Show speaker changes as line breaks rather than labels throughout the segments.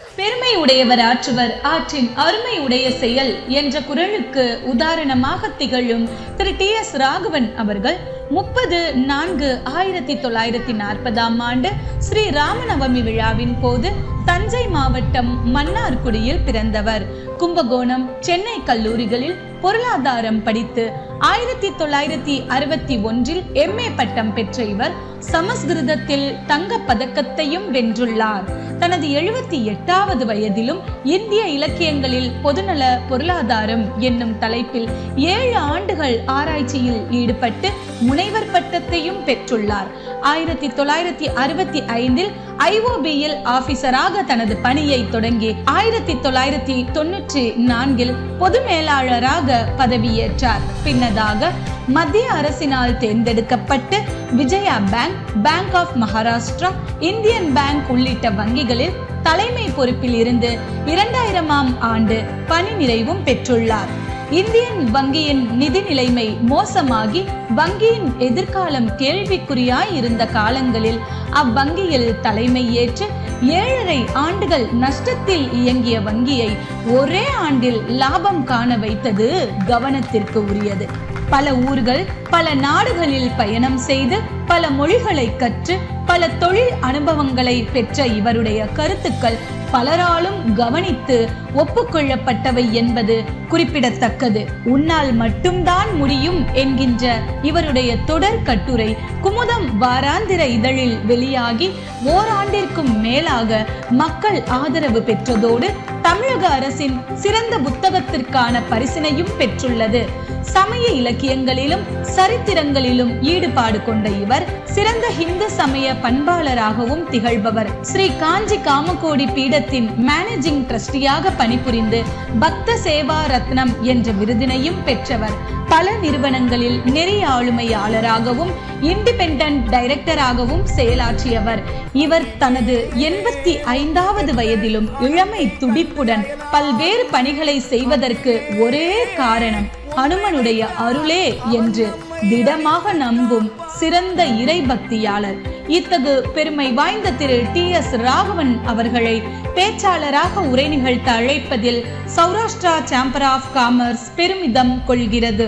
பெருமை உடையவர் ஆற்றுவர் ஆற்றின் அருமை உடைய செயல் என்ற குரலுக்கு உதாரணமாக திகழும் திரு டி எஸ் ராகவன் அவர்கள் முப்பது நான்கு ஆயிரத்தி தொள்ளாயிரத்தி நாற்பதாம் ஆண்டு ஸ்ரீ ராமநவமி விழாவின் போது தஞ்சை மாவட்டம் மன்னார்குடியில் பிறந்தவர் கும்பகோணம் சென்னை கல்லூரிகளில் பொருளாதாரம் படித்து ஆயிரத்தி தொள்ளாயிரத்தி அறுபத்தி ஒன்றில் எம்ஏ பட்டம் பெற்ற இவர் சமஸ்கிருதத்தில் தங்கப் பதக்கத்தையும் வென்றுள்ளார் தனது எழுபத்தி எட்டாவது வயதிலும் இந்திய இலக்கியங்களில் பொதுநல பொருளாதாரம் என்னும் தலைப்பில் ஏழு ஆண்டுகள் ஆராய்ச்சியில் ஈடுபட்டு முனைவர் பட்டத்தையும் பெற்றுள்ளார் ஆயிரத்தி தொள்ளாயிரத்தி அறுபத்தி ஐந்தில் ஐஓபியில் ஆபீசராக தனது பணியை தொடங்கி ஆயிரத்தி தொள்ளாயிரத்தி தொன்னூற்றி நான்கில் பொது மேலாளராக பதவியேற்றார் பின்னதாக மத்திய அரசினால் தேர்ந்தெடுக்கப்பட்டு Vijaya bank bank of Maharashtra Indian bank உள்ளிட்ட வங்கிகளில் தலைமை பொறுப்பில் இருந்து இரண்டாயிரமாம் ஆண்டு பணி நிறைவும் பெற்றுள்ளார் இந்தியன் வங்கியின் நிதி நிலைமை மோசமாகி வங்கியின் எதிர்காலம் கேள்விக்குறியாய் இருந்த காலங்களில் அவ்வங்கியில் தலைமை ஏற்று ஏழரை ஆண்டுகள் நஷ்டத்தில் இயங்கிய வங்கியை ஒரே ஆண்டில் லாபம் காண வைத்தது கவனத்திற்கு உரியது பல ஊர்கள் பல நாடுகளில் பயணம் செய்து பல மொழிகளை கற்று பல தொழில் அனுபவங்களை பெற்ற இவருடைய கருத்துக்கள் பலராலும் கவனித்து ஒப்புக்கொள்ளப்பட்டவை என்பது குறிப்பிடத்தக்கது உன்னால் மட்டும்தான் முடியும் என்கின்ற இவருடைய தொடர் கட்டுரை குமுதம் வாராந்திர இதழில் வெளியாகி ஓராண்டிற்கும் மேலாக மக்கள் ஆதரவு பெற்றதோடு தமிழக அரசின் சிறந்த புத்தகத்திற்கான பரிசினையும் பெற்றுள்ளது சமய இலக்கியங்களிலும் சரித்திரங்களிலும் ஈடுபாடு கொண்ட இவர் சிறந்த ஹிந்து சமய பண்பாளராகவும் திகழ்பவர் ஸ்ரீ காஞ்சி காமகோடி பீடத்தின் மேனேஜிங் ட்ரஸ்டியாக பணிபுரிந்து பக்த சேவா ரத்னம் என்ற விருதினையும் பெற்றவர் பல நிறுவனங்களில் நெறிய ஆளுமையாளராகவும் இண்டிபெண்டன்ட் டைரக்டராகவும் செயலாற்றியவர் இவர் தனது எண்பத்தி ஐந்தாவது வயதிலும் இளமை துடிப்புடன் பல்வேறு பணிகளை செய்வதற்கு ஒரே காரணம் ஹனுமனுடைய அருளே என்று திடமாக நம்பும் சிறந்த இறைபக்தியாளர் இத்தகு பெருமை வாய்ந்த திரு டி எஸ் ராகவன் அவர்களை பேச்சாளராக உரை நிகழ்த்த அழைப்பதில் சௌராஷ்டிரா சேம்பர் ஆஃப் காமர்ஸ் பெருமிதம் கொள்கிறது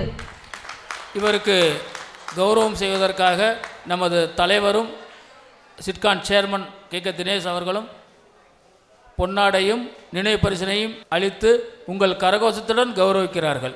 இவருக்கு கௌரவம் செய்வதற்காக நமது தலைவரும் சிட்கான் சேர்மன் கே கே தினேஷ் அவர்களும் பொன்னாடையும் நினைவு பரிசினையும் அளித்து உங்கள் கரகோஷத்துடன் கௌரவிக்கிறார்கள்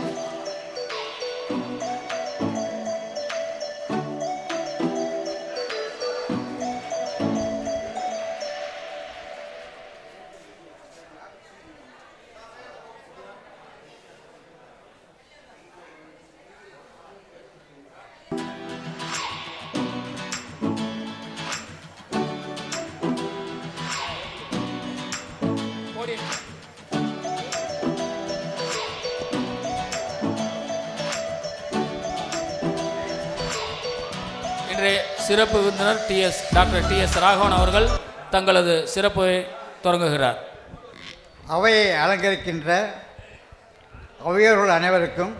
இன்றைய சிறப்பு விருந்தினர் டிஎஸ் டாக்டர் டிஎஸ் ராகவன் அவர்கள் தங்களது சிறப்பை தொடங்குகிறார்
அவையை அலங்கரிக்கின்ற அவையோர்கள் அனைவருக்கும்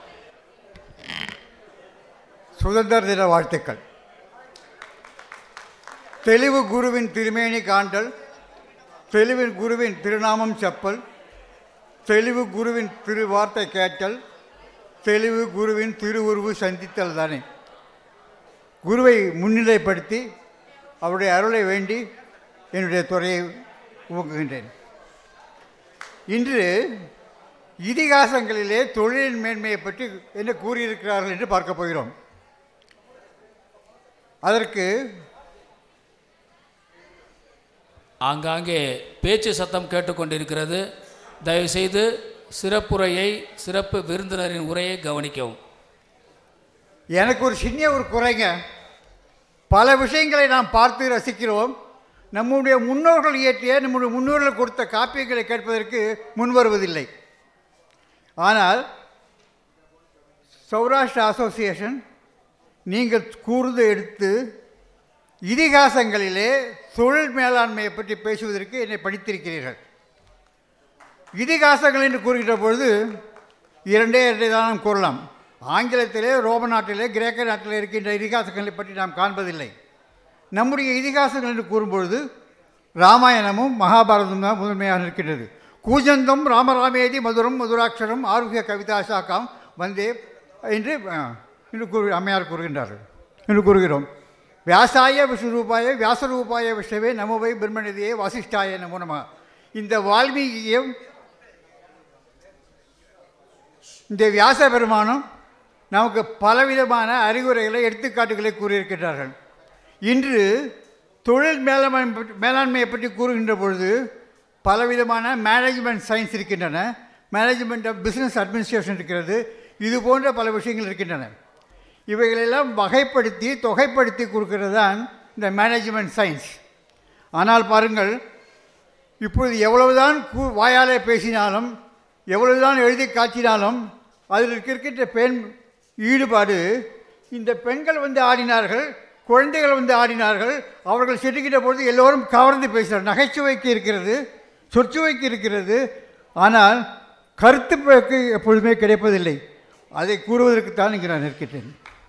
சுதந்திர தின வாழ்த்துக்கள் தெளிவு குருவின் திருமேனி காண்டல் தெளிவு குருவின் திருநாமம் செப்பல் தெளிவு குருவின் திருவார்த்தை கேட்டல் தெளிவு குருவின் திருவுருவு சந்தித்தல் தானே குருவை முன்னிலைப்படுத்தி அவருடைய அருளை வேண்டி என்னுடைய துறையை உவங்குகின்றேன் இன்று இதிகாசங்களிலே தொழிலின் மேன்மையை பற்றி என்ன கூறியிருக்கிறார்கள் என்று பார்க்க போகிறோம் அதற்கு
ஆங்காங்கே பேச்சு சத்தம் கேட்டுக்கொண்டிருக்கிறது தயவுசெய்து சிறப்புரையை சிறப்பு விருந்தினரின் உரையை கவனிக்கவும்
எனக்கு ஒரு சின்ன ஒரு குறைங்க பல விஷயங்களை நாம் பார்த்து ரசிக்கிறோம் நம்முடைய முன்னோர்கள் இயற்றிய நம்முடைய முன்னோர்கள் கொடுத்த காப்பியங்களை கேட்பதற்கு முன்வருவதில்லை ஆனால் சௌராஷ்டிரா அசோசியேஷன் நீங்கள் கூர்ந்து எடுத்து இதிகாசங்களிலே தொழில் மேலாண்மையை பற்றி பேசுவதற்கு என்னை படித்திருக்கிறீர்கள் இதிகாசங்கள் என்று கூறுகின்ற பொழுது இரண்டே இரண்டை தான் நாம் கூறலாம் ஆங்கிலத்திலே ரோம நாட்டிலே கிரேக்க நாட்டிலே இருக்கின்ற இதிகாசங்களை பற்றி நாம் காண்பதில்லை நம்முடைய இதிகாசங்கள் என்று கூறும்பொழுது ராமாயணமும் மகாபாரதமும் தான் முதன்மையாக இருக்கின்றது கூஜந்தம் ராமராமேதி மதுரம் மதுராட்சரம் ஆரோக்கிய கவிதா சாக்காம் வந்தே என்று அஹ், என்று கூறு அம்மையார் கூறுகின்றார்கள் என்று கூறுகிறோம் வியாசாய விஸ்வரூபாய வியாசரூபாய விஷ்ணவே நமவை பிரம்மநிதியே வாசிஷ்டாய நமோ நம இந்த வால்மீகியும் இந்த வியாச பெருமானும் நமக்கு பலவிதமான அறிவுரைகளை எடுத்துக்காட்டுகளை கூறியிருக்கிறார்கள் இன்று தொழில் மேலாண்மை பற்றி- மேலாண்மையை பற்றி கூறுகின்ற பொழுது பலவிதமான மேனேஜ்மெண்ட் சயின்ஸ் இருக்கின்றன மேனேஜ்மெண்ட் ஆஃப் பிஸ்னஸ் அட்மினிஸ்ட்ரேஷன் இருக்கிறது இது போன்ற பல விஷயங்கள் இருக்கின்றன இவைகளெல்லாம் வகைப்படுத்தி தொகைப்படுத்தி கொடுக்கிறது தான் இந்த மேனேஜ்மெண்ட் சயின்ஸ் ஆனால் பாருங்கள் இப்பொழுது எவ்வளவுதான் கூ வாயாலே பேசினாலும் எவ்வளவுதான் எழுதி காட்டினாலும் அதில் இருக்கின்ற பெண் ஈடுபாடு இந்த பெண்கள் வந்து ஆடினார்கள் குழந்தைகள் வந்து ஆடினார்கள் அவர்கள் சிரிக்கின்ற பொழுது எல்லோரும் கவர்ந்து பேசுகிறார் நகைச்சுவைக்கு இருக்கிறது சொற்சுவைக்கு இருக்கிறது ஆனால் கருத்து போக்கு எப்பொழுதுமே கிடைப்பதில்லை அதை கூறுவதற்குத்தான் இங்கே நான் இருக்கின்றேன்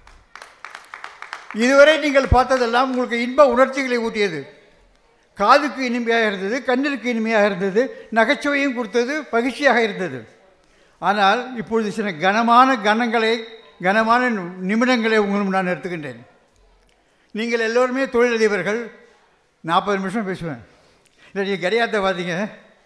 இதுவரை நீங்கள் பார்த்ததெல்லாம் உங்களுக்கு இன்ப உணர்ச்சிகளை ஊட்டியது காதுக்கு இனிமையாக இருந்தது கண்ணிற்கு இனிமையாக இருந்தது நகைச்சுவையும் கொடுத்தது மகிழ்ச்சியாக இருந்தது ஆனால் இப்பொழுது சில கனமான கணங்களை கனமான நிமிடங்களை உங்களுக்கு நான் எடுத்துக்கின்றேன் நீங்கள் எல்லோருமே தொழிலதிபர்கள் நாற்பது நிமிஷம் பேசுவேன் இல்லை நீங்கள் கிடையாத பார்த்தீங்க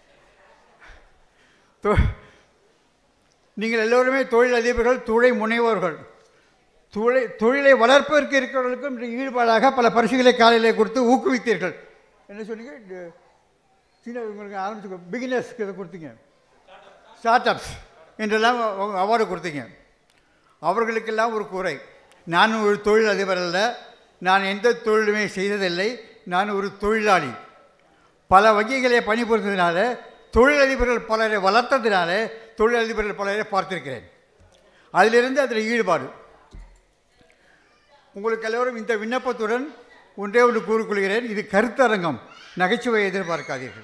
தொ- நீங்கள் எல்லோருமே தொழிலதிபர்கள் துறை முனைவோர்கள் தொழிலை தொழிலை வளர்ப்பதற்கு இருக்கிறவர்களுக்கும் இன்று ஈடுபாடாக பல பரிசுகளை காலையில் கொடுத்து ஊக்குவித்தீர்கள் என்ன சொன்னீங்க ட- சின்ன உங்களுக்கு ஆரம்பிச்சு பிகினர்ஸ்க்கு இதை கொடுத்தீங்க ஸ்டார்ட் அப்ஸ் என்றெல்லாம் அவார்டு கொடுத்தீங்க அவர்களுக்கெல்லாம் ஒரு குறை நான் ஒரு தொழில் அதிபர் அல்ல நான் எந்த தொழிலுமே செய்ததில்லை நான் ஒரு தொழிலாளி பல வங்கிகளை பணிபுரிந்ததினால தொழிலதிபர்கள் பலரை வளர்த்ததினால தொழிலதிபர்கள் பலரை பார்த்திருக்கிறேன் அதிலிருந்து அதில் ஈடுபாடு உங்களுக்கு எல்லோரும் இந்த விண்ணப்பத்துடன் ஒன்றே ஒன்று கூறிக்கொள்கிறேன் இது கருத்தரங்கம் நகைச்சுவை எதிர்பார்க்காதீர்கள்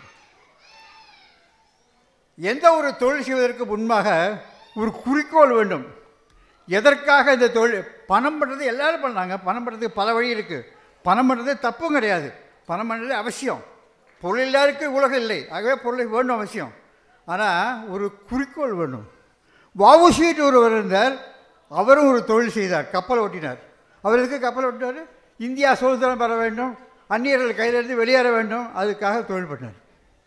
எந்த ஒரு தொழில் செய்வதற்கு முன்பாக ஒரு குறிக்கோள் வேண்டும் எதற்காக இந்த தொழில் பணம் பண்ணுறது எல்லாரும் பண்ணாங்க பணம் பண்ணுறதுக்கு பல வழி இருக்குது பணம் பண்ணுறது தப்பும் கிடையாது பணம் பண்ணுறது அவசியம் பொருள் எல்லாருக்கு உலகம் இல்லை ஆகவே பொருளை வேண்டும் அவசியம் ஆனால் ஒரு குறிக்கோள் வேண்டும் வாவுசீட்டு ஒருவர் இருந்தார் அவரும் ஒரு தொழில் செய்தார் கப்பல் ஓட்டினார் அவர் எதுக்கு கப்பல் ஓட்டினார் இந்தியா சுதந்திரம் பெற வேண்டும் அந்நியர்கள் கையிலிருந்து வெளியேற வேண்டும் அதுக்காக தொழில் பண்ணார்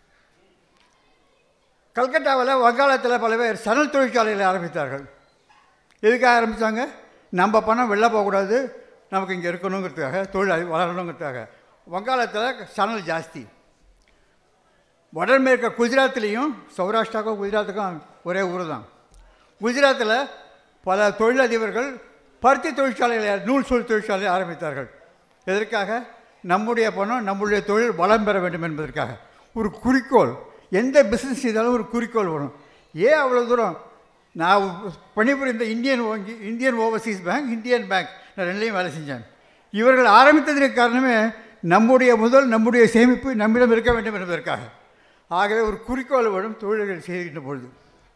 கல்கட்டாவில் வங்காளத்தில் பல பேர் சணல் தொழிற்சாலைகளை ஆரம்பித்தார்கள் எதுக்காக ஆரம்பித்தாங்க நம்ம பணம் வெளில போகக்கூடாது நமக்கு இங்கே இருக்கணுங்கிறதுக்காக தொழில் அது வளரணுங்கிறதுக்காக வங்காளத்தில் சணல் ஜாஸ்தி வடமேற்க குஜராத்லேயும் சௌராஷ்டிராவுக்கும் குஜராத்துக்கும் ஒரே ஊர் தான் குஜராத்தில் பல தொழிலதிபர்கள் பருத்தி தொழிற்சாலைகளை நூல் சொல் தொழிற்சாலையை ஆரம்பித்தார்கள் எதற்காக நம்முடைய பணம் நம்முடைய தொழில் வளம் பெற வேண்டும் என்பதற்காக ஒரு குறிக்கோள் எந்த பிஸ்னஸ் செய்தாலும் ஒரு குறிக்கோள் வரும் ஏன் அவ்வளோ தூரம் நான் பணிபுரிந்த இந்தியன் வங்கி Indian Overseas bank Indian bank நான் ரெண்டுலேயும் வேலை செஞ்சேன் இவர்கள் ஆரம்பித்ததற்கு காரணமே நம்முடைய முதல் நம்முடைய சேமிப்பு நம்மிடம் இருக்க வேண்டும் என்பதற்காக ஆகவே ஒரு குறிக்கோள் வரும் தொழில்கள் செய்கின்ற பொழுது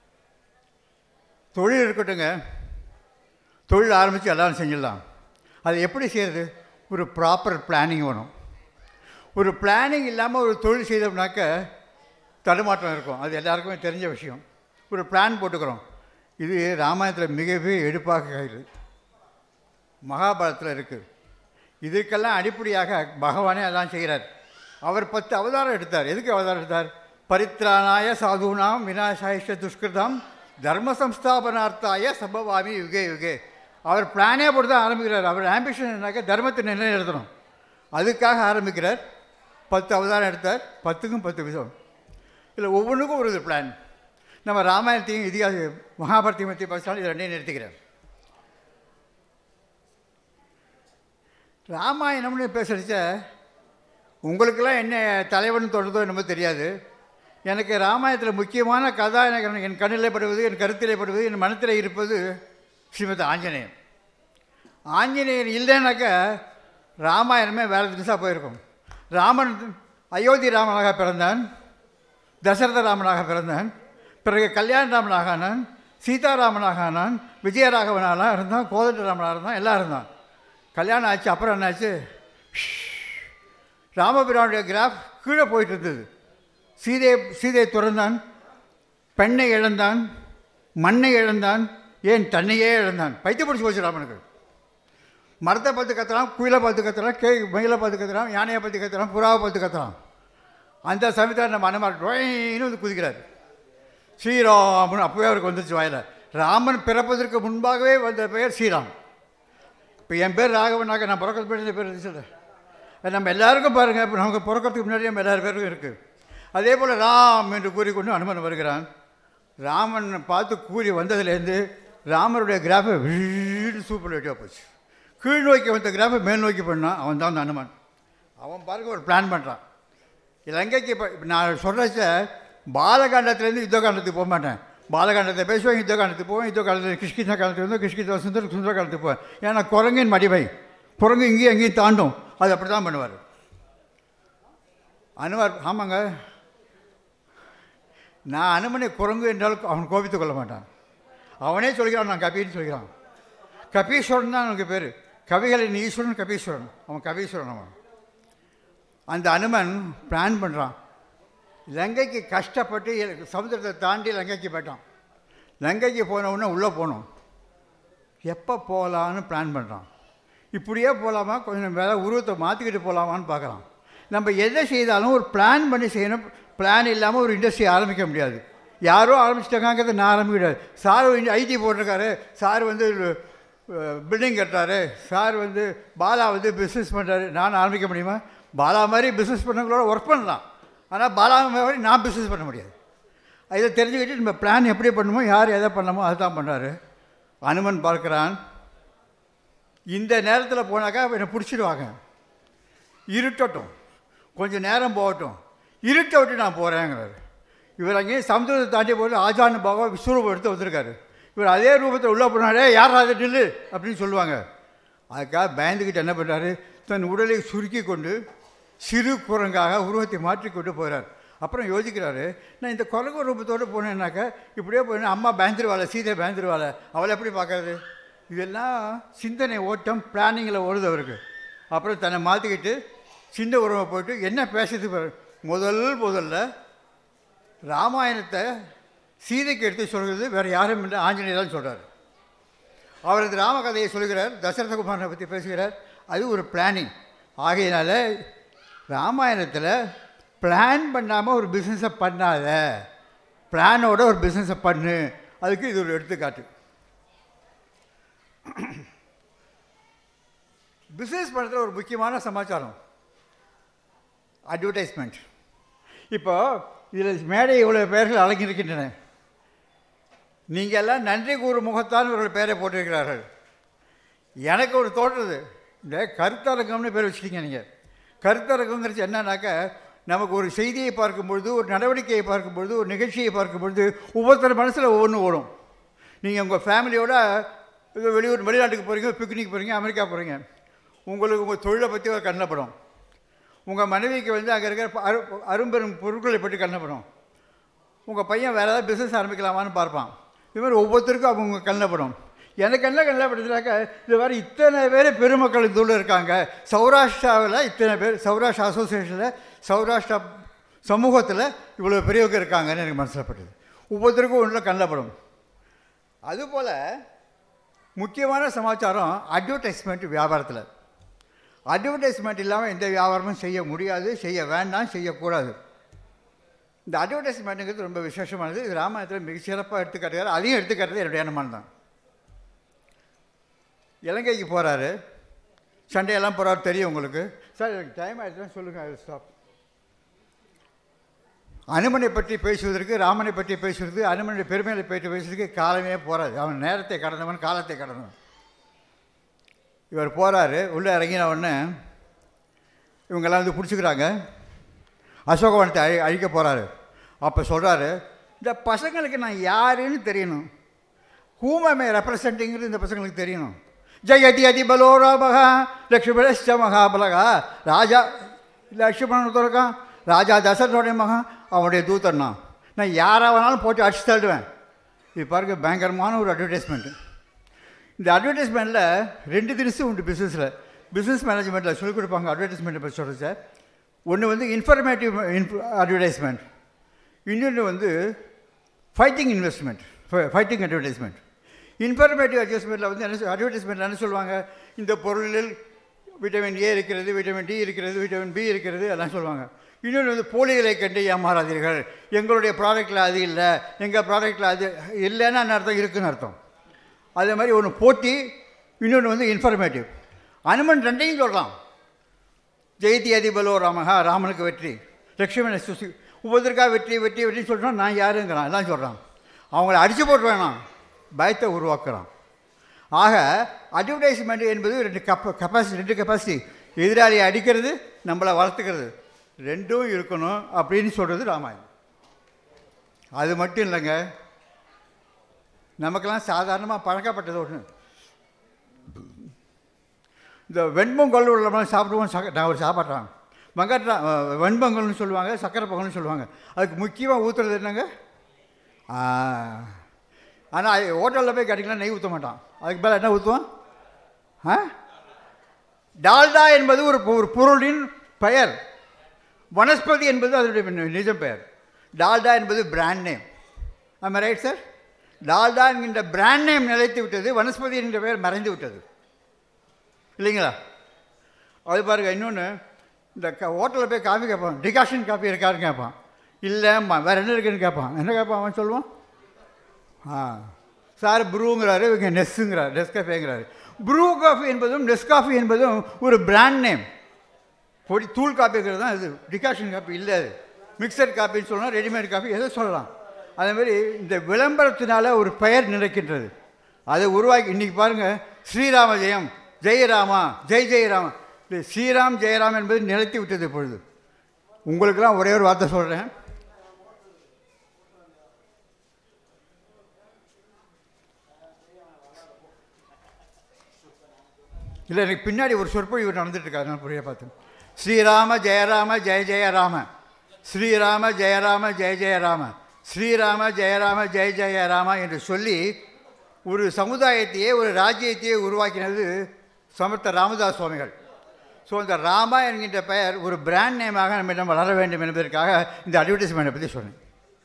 தொழில் இருக்கட்டுங்க தொழில் ஆரம்பித்து எல்லாரும் செஞ்சிடலாம் அது எப்படி செய்கிறது ஒரு ப்ராப்பர் பிளானிங் வேணும் ஒரு பிளானிங் இல்லாமல் ஒரு தொழில் செய்தோம்னாக்க தடுமாற்றம் இருக்கும் அது எல்லாருக்குமே தெரிஞ்ச விஷயம் ஒரு பிளான் போட்டுக்கிறோம் இது ராமாயணத்தில் மிகவே எடுப்பாக கையில் மகாபாரதத்தில் இருக்குது இதுக்கெல்லாம் அடிப்படையாக பகவானே அதான் செய்கிறார் அவர் பத்து அவதாரம் எடுத்தார் எதுக்கு அவதாரம் எடுத்தார் பரித்ராணாய சாதுனாம் விநாசாயிஷ துஷ்கிருதம் தர்ம சம்ஸ்தாபனார்த்தாய சம்பவாமி யுகே யுகே அவர் பிளானே போட்டு தான் ஆரம்பிக்கிறார் அவர் ஆம்பிஷன் என்னாக்க தர்மத்தை நிலைநிறுத்தணும் அதுக்காக ஆரம்பிக்கிறார் பத்து அவதாரம் எடுத்தார் பத்துக்கும் பத்து விஷயம் இல்லை ஒவ்வொன்றுக்கும் ஒரு பிளான் நம்ம ராமாயணத்தையும் இதிகாச மகாபாரத்தையும் பற்றி பேசினாலும் இது ரெண்டையும் நிறுத்திக்கிறேன் ராமாயணம்னு பேசுகிறச்ச உங்களுக்கெல்லாம் என்ன தலைவன் தொடர்ந்தோ என்னமோ தெரியாது எனக்கு ராமாயணத்தில் முக்கியமான கதாநாயகன் என் கண்ணிலே படுவது என் கருத்திலே படுவது என் மனத்திலே இருப்பது ஸ்ரீமத் ஆஞ்சநேயன் ஆஞ்சநேயன் இல்லைனாக்க ராமாயணமே வேறு திசா போயிருக்கும் ராமன் அயோத்தி ராமனாக பிறந்தான் தசரத ராமனாக பிறந்தான் பிறகு கல்யாண ராமனாக ஆனான் சீதாராமனாக ஆனான் விஜயராகவனாக இருந்தான் கோதண்ட ராமனாக இருந்தான் எல்லாம் இருந்தான் கல்யாணம் ஆச்சு அப்புறம் என்னாச்சு ராமபிரானுடைய கிராஃப் கீழே போயிட்டு இருந்தது சீதை சீதையை துறந்தான் பெண்ணை இழந்தான் மண்ணை இழந்தான் ஏன் தன்னையே இழந்தான் பைத்தியம் பிடிச்சி போச்சு ராமனுக்கு மரத்தை பார்த்து கத்துறான் குயிலை பார்த்து கத்துறான் கே மயிலை பார்த்து கத்துறான் யானையை பார்த்து கத்துறான் புறாவை பார்த்து கத்துறான் அந்த சமயத்தில் நம்ம அனுமார் டொயின்னு வந்து குதிக்கிறார் ஸ்ரீராமன் அப்போவே அவருக்கு வந்துச்சு வாயில ராமன் பிறப்பதற்கு முன்பாகவே வந்த பெயர் ஸ்ரீராம் இப்போ என் பேர் ராகவனாக நான் பிறக்கிறது பேர் இந்த பேர் இருந்துச்சு நம்ம எல்லாருக்கும் பாருங்கள் இப்போ நமக்கு பிறக்கிறதுக்கு முன்னாடி நம்ம எல்லார் பேருக்கும் இருக்குது அதே போல் ராம் என்று கூறிக்கொண்டு அனுமன் வருகிறான் ராமன் பார்த்து கூறி வந்ததுலேருந்து ராமருடைய கிராஃபை வீடு சூப்பர் வெட்டியாக போச்சு கீழ் நோக்கி வந்த கிராஃபை மேல் நோக்கி பண்ணான் அவன் தான் அந்த அனுமன் அவன் பாருங்க ஒரு பிளான் பண்ணுறான் இலங்கைக்கு இப்போ நான் சொல்கிறச்ச பாலகாண்டத்துலேருந்து யுத்த காண்டத்துக்கு போக மாட்டேன் பாலகாண்டத்தை பேசுவேன் யுத்த காண்டத்துக்கு போவேன் யுத்த காலத்தில் கிருஷ்கிருஷ்ண காலத்துக்கு வந்து கிருஷ்கிருஷ்ண சுந்தர சுந்தர காலத்துக்கு போவேன் ஏன்னா குரங்கின் மடிவை குரங்கு இங்கேயும் எங்கேயும் தாண்டும் அது அப்படி தான் பண்ணுவார் அனுமார் ஆமாங்க நான் அனுமனை குரங்கு என்றால் அவன் கோபித்துக் கொள்ள மாட்டான் அவனே சொல்கிறான் நான் கபின்னு சொல்கிறான் கபீஸ்வரன் தான் அவனுக்கு பேர் கவிகளின் ஈஸ்வரன் கபீஸ்வரன் அவன் கபீஸ்வரன் அவன் அந்த அனுமன் பிளான் பண்ணுறான் லங்கைக்கு கஷ்டப்பட்டு சமுத்திரத்தை தாண்டி லங்கைக்கு போயிட்டான் லங்கைக்கு போன உடனே உள்ளே போகணும் எப்போ போகலான்னு பிளான் பண்ணுறான் இப்படியே போகலாமா கொஞ்சம் வேலை உருவத்தை மாற்றிக்கிட்டு போகலாமான்னு பார்க்குறான் நம்ம எதை செய்தாலும் ஒரு பிளான் பண்ணி செய்யணும் பிளான் இல்லாமல் ஒரு இண்டஸ்ட்ரி ஆரம்பிக்க முடியாது யாரோ ஆரம்பிச்சிட்டாங்கிறத நான் ஆரம்பிக்க முடியாது சார் ஐடி போட்டிருக்காரு சார் வந்து பில்டிங் கட்டுறாரு சார் வந்து பாலா வந்து பிஸ்னஸ் பண்ணுறாரு நான் ஆரம்பிக்க முடியுமா பாலா மாதிரி பிஸ்னஸ் பண்ணவங்களோட ஒர்க் பண்ணலாம் ஆனால் பாலா மாதிரி நான் பிஸ்னஸ் பண்ண முடியாது இதை தெரிஞ்சுக்கிட்டு நம்ம பிளான் எப்படி பண்ணுமோ யார் எதை பண்ணமோ அதுதான் பண்ணுறாரு அனுமன் பார்க்குறான் இந்த நேரத்தில் போனாக்கா என்னை பிடிச்சிடுவாங்க இருட்டட்டும் கொஞ்சம் நேரம் போகட்டும் இருட்டை விட்டு நான் போகிறேங்கிறாரு இவர் அங்கேயே சமுத்திரத்தை தாண்டி போட்டு ஆஜான் பாபா விஸ்வரூபம் எடுத்து வந்திருக்காரு இவர் அதே ரூபத்தில் உள்ளே போனாலே யார் அதை நில்லு அப்படின்னு சொல்லுவாங்க அதுக்காக பயந்துக்கிட்டு என்ன பண்ணுறாரு தன் உடலை சுருக்கி கொண்டு சிறு குரங்காக உருவத்தை மாற்றிக்கொண்டு போகிறார் அப்புறம் யோசிக்கிறாரு நான் இந்த குரங்கு ரூபத்தோடு போனேன்னாக்கா இப்படியே போனேன் அம்மா பயந்துருவாள் சீதை பயந்துருவாள் அவளை எப்படி பார்க்கறது இதெல்லாம் சிந்தனை ஓட்டம் பிளானிங்கில் ஓடுது அவருக்கு அப்புறம் தன்னை மாற்றிக்கிட்டு சின்ன உறவை போயிட்டு என்ன பேசுறது பாரு. முதல் முதல்ல ராமாயணத்தை சீதைக்கு எடுத்து சொல்கிறது வேறு யாரும் இல்லை ஆஞ்சநேயர் தான் சொல்கிறார் அவரது ராமகதையை சொல்கிறார் தசரதகுமாரனை பற்றி பேசுகிறார் அது ஒரு பிளானிங் ஆகையினால ராமாயணத்தில் பிளான் பண்ணாமல் ஒரு பிஸ்னஸை பண்ணாத பிளானோட ஒரு பிஸ்னஸை பண்ணு அதுக்கு இது ஒரு எடுத்துக்காட்டு பிஸ்னஸ் பண்ணுறதுல ஒரு முக்கியமான சமாச்சாரம் அட்வர்டைஸ்மெண்ட் இப்போ இதில் மேடை இவ்வளோ பேர்கள் அடங்கியிருக்கின்றன நீங்கள் எல்லாம் நன்றி கூறு முகத்தான் இவர்கள் பெயரை போட்டிருக்கிறார்கள் எனக்கு ஒரு தோன்றுது இந்த கருத்தரங்கம்னு பேர் வச்சுக்கிங்க நீங்கள் கருத்தரங்கங்கிறது என்னன்னாக்கா நமக்கு ஒரு செய்தியை பார்க்கும்பொழுது ஒரு நடவடிக்கையை பார்க்கும்பொழுது ஒரு நிகழ்ச்சியை பார்க்கும்பொழுது ஒவ்வொருத்தர் மனசில் ஒவ்வொன்று ஓடும் நீங்கள் உங்கள் ஃபேமிலியோட இது வெளியூர் வெளிநாட்டுக்கு போகிறீங்க பிக்னிக் போகிறீங்க அமெரிக்கா போகிறீங்க உங்களுக்கு உங்கள் தொழிலை பற்றி ஒரு கண்ணப்படும் உங்கள் மனைவிக்கு வந்து அங்கே இருக்கிற அரு அரும்பெரும் பொருட்களை பற்றி கண்ணப்படும் உங்கள் பையன் வேறு ஏதாவது பிஸ்னஸ் ஆரம்பிக்கலாமான்னு பார்ப்பான் இது மாதிரி ஒவ்வொருத்தருக்கும் அவங்க கண்ணப்படும் எனக்கு என்ன கண்ணப்படுதுனாக்கா இது மாதிரி இத்தனை பேர் பெருமக்கள் இந்த ஊரில் இருக்காங்க சௌராஷ்டிராவில் இத்தனை பேர் சௌராஷ்டிரா அசோசியேஷனில் சௌராஷ்டிரா சமூகத்தில் இவ்வளோ பெரியவங்க இருக்காங்கன்னு எனக்கு மனசில்ப்பட்டது ஒவ்வொருத்தருக்கும் ஒன்றில் கண்ணப்படும் அதுபோல் முக்கியமான சமாச்சாரம் அட்வர்டைஸ்மெண்ட் வியாபாரத்தில் அட்வர்டைஸ்மெண்ட் இல்லாமல் எந்த வியாபாரமும் செய்ய முடியாது செய்ய வேண்டாம் செய்யக்கூடாது இந்த அட்வர்டைஸ்மெண்ட்டுங்கிறது ரொம்ப விசேஷமானது இது ராமாயணத்தில் மிக சிறப்பாக எடுத்துக்காட்டுறாரு அதையும் எடுத்துக்காட்டுறது என்னுடைய அனுமானம் தான் இலங்கைக்கு போகிறாரு சண்டையெல்லாம் போகிறாரு தெரியும் உங்களுக்கு சார் எனக்கு டைம் ஆகிடுச்சுன்னா சொல்லுங்கள் ஸ்டாப் அனுமனை பற்றி பேசுவதற்கு ராமனை பற்றி பேசுவதற்கு அனுமனுடைய பெருமைகளை பற்றி பேசுவதற்கு காலமே போகாது அவன் நேரத்தை கடந்தவன் காலத்தை கடந்தவன் இவர் போகிறாரு உள்ளே இறங்கின உடனே இவங்கெல்லாம் வந்து பிடிச்சிக்கிறாங்க அசோகவனத்தை அழி அழிக்க போகிறாரு அப்போ சொல்கிறாரு இந்த பசங்களுக்கு நான் யாருன்னு தெரியணும் ஹூமமே ரெப்ரசன்டிங்கிறது இந்த பசங்களுக்கு தெரியணும் ஜெயதி அதி பலோ ராமகா லக்ஷ்மணஸ்ட மகாபலகா ராஜா லக்ஷ்மணன் இருக்கான் ராஜா தசரனுடைய மகன் அவனுடைய தூதன் நான் நான் யாராக வேணாலும் போட்டு அடிச்சு தள்ளுவேன் இது பாருங்க பயங்கரமான ஒரு அட்வர்டைஸ்மெண்ட்டு இந்த அட்வர்டைஸ்மெண்ட்டில் ரெண்டு தினசு உண்டு பிஸ்னஸில் பிஸ்னஸ் மேனேஜ்மெண்ட்டில் சொல்லிக் கொடுப்பாங்க அட்வர்டைஸ்மெண்ட்டை பற்றி சொல்கிறேன் சார் ஒன்று வந்து இன்ஃபர்மேட்டிவ் அட்வர்டைஸ்மெண்ட் இன்னொன்று வந்து fighting investment fighting advertisement informative அட்வர்டைஸ்மெண்ட்டில் வந்து என்ன அட்வர்டைஸ்மெண்ட் என்ன சொல்லுவாங்க இந்த பொருளில் விட்டமின் ஏ இருக்கிறது விட்டமின் டி இருக்கிறது விட்டமின் பி இருக்கிறது எல்லாம் சொல்லுவாங்க இன்னொன்று வந்து போலிகளை கண்டு ஏமாறாதீர்கள் எங்களுடைய ப்ராடக்ட்டில் அது இல்லை எங்கள் ப்ராடக்ட்டில் அது இல்லைன்னு அர்த்தம் இருக்குன்னு அர்த்தம் அதே மாதிரி ஒன்று போட்டி இன்னொன்று வந்து இன்ஃபர்மேட்டிவ் அனுமன் ரெண்டையும் சொல்லலாம் ஜெயதி அதிபலோ ராமஹா ராமனுக்கு வெற்றி லக்ஷ்மண சுசி ஒவ்வொருத்தருக்கா வெற்றி வெற்றி வெற்றின்னு சொல்கிறோம் நான் யாருங்கிறான் எல்லாம் சொல்கிறான் அவங்கள அடித்து போட்டு வேணாம் பயத்தை உருவாக்குறான் ஆக அட்வர்டைஸ்மெண்ட் என்பது ரெண்டு கப்ப கெப்பாசிட்டி ரெண்டு கெப்பாசிட்டி எதிராளியை அடிக்கிறது நம்மளை வளர்த்துக்கிறது ரெண்டும் இருக்கணும் அப்படின்னு சொல்கிறது ராமாயணம் அது மட்டும் இல்லைங்க நமக்கெல்லாம் சாதாரணமாக பழக்கப்பட்டது ஒன்று இந்த வெண்பொங்கல் உள்ளவங்க சாப்பிடுவோம் சக்க நான் ஒரு சாப்பாடுறேன் வெங்கட்ரா வெண்பொங்கல்னு சொல்லுவாங்க சக்கரை பொங்கல்னு சொல்லுவாங்க அதுக்கு முக்கியமாக ஊற்றுறது என்னங்க ஆனால் ஹோட்டலில் போய் கிடைக்கலாம் நெய் ஊற்ற மாட்டான் அதுக்கு மேலே என்ன ஊற்றுவான் ஆ டால்டா என்பது ஒரு ஒரு பொருளின் பெயர் வனஸ்பதி என்பது அதனுடைய நிஜம் பெயர் டால்டா என்பது பிராண்ட் நேம் ஆமாம் ரைட் சார் டால்டா என்கின்ற பிராண்ட் நேம் நிலைத்து விட்டது வனஸ்பதி என்கின்ற பெயர் மறைந்து விட்டது இல்லைங்களா அது பாருங்க இன்னொன்று இந்த க ஹோட்டலில் போய் காஃபி கேட்பான் டிகாஷன் காஃபி இருக்காருன்னு கேட்பான் இல்லைம்மா வேறு என்ன இருக்குன்னு கேட்பான் என்ன கேட்பான் அவன் சொல்லுவான் ஆ சார் ப்ரூங்கிறாரு இவங்க நெஸ்ஸுங்கிறார் நெஸ்காஃபேங்கிறாரு ப்ரூ காஃபி என்பதும் நெஸ்காஃபி என்பதும் ஒரு பிராண்ட் நேம் பொடி தூள் காப்பிங்கிறது தான் இது டிகாஷன் காப்பி இல்லை அது மிக்சர் காப்பின்னு சொல்லலாம் ரெடிமேட் காப்பி எதை சொல்லலாம் அதேமாதிரி இந்த விளம்பரத்தினால ஒரு பெயர் நினைக்கின்றது அதை உருவாக்கி இன்றைக்கி பாருங்கள் ஸ்ரீராம ஜெயம் ஜெயராமா ஜெய் ஜெயராமா இந்த ஸ்ரீராம் ஜெயராம் என்பது நிலைத்து விட்டது இப்பொழுது உங்களுக்கெல்லாம் ஒரே ஒரு வார்த்தை சொல்கிறேன் இல்லை எனக்கு பின்னாடி ஒரு சொற்பொழிவு நடந்துட்டு இருக்காரு நான் புரிய பார்த்தேன் ஸ்ரீராம ஜெயராம ஜெய ஜெயராம ஸ்ரீராம ஜெயராம ஜெய ஜெயராம ஸ்ரீராம ஜெயராம ஜெய ஜெயராம என்று சொல்லி ஒரு சமுதாயத்தையே ஒரு ராஜ்யத்தையே உருவாக்கினது சமர்த்த ராமதாஸ் சுவாமிகள் ஸோ இந்த ராமா என்கின்ற பெயர் ஒரு பிராண்ட் நேமாக நம்மிடம் வளர வேண்டும் என்பதற்காக இந்த அட்வர்டைஸ்மெண்ட்டை பற்றி சொன்னேன்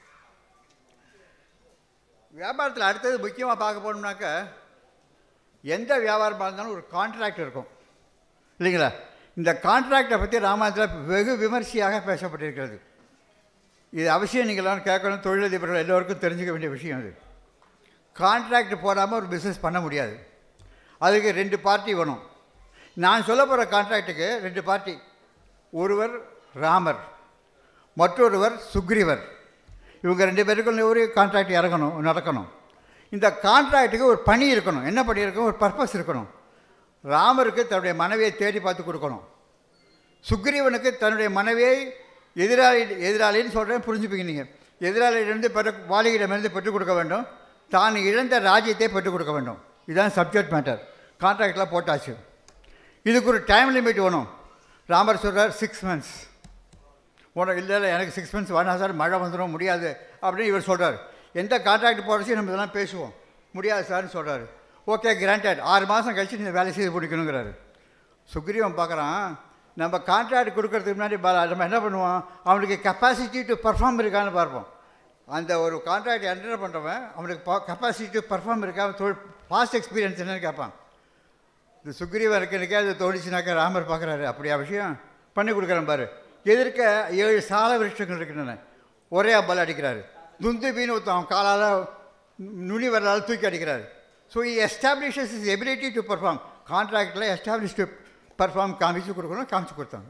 வியாபாரத்தில் அடுத்தது முக்கியமாக பார்க்க போனோம்னாக்க எந்த வியாபாரமாக இருந்தாலும் ஒரு கான்ட்ராக்ட் இருக்கும் இல்லைங்களா இந்த கான்ட்ராக்டை பற்றி ராமாயணத்தில் வெகு விமர்சையாக பேசப்பட்டிருக்கிறது இது அவசியம் நீங்களாம் கேட்கணும் தொழிலதிபர்கள் எல்லோருக்கும் தெரிஞ்சுக்க வேண்டிய விஷயம் அது கான்ட்ராக்ட் போடாமல் ஒரு பிஸ்னஸ் பண்ண முடியாது அதுக்கு ரெண்டு பார்ட்டி வேணும் நான் சொல்ல போகிற கான்ட்ராக்டுக்கு ரெண்டு பார்ட்டி ஒருவர் ராமர் மற்றொருவர் சுக்ரீவர் இவங்க ரெண்டு பேருக்கும் ஒரு கான்ட்ராக்ட் இறங்கணும் நடக்கணும் இந்த கான்ட்ராக்டுக்கு ஒரு பணி இருக்கணும் என்ன பணி இருக்கணும் ஒரு பர்பஸ் இருக்கணும் ராமருக்கு தன்னுடைய மனைவியை தேடி பார்த்து கொடுக்கணும் சுக்ரீவனுக்கு தன்னுடைய மனைவியை எதிராளி எதிராளின்னு சொல்கிறேன் புரிஞ்சுப்பீங்க நீங்கள் எதிராளியிலிருந்து பெற்று வாலிகிடமிருந்து பெற்றுக் கொடுக்க வேண்டும் தான் இழந்த ராஜ்யத்தை பெற்றுக் கொடுக்க வேண்டும் இதுதான் சப்ஜெக்ட் மேட்டர் கான்ட்ராக்டில் போட்டாச்சு இதுக்கு ஒரு டைம் லிமிட் வேணும் ராமர் சொல்கிறார் சிக்ஸ் மந்த்ஸ் உனக்கு இல்லை இல்லை எனக்கு சிக்ஸ் மந்த்ஸ் வேணாம் சார் மழை வந்துடும் முடியாது அப்படின்னு இவர் சொல்கிறார் எந்த கான்ட்ராக்ட் போடுறச்சு நம்ம இதெல்லாம் பேசுவோம் முடியாது சார்னு சொல்கிறாரு ஓகே கிராண்டட் ஆறு மாதம் கழிச்சு நீங்கள் வேலை செய்து முடிக்கணுங்கிறாரு சுக்ரீவன் பார்க்குறான் நம்ம கான்ட்ராக்ட் கொடுக்கறதுக்கு முன்னாடி ப- நம்ம என்ன பண்ணுவோம் அவனுக்கு கெப்பாசிட்டி டு பர்ஃபார்ம் இருக்கான்னு பார்ப்போம் அந்த ஒரு கான்ட்ராக்ட் என்டர் பண்ணுறவன் அவனுக்கு கெப்பாசிட்டி டு பர்ஃபார்ம் இருக்கா தொழில் பாஸ்ட் எக்ஸ்பீரியன்ஸ் என்னன்னு கேட்பான் இந்த சுக்ரீவன் இருக்கனுக்கே அது தோணிச்சுனாக்கா ராமர் பார்க்குறாரு அப்படியா விஷயம் பண்ணி கொடுக்குறேன் பாரு எதிர்க்க ஏழு சால விருட்சங்கள் இருக்கின்றன ஒரே அப்பால் அடிக்கிறாரு துந்துபின்னு ஒருத்தன் அவன் காலால் நுனி வரலால் தூக்கி அடிக்கிறாரு so he establishes his ability to perform கான்ட்ராக்டில் எஸ்டாப்ளிஷ் டு பர்ஃபார்ம் காமிச்சு கொடுக்கணும் காமிச்சு கொடுத்தாங்க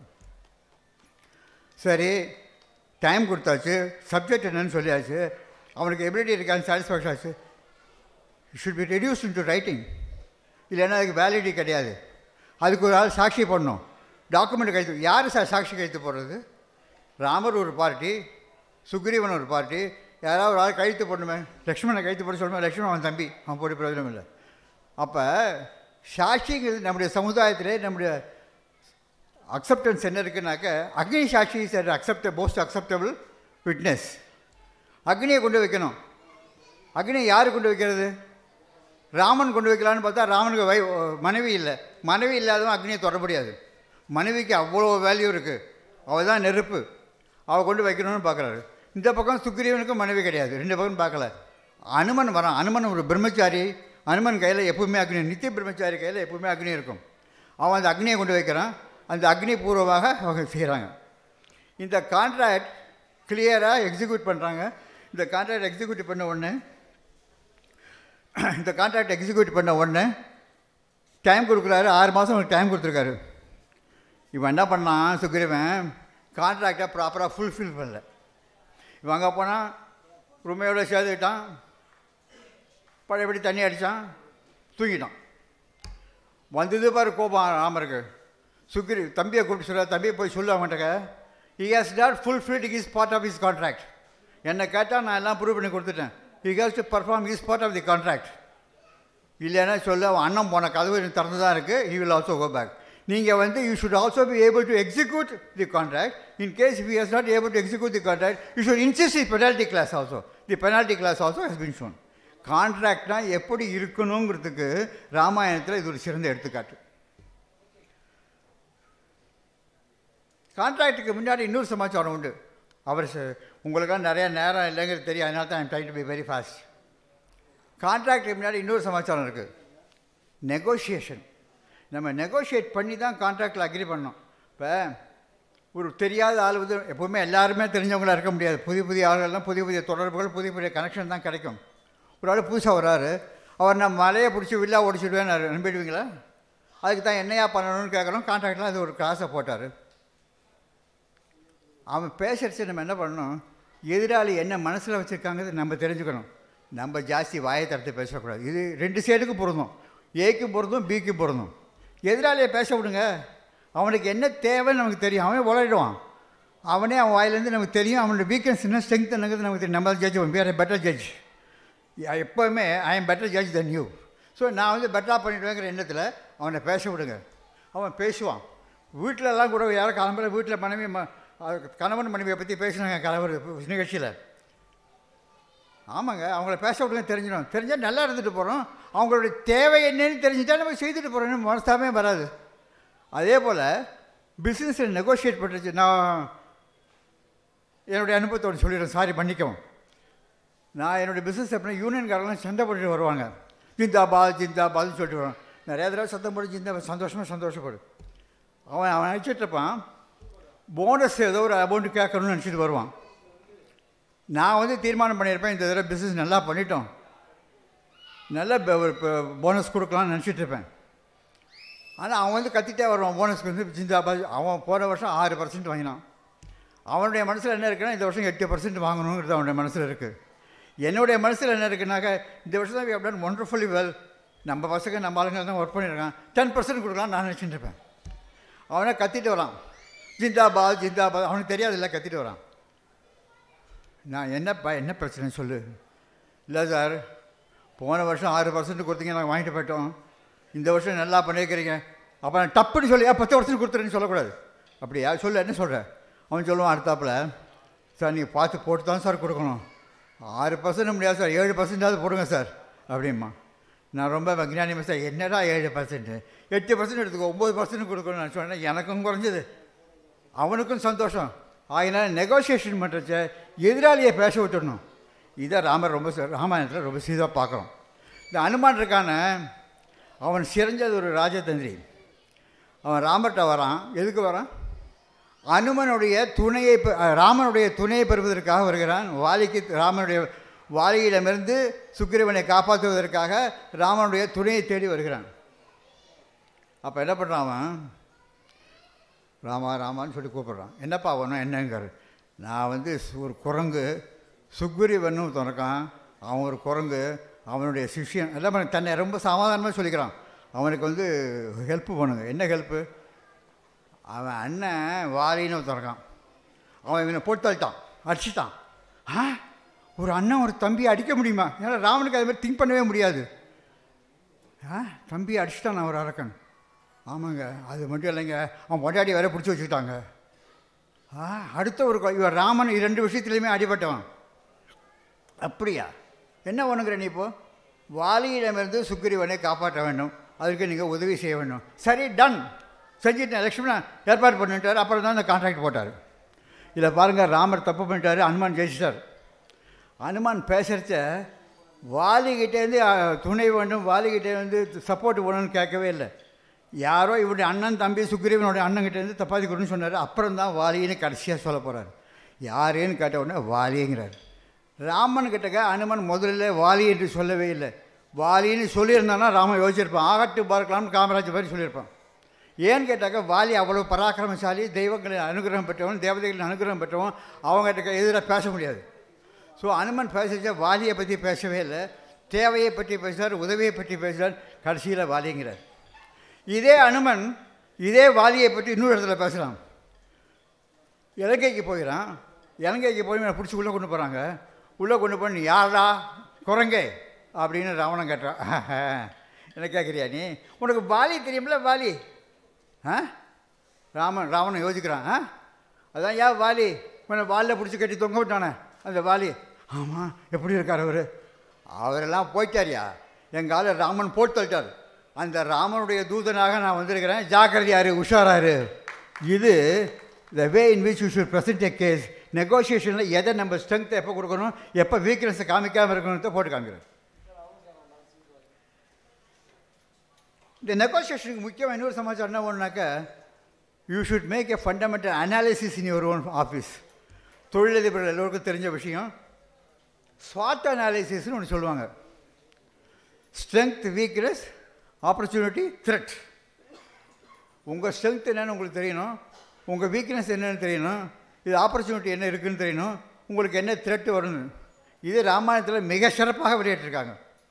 சரி டைம் கொடுத்தாச்சு சப்ஜெக்ட் என்னன்னு சொல்லியாச்சு அவனுக்கு எபிலிட்டி இருக்கான்னு சாட்டிஸ்ஃபேக்ஷன் ஆச்சு should be reduce into writing இல்லைன்னா அதுக்கு வேலிடிட்டி கிடையாது அதுக்கு ஒரு ஆள் சாட்சி பண்ணணும் டாக்குமெண்ட் கைத்து யார் சார் சாட்சி கைத்து போடுறது ராமர் ஒரு பார்ட்டி சுக்ரீவன் ஒரு பார்ட்டி யாராவது ஒரு ஆள் கைத்து போடணுமே லக்ஷ்மணனை கைத்து போட சொல்லுமே லக்ஷ்மணன் அவன் தம்பி அவன் போட்டு பிரயோஜனம் இல்லை அப்போ சாட்சிங்கிறது நம்முடைய சமுதாயத்திலே நம்முடைய அக்செப்டன்ஸ் என்ன இருக்குன்னாக்க அக்னி சாட்சி is accept most acceptable witness அக்னியை கொண்டு வைக்கணும் அக்னி யார் கொண்டு வைக்கிறது ராமன் கொண்டு வைக்கலான்னு பார்த்தா ராமனுக்கு வை மனைவி இல்லை மனைவி இல்லாதவன் அக்னியை தொட முடியாது மனைவிக்கு அவ்வளோ வேல்யூ இருக்குது அவள் தான் நெருப்பு அவள் கொண்டு வைக்கணும்னு பார்க்குறாரு இந்த பக்கம் சுக்ரீவனுக்கும் மனைவி கிடையாது ரெண்டு பக்கம் பார்க்கல அனுமன் வரான் அனுமன் ஒரு பிரம்மச்சாரி அனுமன் கையில் எப்பவுமே அக்னி நித்திய பிரம்மச்சாரி கையில் எப்பவுமே அக்னி இருக்கும் அவன் அந்த அக்னியை கொண்டு வைக்கிறான் அந்த அக்னி பூர்வமாக அவங்க செய்கிறாங்க இந்த கான்ட்ராக்ட் கிளியராக எக்ஸிக்யூட் பண்ணுறாங்க இந்த கான்ட்ராக்ட் எக்ஸிக்யூட் பண்ண உடனே இந்த கான்ட்ராக்ட் எக்ஸிக்யூட் பண்ண உடனே டைம் கொடுக்குறாரு ஆறு மாதம் அவனுக்கு டைம் கொடுத்துருக்காரு இவன் என்ன பண்ணான் சுக்ரீவன் கான்ட்ராக்டை ப்ராப்பராக ஃபுல்ஃபில் பண்ணல இவன் அங்கே போனால் ரூமையோட சேர்த்துக்கிட்டான் பழையபடி தண்ணி அடித்தான் தூங்கிட்டான் வந்தது பாரு கோபம் ராமருக்கு சுக்ரி தம்பியை கூப்பிட்டு சொல்ல தம்பியை போய் சொல்லு அவன்கிட்ட he has not fulfilled his part of his contract என்னை கேட்டால் நான் எல்லாம் ப்ரூவ் பண்ணி கொடுத்துட்டேன் he has to perform his part of the contract இல்லைன்னா சொல்ல அவன் அண்ணன் போன கதவு எனக்கு திறந்து தான் இருக்குது he will also go back நீங்கள் வந்து you should also be able to execute the contract in case we has not able to execute the contract you should insist the penalty clause also the penalty clause also has been shown கான்ட்ராக்ட்னா எப்படி இருக்கணுங்கிறதுக்கு ராமாயணத்தில் இது ஒரு சிறந்த எடுத்துக்காட்டு கான்ட்ராக்டுக்கு முன்னாடி இன்னொரு சமாச்சாரம் உண்டு அவர் ச- உங்களுக்கெல்லாம் நிறைய நேரம் இல்லைங்கிறது தெரியும் அதனால தான் I'm try to be very fast கான்ட்ராக்டுக்கு முன்னாடி இன்னொரு சமாச்சாரம் இருக்குது நெகோஷியேஷன் நம்ம நெகோஷியேட் பண்ணி தான் கான்ட்ராக்டில் அக்ரி பண்ணோம் இப்போ ஒரு தெரியாத ஆள் வந்து எப்போவுமே எல்லாருமே தெரிஞ்சவங்களா இருக்க முடியாது புதிய புதிய ஆள்கள்லாம் புதிய புதிய தொடர்புகள் புதிய புதிய கனெக்ஷன் தான் கிடைக்கும் ஒரு ஆள் புதுசாக வராரு அவர் நான் மலையை பிடிச்சி வில்லா ஓடிச்சுடுவேன் நம்பிடுவீங்களா அதுக்கு தான் என்னையா பண்ணணும்னு கேட்குறோம் கான்ட்ராக்டில் அது ஒரு கிளாஸை போட்டார் அவன் பேசுறச்சு நம்ம என்ன பண்ணணும் எதிராளி என்ன மனசில் வச்சுருக்காங்கிறது நம்ம தெரிஞ்சுக்கணும் நம்ம ஜாஸ்தி வாயை தடுத்து பேசக்கூடாது இது ரெண்டு சைடுக்கும் பொருந்தும் ஏக்கும் பொருந்தும் பிக்கும் பொருந்தும் எதிராளியை பேச விடுங்க அவனுக்கு என்ன தேவைன்னு நமக்கு தெரியும் அவன் உளறிடுவான் அவனே அவன் வாயிலேருந்து நமக்கு தெரியும் அவனோட வீக்னஸ் என்ன ஸ்ட்ரென்த் என்னங்கிறது நமக்கு தெரியும் நம்ம ஜட்ஜ் வேறு பெட்டர் ஜட்ஜ் எப்போவுமே I am better judge than you so நான் வந்து பெட்டராக பண்ணிடுவேங்கிற எண்ணத்தில் அவனை பேச விடுங்க அவன் பேசுவான் வீட்டிலலாம் கூட யாரும் கிளம்புற வீட்டில் மனைவி ம அது கணவன் மனைவியை பற்றி பேசினாங்க கலவர் நிகழ்ச்சியில் ஆமாங்க அவங்கள பேச விடுங்க தெரிஞ்சிடும் தெரிஞ்சால் நல்லா இருந்துட்டு போகிறோம் அவங்களுடைய தேவை என்னன்னு தெரிஞ்சுட்டா நம்ம செய்துட்டு போகிறோம் மனசாமே வராது அதே போல் பிஸ்னஸில் நெகோஷியேட் பண்ணுறது நான் என்னுடைய அனுபவத்தோடு சொல்லிடுறேன் சாரி மன்னிக்கவும் நான் என்னுடைய பிஸ்னஸ் அப்படின்னா யூனியன்காரெல்லாம் சண்டை போட்டுட்டு வருவாங்க ஜிந்தாபாத் ஜிந்தாபாத்னு சொல்லிட்டு வருவான் நிறைய தடவை சத்தம் போட்டு ஜிந்தா சந்தோஷமாக சந்தோஷப்படு அவன் அவன் நினச்சிட்டு இருப்பான் போனஸ் ஏதோ ஒரு அமௌண்ட் கேட்கணும்னு நினச்சிட்டு வருவான் நான் வந்து தீர்மானம் பண்ணியிருப்பேன் இந்த தடவை பிஸ்னஸ் நல்லா பண்ணிட்டோம் நல்ல ப- ஒரு போனஸ் கொடுக்கலாம்னு நினச்சிட்டு இருப்பேன் ஆனால் அவன் வந்து கத்திட்டே வருவான் போனஸ்க்கு வந்து ஜிந்தாபாத் அவன் போன வருஷம் ஆறு பர்சன்ட் வாங்கினான் அவனுடைய மனசில் என்ன இருக்குன்னா இந்த வருஷம் எட்டு பர்சன்ட் வாங்கணுங்கிறது அவனுடைய மனசில் இருக்குது என்னுடைய மனசில் என்ன இருக்குனாக்க இந்த வருஷம் தான் அப்படின் ஒண்டர்ஃபுல்லி வெல் நம்ம பசங்க நம்ம ஆளுங்க தான் ஒர்க் பண்ணியிருக்கான் டென் பர்சன்ட் கொடுக்கலாம் நான் நினச்சிட்டு இருப்பேன் அவனை கத்திட்டு வரான் ஜிந்தாபாத் ஜிந்தாபாத் அவனுக்கு தெரியாதுல்ல கத்திட்டு வரான் நான் என்னப்பா என்ன பிரச்சனை சொல்லு இல்லை சார் போன வருஷம் ஆறு பர்சன்ட் கொடுத்தீங்க நாங்கள் வாங்கிட்டு போயிட்டோம் இந்த வருஷம் நல்லா பண்ணியிருக்கிறீங்க அப்போ நான் டப்புன்னு சொல்லி "ஆ, பத்து பர்சன்ட் கொடுத்துருன்னு சொல்லக்கூடாது அப்படியா சொல்லு என்ன சொல்கிற அவன் சொல்லுவான் அடுத்தாப்புல சார் நீங்கள் பார்த்து போட்டு தான் சார் கொடுக்கணும் ஆறு பர்சன்ட் முடியாது சார் ஏழு பர்சன்டாவது போடுங்க சார் அப்படிம்மா நான் ரொம்ப விஞ்ஞானி சார் என்னடா ஏழு பர்சன்ட் எட்டு பர்சன்ட் எடுத்துக்கோ ஒம்பது பர்சன்ட் கொடுக்கணும்னு நான் சொன்னேன் எனக்கும் குறைஞ்சது அவனுக்கும் சந்தோஷம் ஆகினால நெகோசியேஷன் பண்ணுறச்ச எதிராளியை பேச விட்டுடணும் இதை ராமர் ரொம்ப சி- ராமாயணத்தில் ரொம்ப சீதாக பார்க்குறோம் இந்த அனுமான் இருக்கான அவன் சிறஞ்சது ஒரு ராஜதந்திரி அவன் ராமர்கிட்ட வரான் எதுக்கு வரான் அனுமனுடைய துணையை பெ- அஹ், ராமனுடைய துணையை பெறுவதற்காக வருகிறான் வாலிக்கு ராமனுடைய வாலியிடமிருந்து சுக்கிரவனை காப்பாற்றுவதற்காக ராமனுடைய துணையை தேடி வருகிறான் அப்போ என்ன பண்ணுறான் அவன் ராமா ராமான்னு சொல்லி கூப்பிட்றான் என்னப்பா அவனும் என்னங்காரு நான் வந்து சு- ஒரு குரங்கு சுக்ரீவன் ஒருத்தன் இருக்கான் அவன் ஒரு குரங்கு அவனுடைய சிஷ்யன் எல்லாம் பண்ண- தன்னை ரொம்ப சமாதானமாக சொல்லிக்கிறான் அவனுக்கு வந்து ஹெல்ப் பண்ணுங்க என்ன ஹெல்ப்பு அவன் அண்ணன் வாலின்னு ஒருத்தன் இருக்கான் அவன் இவனை போட்டு தள்ளிட்டான் அடிச்சிட்டான் ஆ ஒரு அண்ணன் ஒரு தம்பியை அடிக்க முடியுமா ஏன்னா ராவனுக்கு அது மாதிரி திங்க் பண்ணவே முடியாது ஆ தம்பியை அடிச்சிட்டான் நான் ஒரு அரக்கன் ஆமாங்க அது மட்டும் இல்லைங்க அவன் பொண்டாடி வேற பிடிச்சி வச்சுக்கிட்டாங்க ஆ அடுத்த ஒரு கொ- இவன் ராமன் இரண்டு விஷயத்துலையுமே அடிபட்டவன் அப்படியா என்ன பண்ணுங்கிற நீ இப்போ வாலியிடமிருந்து சுக்கிரீவனை காப்பாற்ற வேண்டும் அதற்கு நீங்கள் உதவி செய்ய வேண்டும் சரி டன் செஞ்சுட்டேன் லக்ஷ்மணன் ஏற்பாடு பண்ணிட்டார் அப்புறம் தான் அந்த கான்ட்ராக்ட் போட்டார் இதில் பாருங்கள் ராமர் தப்பு பண்ணிட்டாரு அனுமான் ஜெயிச்சிட்டார் அனுமான் பேசுகிறச்ச வாலிகிட்டேருந்து துணை வேண்டும் வாலிகிட்டே வந்து சப்போர்ட் வேணும்னு கேட்கவே இல்லை யாரோ இவருடைய அண்ணன் தம்பி சுக்ரீவனுடைய அண்ணன்கிட்டேருந்து தப்பாதி கொடுன்னு சொன்னார் அப்புறம் தான் வாலின்னு கடைசியாக சொல்ல போகிறார் யாரேன்னு கேட்ட உடனே வாலிங்கிறார் ராமன் கிட்டக்க அனுமன் முதல்ல வாலி என்று சொல்லவே இல்லை வாலின்னு சொல்லியிருந்தானா ராமன் யோசிச்சிருப்பான் ஆகட்டு பார்க்கலாம்னு காமராஜ் மாதிரி சொல்லியிருப்பான் ஏன்னு கேட்டாக்க வாலி அவ்வளோ பராக்கிரமசாலி தெய்வங்களின் அனுகிரகம் பெற்றவன் தேவதைகளின் அனுகிரகம் பெற்றவன் அவங்ககிட்ட எதிராக பேச முடியாது ஸோ அனுமன் பேசிச்சா வாலியை பற்றி பேசவே இல்லை தேவையை பற்றி பேசுகிறார் உதவியை பற்றி பேசுகிறார் கடைசியில் வாலிங்கிறார் இதே அனுமன் இதே வாலியை பற்றி இன்னொரு இடத்துல பேசலாம் இலங்கைக்கு போயிடான் இலங்கைக்கு போய் என்னை பிடிச்சி உள்ளே கொண்டு போகிறாங்க உள்ளே கொண்டு போய் நீ யாரா குரங்கே அப்படின்னு ராவணன் கேட்டான் என்ன கேட்குறியா நீ உனக்கு வாலி தெரியுமில்ல வாலி ஆ ராமன் ராவணன் யோசிக்கிறான் ஆ அதான் ஏன் வாலி உன்னை வாலில் பிடிச்சி கட்டி தொங்க விட்டானே அந்த வாலி ஆமாம் எப்படி இருக்கார் அவர் அவரெல்லாம் போயிட்டாரியா எங்கால ராமன் போட்டு தள்ளிட்டார் அந்த ராமனுடைய தூதனாக நான் வந்திருக்கிறேன் ஜாக்கிரதையாரு உஷாராரு இது the way in which you should present a case நெகோசியேஷனில் எதை நம்ம ஸ்ட்ரென்த்தை எப்போ கொடுக்கணும் எப்போ வீக்னஸை காமிக்காமல் இருக்கணும்னு போட்டு காமிக்கிறேன் இந்த நெகோசியேஷனுக்கு முக்கியமாக இன்னொரு சமாச்சாரம் என்ன ஒன்றுனாக்கா you should make a fundamental analysis in your own office தொழிலதிபர்கள் எல்லோருக்கும் தெரிஞ்ச விஷயம் ஸ்வாட் அனாலிசிஸ்னு ஒன்று சொல்லுவாங்க ஸ்ட்ரென்த் வீக்னஸ் ஆப்பர்ச்சுனிட்டி த்ரெட் உங்கள் ஸ்ட்ரென்த் என்னன்னு உங்களுக்கு தெரியணும் உங்கள் வீக்னஸ் என்னன்னு தெரியணும் இது ஆப்பர்ச்சுனிட்டி என்ன இருக்குன்னு தெரியணும் உங்களுக்கு என்ன த்ரெட் வரணும் இது ராமாயணத்தில் மிக சிறப்பாக வெளியிட்டிருக்காங்க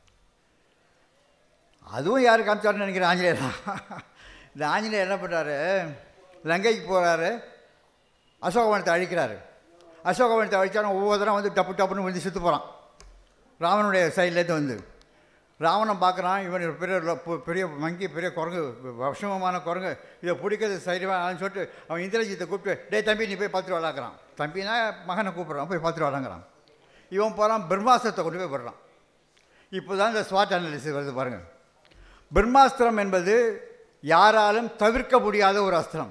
அதுவும் யார் காமிச்சாருன்னு நினைக்கிறேன் ஆஞ்சநேயர் தான் இந்த ஆஞ்சநேயர் என்ன பண்ணுறாரு லங்கைக்கு போகிறாரு அசோகவனத்தை அழிக்கிறாரு அசோகவனத்தை அழித்தாலும் ஒவ்வொரு தரம் வந்து டப்பு டப்புன்னு வந்து செத்து போகிறான் ராவனுடைய சைட்லேருந்து வந்து ராவணன் பார்க்குறான் இவன் ஒரு பெரிய லொ- பு- பெரிய மங்கி பெரிய குரங்கு விஷமமான குரங்கு இதை பிடிக்கிறது சரிவான்னு சொல்லிட்டு அவன் இந்திரஜித்தை கூப்பிட்டு டேய் தம்பி நீ போய் பார்த்துட்டு வளாக்குறான் தம்பினா மகனை கூப்பிட்றான் போய் பார்த்துட்டு வளாங்குறான் இவன் போகிறான் பிரம்மாஸ்திரத்தை கொண்டு போய் போடுறான் இப்போ தான் இந்த ஸ்வாட் அனாலிசிஸ் வருது பாருங்கள் பிரம்மாஸ்திரம் என்பது யாராலும் தவிர்க்க முடியாத ஒரு அஸ்திரம்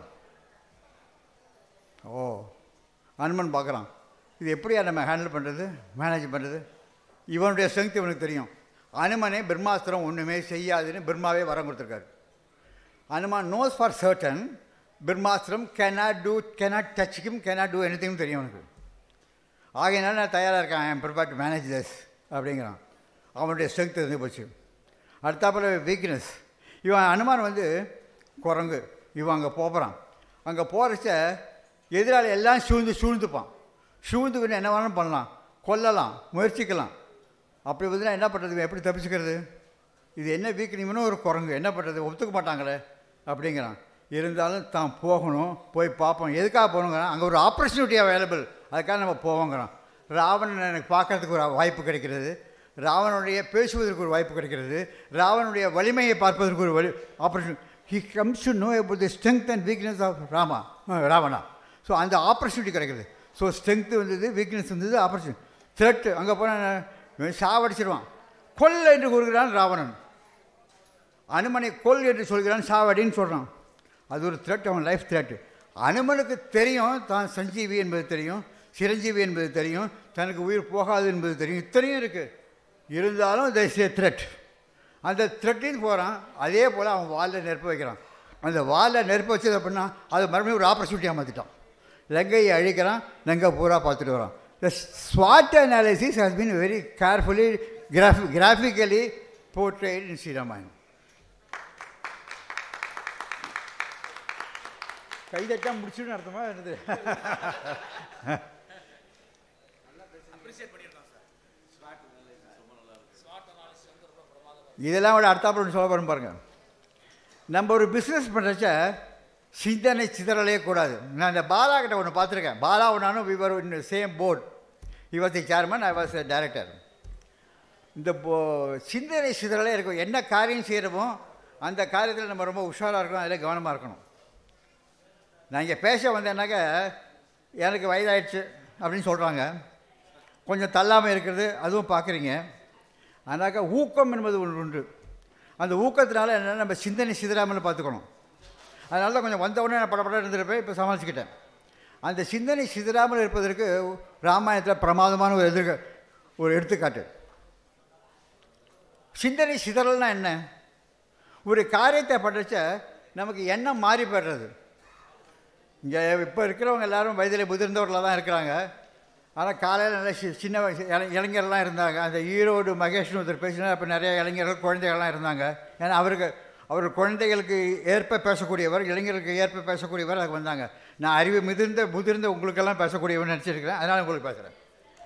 ஓ அனுமன் பார்க்குறான் இது எப்படியா நம்ம ஹேண்டில் பண்ணுறது மேனேஜ் பண்ணுறது இவனுடைய ஸ்ட்ரென்த் இவனுக்கு தெரியும் அனுமனே பிரம்மாஸ்திரம் ஒன்றுமே செய்யாதுன்னு பிரம்மாவே வரம் கொடுத்துருக்காரு அனுமான் நோஸ் ஃபார் சர்டன் பிரம்மாஸ்திரம் cannot do cannot touch him cannot do anything தெரியும் அவனுக்கு ஆகையினால நான் தயாராக இருக்கேன் I am prepare to manage this அப்படிங்கிறான் அவனுடைய ஸ்ட்ரென்த் இருந்து போச்சு அடுத்தாப்புல வீக்னஸ் இவன் அனுமான் வந்து குரங்கு இவன் அங்கே போகிறான் அங்கே போகிறச்ச எதிராளி எல்லாம் சூழ்ந்து சூழ்ந்துப்பான் சூழ்ந்துக்கிட்டு என்ன வேணாலும் பண்ணலாம் கொல்லலாம் முயற்சிக்கலாம் அப்படி வந்து நான் என்ன பண்ணுறது இவன் எப்படி தப்பிச்சுக்கிறது இது என்ன வீக் இவனும் ஒரு குரங்கு என்ன பண்ணுறது ஒத்துக்க மாட்டாங்களே அப்படிங்கிறான் இருந்தாலும் தான் போகணும் போய் பார்ப்போம் எதுக்காக போகணுங்கிறான் அங்கே ஒரு ஆப்பர்ச்சுனிட்டி அவைலபிள் அதுக்காக நம்ம போவோங்கிறான் ராவணன் எனக்கு பார்க்கறதுக்கு ஒரு வாய்ப்பு கிடைக்கிறது ராவனுடைய பேசுவதற்கு ஒரு வாய்ப்பு கிடைக்கிறது ராவனுடைய வலிமையை பார்ப்பதற்கு ஒரு வழி opportunity he comes to know about the strength and weakness of Rama ah, Ravana so அந்த ஆப்பர்ச்சுனிட்டி கிடைக்கிறது ஸோ ஸ்ட்ரென்த்து வந்தது வீக்னஸ் வந்தது ஆப்பர்ச்சுனிட்டி த்ரெட்டு அங்கே போனால் சாவடிச்சிருவான் கொல் என்று கூறுகிறான் ராவணன் அனுமனை கொல் என்று சொல்கிறான் சாவடின்னு சொல்கிறான் அது ஒரு த்ரெட் அவன் லைஃப் த்ரெட் அனுமனுக்கு தெரியும் தான் சஞ்சீவி என்பது தெரியும் சிரஞ்சீவி என்பது தெரியும் தனக்கு உயிர் போகாது என்பது தெரியும் இத்தனையும் இருக்குது இருந்தாலும் தேசிய த்ரெட் அந்த த்ரெட்டின்னு போகிறான் அதே போல் அவன் வாலில் நெருப்பு வைக்கிறான் அந்த வாலில் நெருப்பு வச்சது அப்படின்னா அது மறுபடியும் ஒரு ஆப்பர்ச்சுனிட்டியாக மாற்றிட்டான் லங்கையை அழிக்கிறான் லங்கை பூரா பார்த்துட்டு வரான் த ஸ்வாட் analysis has been very carefully graphi graphically portrayed in Sri Ramayanam கைதட்டா முடிச்சுன்னு அர்த்தமா இருந்தது இதெல்லாம் விட அடுத்தாப்புல சொல்ல போகிறோம் பாருங்க நம்ம ஒரு பிஸ்னஸ் பண்ணுறச்ச சிந்தனை சிதறலே கூடாது நான் இந்த பாலா கிட்ட ஒன்று பார்த்துருக்கேன் பாலா நானும் we were in same board he was the chairman I was director இந்த போ சிந்தனை சிதறலே இருக்கும் என்ன காரியம் செய்கிறோமோ அந்த காரியத்தில் நம்ம ரொம்ப உஷாராக இருக்கணும் அதில் கவனமாக இருக்கணும் நான் இங்கே பேச வந்தேன்னாக்க எனக்கு வயதாயிடுச்சு அப்படின்னு சொல்கிறாங்க கொஞ்சம் தள்ளாமல் இருக்கிறது அதுவும் பார்க்குறீங்க ஆனாக்கா ஊக்கம் என்பது ஒன்று உண்டு அந்த ஊக்கத்தினால என்ன நம்ம சிந்தனை சிதறாமல் பார்த்துக்கணும் அதனால தான் கொஞ்சம் வந்த உடனே நான் படப்பட இருந்திருப்பேன் இப்போ சமாளிச்சுக்கிட்டேன் அந்த சிந்தனை சிதறாமல் இருப்பதற்கு ராமாயணத்தில் பிரமாதமான ஒரு எதிர்க ஒரு எடுத்துக்காட்டு சிந்தனை சிதறல்னா என்ன ஒரு காரியத்தை படைச்ச நமக்கு எண்ணம் மாறி போயிடுறது இங்கே இப்போ இருக்கிறவங்க எல்லாரும் வயதில் முதிர்ந்தவர்களாக தான் இருக்கிறாங்க ஆனால் காலையில் நல்ல சி சின்ன வயசு இள- இளைஞர்லாம் இருந்தாங்க அந்த ஈரோடு மகேஷ்னு ஒருத்தர் பேசினா அப்போ நிறைய இளைஞர்கள் குழந்தைகள்லாம் இருந்தாங்க ஏன்னா அவருக்கு அவர் குழந்தைகளுக்கு ஏற்ப பேசக்கூடியவர் இளைஞர்களுக்கு ஏற்ப பேசக்கூடியவர் அதுக்கு வந்தாங்க நான் அறிவு மிகுந்த முதிர்ந்த உங்களுக்கெல்லாம் பேசக்கூடியவன் நினச்சிருக்கிறேன் அதனால் உங்களுக்கு பேசுகிறேன்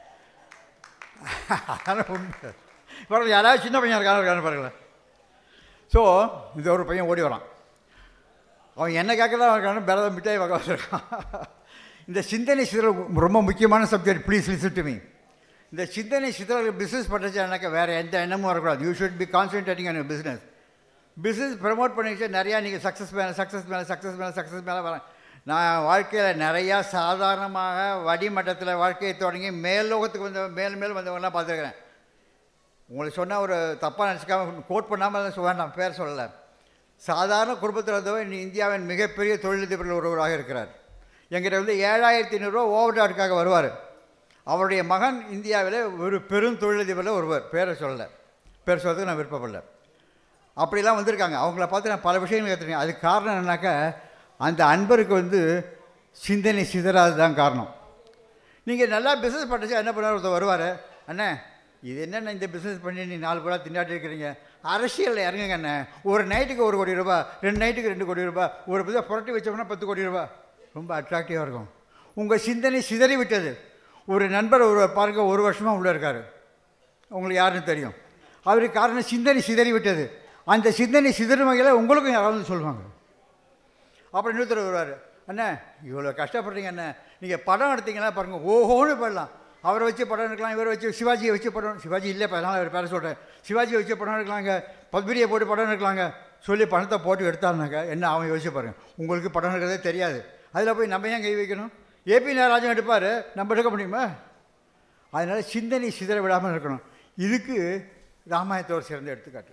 அதனால் உண்மை பாருங்க யாராவது சின்ன பையன் இருக்கான்னு இருக்கான்னு பாருங்களேன் ஸோ இந்த ஒரு பையன் ஓடி வரான் அவன் என்ன கேட்க தான் இருக்கான்னு பிறத மிட்டாய் வகை வச்சிருக்கான் இந்த சிந்தனை சிதறல் ரொம்ப முக்கியமான subject please listen to me இந்த சிந்தனை சிதறல் பிஸ்னஸ் பண்ணுறச்சானாக்கா வேறு எந்த எண்ணமும் வரக்கூடாது you should be concentrating on business business promote பண்ணிச்சு நிறையா நீங்கள் சக்ஸஸ் மேலே சக்ஸஸ் மேலே சக்ஸஸ் மேலே சக்ஸஸ் மேலே வரேன் நான் வாழ்க்கையில் நிறையா சாதாரணமாக வடிமட்டத்தில் வாழ்க்கையை தொடங்கி மேல் லோகத்துக்கு வந்த மேல் மேல் வந்தவங்கலாம் பார்த்துருக்கிறேன் உங்களுக்கு சொன்னால் ஒரு தப்பாக நினச்சிக்காம கோட் பண்ணாமல் சொல்ல வேண்டாம் பேர் சொல்லலை சாதாரண குடும்பத்தில் இருந்தவர் இன்னி இந்தியாவின் மிகப்பெரிய தொழிலதிபர்கள் ஒருவராக இருக்கிறார் எங்கிட்ட வந்து ஏழாயிரத்தி ஐநூறுரூவா ஓவர் டாட்டுக்காக வருவார் அவருடைய மகன் இந்தியாவில் ஒரு பெரும் தொழிலதிபரில் ஒருவர் பேரை சொல்லலை பேர் சொல்றதுக்கு நான் விருப்பப்படல அப்படிலாம் வந்திருக்காங்க அவங்கள பார்த்து நான் பல விஷயங்கள் கற்றுருக்கேன் அதுக்கு காரணம் என்னன்னாக்கா அந்த அன்பருக்கு வந்து சிந்தனை சிதறாது தான் காரணம் நீங்கள் நல்லா பிஸ்னஸ் பண்ணுறச்சா என்ன பண்ணுவார் ஒருத்தர் வருவார் அண்ணே இது என்னென்ன இந்த பிஸ்னஸ் பண்ணி நீ நாலு பேராக திண்டாட்டி இருக்கிறீங்க அரசியலில் இறங்குங்க அண்ணே ஒரு நைட்டுக்கு ஒரு கோடி ரூபாய் ரெண்டு நைட்டுக்கு ரெண்டு கோடி ரூபாய் ஒரு புதுசாக புரட்டி வச்சோம்னா பத்து கோடி ரூபாய் ரொம்ப அட்ராக்டிவாக இருக்கும் உங்கள் சிந்தனை சிதறி விட்டது ஒரு நண்பர் ஒரு பாருங்க ஒரு வருஷமாக உள்ளே இருக்கார் உங்களுக்கு யாருன்னு தெரியும் அவருக்கு காரணம் சிந்தனை சிதறி விட்டது அந்த சிந்தனை சிதறும் வகையில் உங்களுக்கும் யாராவது சொல்லுவாங்க அப்புறம் இன்னொருத்தர் வருவார் அண்ணே இவ்வளோ கஷ்டப்படுறீங்க அண்ணே நீங்கள் படம் எடுத்தீங்கன்னா பாருங்கள் ஓஹோன்னு போடலாம் அவரை வச்சு படம் எடுக்கலாம் இவரை வச்சு சிவாஜியை வச்சு படம் சிவாஜி இல்லை இப்போ அதனால் அவர் பேர சொல்கிறேன் சிவாஜியை வச்சு படம் எடுக்கலாங்க பத்மிரியை போட்டு படம் எடுக்கலாங்க சொல்லி பணத்தை போட்டு எடுத்தாருனாக்க என்ன அவன் யோசிச்சு பாருங்க உங்களுக்கு படம் எடுக்கிறதே தெரியாது அதில் போய் நம்ம ஏன் கை வைக்கணும் ஏபி நாராஜன் எடுப்பார் நம்ம எடுக்க முடியுமா அதனால் சிந்தனை சிதற விடாமல் இருக்கணும் இதுக்கு ராமாயணத்தை ஒரு சிறந்த எடுத்துக்காட்டு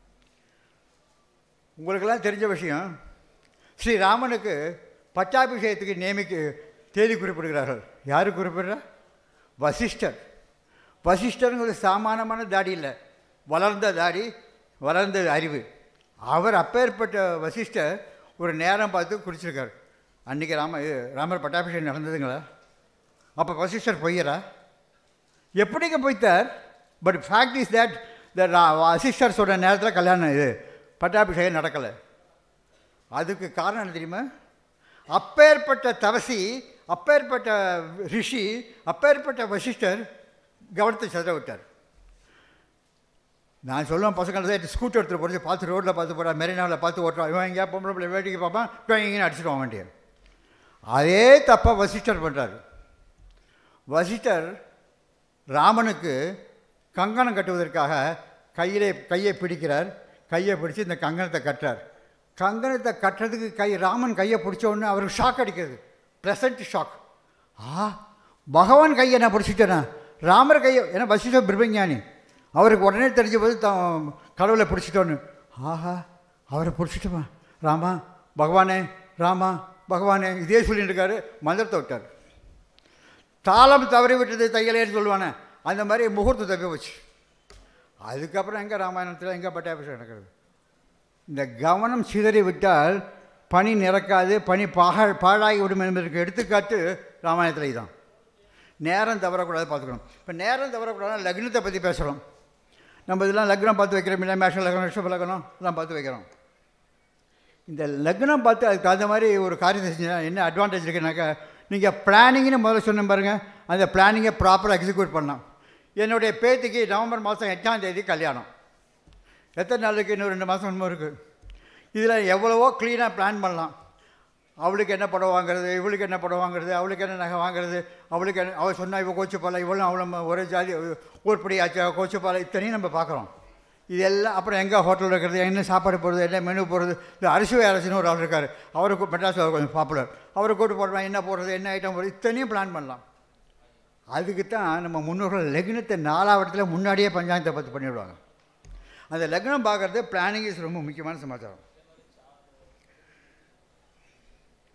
உங்களுக்கெல்லாம் தெரிஞ்ச விஷயம் ஸ்ரீ ராமனுக்கு பட்டாபிஷேகத்துக்கு நியமிக்க தேதி குறிப்பிடுகிறார்கள் யார் குறிப்பிடுறா வசிஷ்டர் வசிஷ்டருங்கிறது சாமானமான தாடி இல்லை வளர்ந்த தாடி வளர்ந்த அறிவு அவர் அப்பேற்பட்ட வசிஷ்டர் ஒரு நேரம் பார்த்து குறிச்சிருக்கார் அன்றைக்கி ராம இது ராமர் பட்டாபிஷேகம் நடந்ததுங்களா அப்போ வசிஷ்டர் பொய்யரா எப்படிங்க போய்த்தார் but fact is that the வசிஷ்டர் சொல்கிற நேரத்தில் கல்யாணம் இது பட்டாபிஷேகம் நடக்கலை அதுக்கு காரணம் என்ன தெரியுமா அப்பேற்பட்ட தவசி அப்பேற்பட்ட ரிஷி அப்பேற்பட்ட வசிஷ்டர் கவனத்தை செதற விட்டார் நான் சொல்லுவேன் பசங்களை ஸ்கூட்டர் எடுத்துகிட்டு போகிறது பார்த்து ரோட்டில் பார்த்து போடா மெரினாவில் பார்த்து ஓட்டுறான் இவன் எங்கேயா பொம்பளை பிள்ளை வேடிக்கை பார்ப்பான் இப்போ எங்கேயும் அடிச்சுடுவான் வண்டியை அதே தப்பாக வசிஷ்டர் பண்ணுறாரு வசிஷ்டர் ராமனுக்கு கங்கணம் கட்டுவதற்காக கையிலே கையை பிடிக்கிறார் கையை பிடிச்சி இந்த கங்கணத்தை கட்டுறார் கங்கணத்தை கட்டுறதுக்கு கை ராமன் கையை பிடிச்ச உடனே அவருக்கு ஷாக் அடிக்கிறது ப்ளசண்ட் ஷாக் ஆ பகவான் கையை நான் பிடிச்சிட்டேனா ராமர் கையை ஏன்னா வசிஷ்ட பிரம்மஞானி அவருக்கு உடனே தெரிஞ்ச போது தான் கடவுளை பிடிச்சிட்டோன்னு ஆஹா அவரை பிடிச்சிட்டோமா ராமா பகவானே ராமா பகவானே இதே சொல்லிட்டு இருக்காரு மந்திரத்தை விட்டார் தாளம் தவறி விட்டது தையலேன்னு சொல்லுவானே அந்த மாதிரி முகூர்த்தம் தப்பி போச்சு அதுக்கப்புறம் எங்கே ராமாயணத்தில் எங்கே பட்டாபிஷேகம் நடக்கிறது இந்த கவனம் சிதறி விட்டால் பனி நிறக்காது பனி பாக பாழாகி விடும் என்பதற்கு எடுத்துக்காட்டு ராமாயணத்தில் இதுதான் நேரம் தவறக்கூடாது பார்த்துக்கணும் இப்போ நேரம் தவறக்கூடாது லக்னத்தை பற்றி பேசுகிறோம் நம்ம இதெல்லாம் லக்னம் பார்த்து வைக்கிறோம் இல்லை மேஷ லக்னம் ரிஷப லக்னம் இதெல்லாம் பார்த்து வைக்கிறோம் இந்த லக்னம் பார்த்து அதுக்கு தகுந்த மாதிரி ஒரு காரியத்தை செஞ்சால் என்ன அட்வான்டேஜ் இருக்குனாக்கா நீங்கள் பிளானிங்னு முதல்ல சொன்ன பாருங்கள் அந்த பிளானிங்கை ப்ராப்பராக எக்ஸிக்யூட் பண்ணலாம் என்னுடைய பேத்திக்கு நவம்பர் மாதம் எட்டாம் தேதி கல்யாணம் எத்தனை நாளுக்கு இன்னும் ரெண்டு மாதம் இன்னும் இருக்குது இதில் எவ்வளவோ க்ளீனாக பிளான் பண்ணலாம் அவளுக்கு என்ன படம் வாங்குறது இவளுக்கு என்ன படம் வாங்குறது அவளுக்கு என்ன நகை வாங்குறது அவளுக்கு என்ன அவள் சொன்னா இவள் கோச்சுப்பாலை இவளும் அவளும் ஒரே ஜாதி ஊர்படி ஆச்சா கோச்சுப்பாலை இத்தனையும் நம்ம பார்க்குறோம் இதெல்லாம் அப்புறம் எங்கே ஹோட்டலில் இருக்கிறது என்ன சாப்பாடு போடுறது என்ன மெனு போடுறது இந்த அரிசி அரசின்னு ஒரு ஆள் இருக்கார் அவருக்கு மெட்ராஸில் அவர் கொஞ்சம் பாப்புலர் அவரை கூட்டு போடுறோம் என்ன போடுறது என்ன ஐட்டம் போடுறது இத்தனையும் பிளான் பண்ணலாம் அதுக்கு தான் நம்ம முன்னோர்கள் லக்னத்தை நாலாவட்டத்தில் முன்னாடியே பஞ்சாயத்தை பற்றி பண்ணிவிடுவாங்க அந்த லக்னம் பார்க்குறது பிளானிங் இஸ் ரொம்ப முக்கியமான சமாச்சாரம்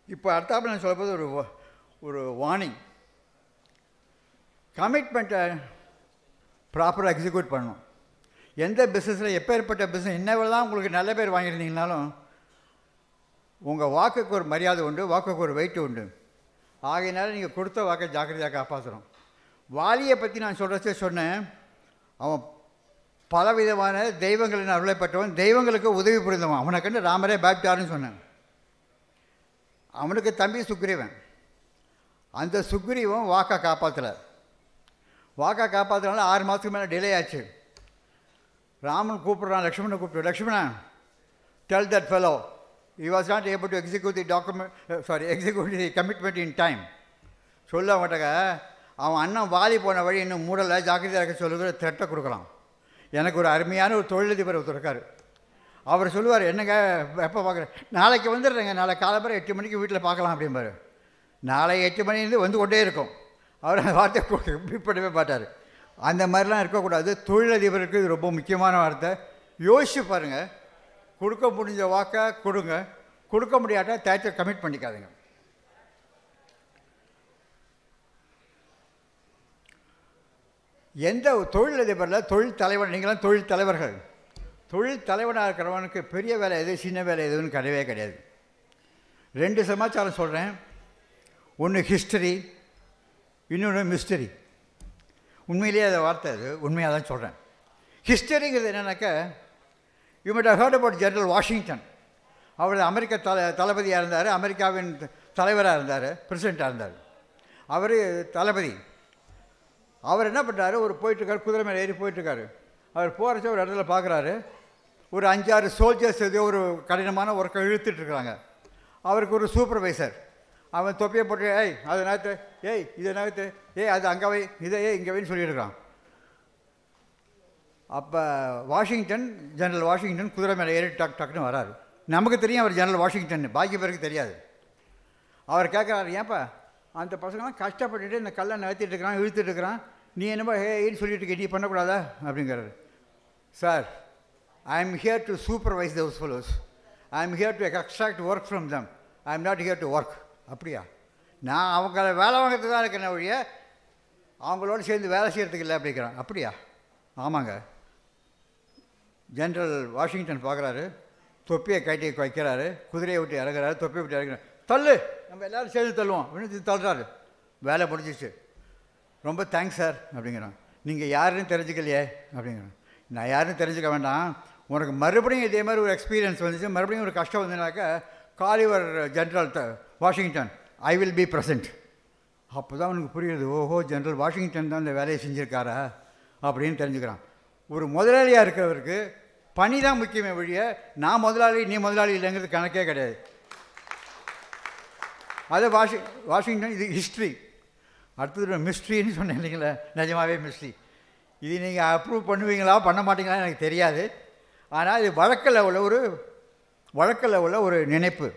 இப்போ அடுத்தாப்புல நான் சொல்லும்போது ஒரு வா- ஒரு வார்னிங் கமிட்மெண்ட்டை ப்ராப்பராக எக்ஸிக்யூட் பண்ணணும் எந்த பிஸ்னஸில் எப்பேற்பட்ட பிஸ்னஸ் என்ன தான் உங்களுக்கு நல்ல பேர் வாங்கியிருந்தீங்கனாலும் உங்கள் வாக்குக்கு ஒரு மரியாதை உண்டு வாக்குக்கு ஒரு வெயிட் உண்டு ஆகையினால நீங்கள் கொடுத்த வாக்கை ஜாக்கிரதையாக காப்பாற்றணும் வாலியை பற்றி நான் சொல்கிறச்சே சொன்னேன் அவன் பலவிதமான தெய்வங்களின் அருளை பெற்றவன் தெய்வங்களுக்கு உதவி புரிந்தவன் அவனை கண்டு ராமரே பேப்டார்னு சொன்னேன் அவனுக்கு தம்பி சுக்ரீவன் அந்த சுக்ரீவன் வாக்கை காப்பாற்றலை வாக்கை காப்பாற்றுறதுனால ஆறு மாதத்துக்கு மேலே டிலே ஆச்சு ராமன் கூப்பிட்றான் லக்ஷ்மணனை கூப்பிட்டு Lakshmana tell that fellow he was not able to execute the document uh, sorry execute the commitment in time சொல்ல அவன்கிட்ட அவன் அண்ணன் வாலி போன வழி இன்னும் மூடலை ஜாக்கிரதையாக இருக்க சொல்லுகிற த்ரெட்டை கொடுக்குறான் எனக்கு ஒரு அருமையான ஒரு தொழிலதிபர் ஒருத்தர் இருக்கார் அவர் சொல்லுவார் என்னங்க எப்போ பார்க்குறேன் நாளைக்கு வந்துடுறேங்க நாளை காலம்பரம் எட்டு மணிக்கு வீட்டில் பார்க்கலாம் அப்படிம்பாரு நாளை எட்டு மணிலேருந்து வந்து கொண்டே இருக்கும் அவர் அந்த வார்த்தை பிடிப்படவே மாட்டார் அந்த மாதிரிலாம் இருக்கக்கூடாது தொழிலதிபருக்கு இது ரொம்ப முக்கியமான வார்த்தை யோசிச்சு பாருங்கள் கொடுக்க முடிஞ்ச வாக்கை கொடுங்க கொடுக்க முடியாட்டா தேய்ச்ச கமிட் பண்ணிக்காதுங்க எந்த தொழிலதிபரில் தொழில் தலைவர் நீங்களாம் தொழில் தலைவர்கள் தொழில் தலைவனாக இருக்கிறவனுக்கு பெரிய வேலை எது சின்ன வேலை எதுன்னு கிடையவே கிடையாது ரெண்டு சமாச்சாரம் சொல்கிறேன் ஒன்று ஹிஸ்டரி இன்னொன்று மிஸ்டரி உண்மையிலேயே அதை வார்த்தை அது உண்மையாக தான் சொல்கிறேன் ஹிஸ்டரிங்கிறது என்னென்னாக்கா you might heard about General Washington அவர் அமெரிக்க தல தளபதியாக இருந்தார் அமெரிக்காவின் த- தலைவராக இருந்தார் பிரசிடெண்ட்டாக இருந்தார் அவர் தளபதி அவர் என்ன பண்ணுறாரு ஒரு போயிட்டுருக்காரு குதிரை மேலே ஏறி போயிட்டுருக்காரு அவர் போகிறச்ச ஒரு இடத்துல பார்க்குறாரு ஒரு அஞ்சாறு சோல்ஜர்ஸ் ஏதோ ஒரு கடினமான ஒர்க்கை இழுத்துட்ருக்குறாங்க அவருக்கு ஒரு சூப்பர்வைசர் அவன் தொப்பியை போட்டு ஏய் அது நகத்து ஏய் இது நகத்து ஏய் அது அங்கே வை இதை ஏய் இங்கே வைன்னு சொல்லியிருக்கான் அப்போ வாஷிங்டன் ஜெனரல் வாஷிங்டன் குதிரை மேலே ஏறி டக் டக்குன்னு வராரு நமக்கு தெரியும் அவர் ஜெனரல் வாஷிங்டன் பாக்கி பேருக்கு தெரியாது அவர் கேட்குறாரு ஏன்ப்பா அந்த பசங்களாம் கஷ்டப்பட்டுட்டு இந்த கல்லை நகர்த்திட்டு இருக்கிறான் இழுத்துட்டு இருக்கிறான் நீ என்னமோ ஹேன்னு சொல்லிட்டு இருக்க நீ பண்ணக்கூடாதா அப்படிங்கிறாரு sir I am here to supervise those fellows I am here to extract work from them I am not here to work அப்படியா நான் அவங்கள வேலை வாங்கிறதுக்கு தான் இருக்கேன் ஒழிய அவங்களோட சேர்ந்து வேலை செய்கிறதுக்கு இல்லை அப்படிங்கிறான் அப்படியா ஆமாங்க ஜென்ரல் வாஷிங்டன் பார்க்குறாரு தொப்பியை கட்டி வைக்கிறாரு குதிரையை விட்டு இறங்குறாரு தொப்பியை விட்டு இறங்குறாரு தள்ளு நம்ம எல்லாரும் சேர்ந்து தள்ளுவோம் அப்படின்னு தள்ளுறாரு வேலை முடிஞ்சிச்சு ரொம்ப தேங்க்ஸ் சார் அப்படிங்கிறான் நீங்கள் யாருன்னு தெரிஞ்சுக்கலையே அப்படிங்கிறான் நான் யாருன்னு தெரிஞ்சுக்க வேண்டாம் உனக்கு மறுபடியும் இதே மாதிரி ஒரு எக்ஸ்பீரியன்ஸ் வந்துச்சு மறுபடியும் ஒரு கஷ்டம் வந்ததுனாக்கா காலிவர் General Washington I will be present அப்போ தான் அவனுக்கு புரியுது ஓஹோ ஜென்ரல் வாஷிங்டன் தான் இந்த வேலையை செஞ்சுருக்காரா அப்படின்னு தெரிஞ்சுக்கிறான் ஒரு முதலாளியாக இருக்கிறவருக்கு பணி தான் முக்கியமே வழிய நான் முதலாளி நீ முதலாளி இல்லைங்கிறது கணக்கே கிடையாது அது வாஷி வாஷிங்டன் இது ஹிஸ்ட்ரி அடுத்தது மிஸ்ட்ரின்னு சொன்னேன் இல்லைங்களா நிஜமாவே மிஸ்ட்ரி இது நீங்கள் அப்ரூவ் பண்ணுவீங்களா பண்ண மாட்டீங்களா எனக்கு தெரியாது ஆனால் இது வழக்கில் உள்ள ஒரு வழக்கில் உள்ள ஒரு நினைப்பு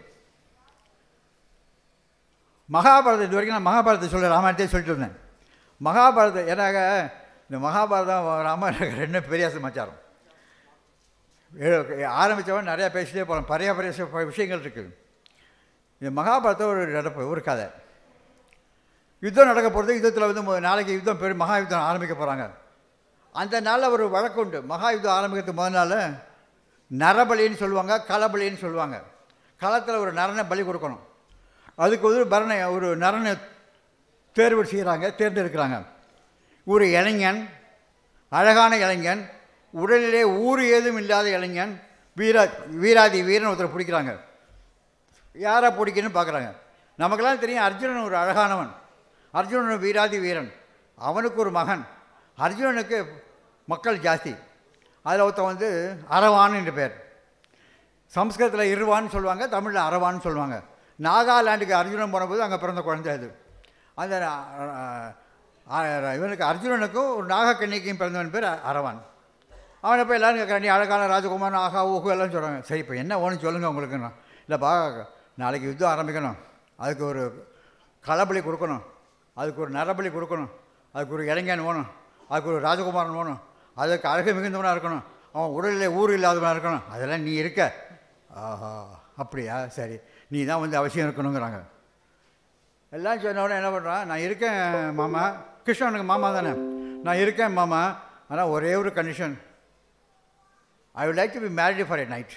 மகாபாரதம் இது வரைக்கும் நான் மகாபாரதத்தை சொல்ல ராமாயணத்தை சொல்லிட்டு இருந்தேன் மகாபாரதம் ஏன்னாக்க இந்த மகாபாரதம் ராமாயணம் ரெண்டு பெரிய சமாச்சாரம் ஆரம்பித்தவன் நிறையா பேசிட்டே போகலாம் பரைய பரிய விஷயங்கள் இருக்குது இந்த மகாபாரதம் ஒரு நடப்பு ஒரு கதை யுத்தம் நடக்க போகிறது யுத்தத்தில் வந்து மு- நாளைக்கு யுத்தம் பெரும் மகா யுத்தம் ஆரம்பிக்க போகிறாங்க அந்த நாளில் ஒரு வழக்கு உண்டு மகா யுத்தம் ஆரம்பிக்கிறதுக்கு முதல் நாள் நரபலின்னு சொல்லுவாங்க களபலின்னு சொல்லுவாங்க களத்தில் ஒரு நரனை பலி கொடுக்கணும் அதுக்கு ஒரு பரணை ஒரு நரனை தேர்வு செய்கிறாங்க தேர்ந்தெடுக்கிறாங்க ஒரு இளைஞன் அழகான இளைஞன் உடலிலே ஊறு ஏதும் இல்லாத இளைஞன் வீரா வீராதி வீரன் ஒருத்தரை பிடிக்கிறாங்க யாரை பிடிக்கணும்னு பார்க்குறாங்க நமக்கெல்லாம் தெரியும் அர்ஜுனன் ஒரு அழகானவன் அர்ஜுனன் ஒரு வீராதி வீரன் அவனுக்கு ஒரு மகன் அர்ஜுனனுக்கு மக்கள் ஜாஸ்தி அதில் ஒருத்தன் வந்து அரவான் என்று பேர் சம்ஸ்கிருதத்தில் இருவான்னு சொல்லுவாங்க தமிழில் அரவான்னு சொல்லுவாங்க நாகாலாண்டுக்கு அர்ஜுனன் போனபோது அங்கே பிறந்த குழந்தை அது அந்த அஹ், அஹ், இவனுக்கு அர்ஜுனனுக்கும் ஒரு நாகக்கண்ணிக்கும் பிறந்தவன் பேர் அரவான் அவனை போய் எல்லாரும் கேட்குறான் நீ அழகான ராஜகுமாரன் ஆகா ஊகு எல்லாம் சொல்கிறாங்க சரி இப்போ என்ன வேணும் சொல்லுங்கள் உங்களுக்குன்னா இல்லைப்பா நாளைக்கு யுத்தம் ஆரம்பிக்கணும் அதுக்கு ஒரு களபலி கொடுக்கணும் அதுக்கு ஒரு நரபலி கொடுக்கணும் அதுக்கு ஒரு இளைஞன் வேணும் அதுக்கு ஒரு ராஜகுமாரன் வேணும் அதுக்கு அழகு மிகுந்தவனாக இருக்கணும் அவன் உடலில் ஊர் இல்லாதவனாக இருக்கணும் அதெல்லாம் நீ இருக்க ஆஹா அப்படியா சரி நீ தான் வந்து அவசியம் இருக்கணுங்கிறாங்க எல்லாம் சொன்ன உடனே என்ன பண்ணுறான் நான் இருக்கேன் மாமா கிருஷ்ணனுக்கு மாமா தானே நான் இருக்கேன் மாமா ஆனால் ஒரே ஒரு condition I would like to be married for a night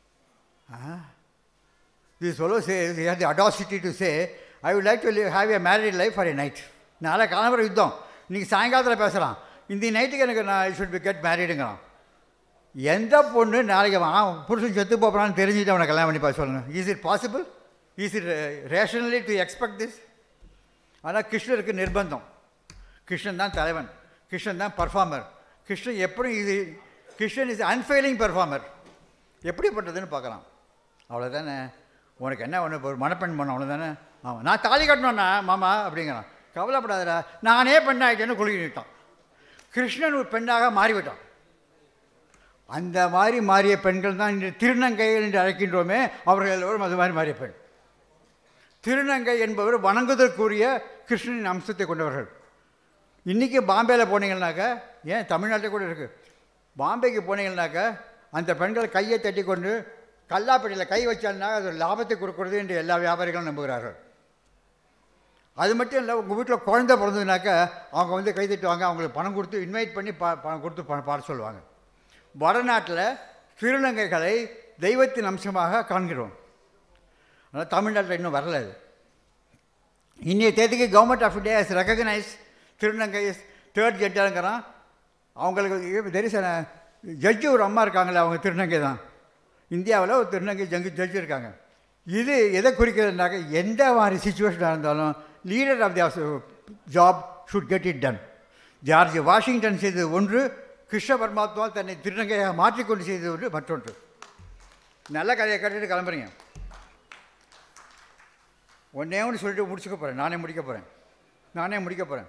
this fellow says he has the audacity to say I would like to have a married life for a night நாளை காலம்பரம் யுத்தம் இன்னைக்கு சாயங்காலத்தில் பேசுகிறான் இந்த நைட்டுக்கு எனக்கு நான் ஷுட் பி கெட் மேரிடுங்கிறான் எந்த பொண்ணு நாளைக்கு அவன் புருஷன் செத்து போகிறான்னு தெரிஞ்சுட்டு அவனை கல்யாணம் பண்ணி பார்க்க சொல்லுங்கள் is it possible is it rationally to expect this ஆனால் கிருஷ்ணருக்கு நிர்பந்தம் கிருஷ்ணன் தான் தலைவன் கிருஷ்ணன் தான் பர்ஃபார்மர் கிருஷ்ணன் எப்படி இது கிருஷ்ணன் இஸ் அன்ஃபெயிலிங் பர்ஃபார்மர் எப்படிப்பட்டதுன்னு பார்க்குறான் அவ்வளோதானே உனக்கு என்ன ஒன்று ஒரு மனப்பெண் பண்ண அவ்வளோதானே ஆமாம் நான் தாலி கட்டணும்னா மாமா அப்படிங்கிறான் கவலைப்படாதடா நானே பெண்ணாயிட்டேன்னு குலுக்கிட்டான் கிருஷ்ணன் ஒரு பெண்ணாக மாறிவிட்டான் அந்த மாதிரி மாறிய பெண்கள் தான் இன்று திருநங்கைகள் என்று அழைக்கின்றோமே அவர்கள் எல்லோரும் அது மாதிரி மாறிய பெண் திருநங்கை என்பவர் வணங்குதற்குரிய கிருஷ்ணனின் அம்சத்தை கொண்டவர்கள் இன்றைக்கி பாம்பேயில் போனீங்கன்னாக்கா ஏன் தமிழ்நாட்டில் கூட இருக்குது பாம்பேக்கு போனீங்கன்னாக்க அந்த பெண்கள் கையை தட்டி கொண்டு கல்லாப்பட்டியில் கை வச்சால்னா அது ஒரு லாபத்தை கொடுக்குறது என்று எல்லா வியாபாரிகளும் நம்புகிறார்கள் அது மட்டும் இல்லை உங்கள் வீட்டில் குழந்தை பிறந்ததுனாக்க அவங்க வந்து கை தட்டுவாங்க அவங்களுக்கு பணம் கொடுத்து இன்வைட் பண்ணி பா பணம் கொடுத்து பணம் பாட சொல்லுவாங்க வடநாட்டில் திருநங்கைகளை தெய்வத்தின் அம்சமாக காண்கிறோம் ஆனால் தமிழ்நாட்டில் இன்னும் வரல அது இன்னைய தேதிக்கு government of India is recognise திருநங்கை தேர்ட் ஜட்ஜாங்கிறான் அவங்களுக்கு தெர் இஸ் ஜட்ஜு ஒரு அம்மா இருக்காங்களே அவங்க திருநங்கை தான் இந்தியாவில் ஒரு திருநங்கை ஜங்கு ஜட்ஜு இருக்காங்க இது எதை குறிக்கிறதுனாக்க எந்த மாதிரி சுச்சுவேஷனாக இருந்தாலும் leader of the job should get it done George Washington செய்தது ஒன்று கிருஷ்ண பரமாத்மா தன்னை திருநங்கையாக மாற்றிக்கொண்டு செய்தது ஒன்று மற்றொன்று நல்ல கதையை கட்டிட்டு கிளம்புறீங்க ஒன்றே ஒன்று சொல்லிட்டு முடிச்சுக்க போகிறேன் நானே முடிக்க போகிறேன் நானே முடிக்க போகிறேன்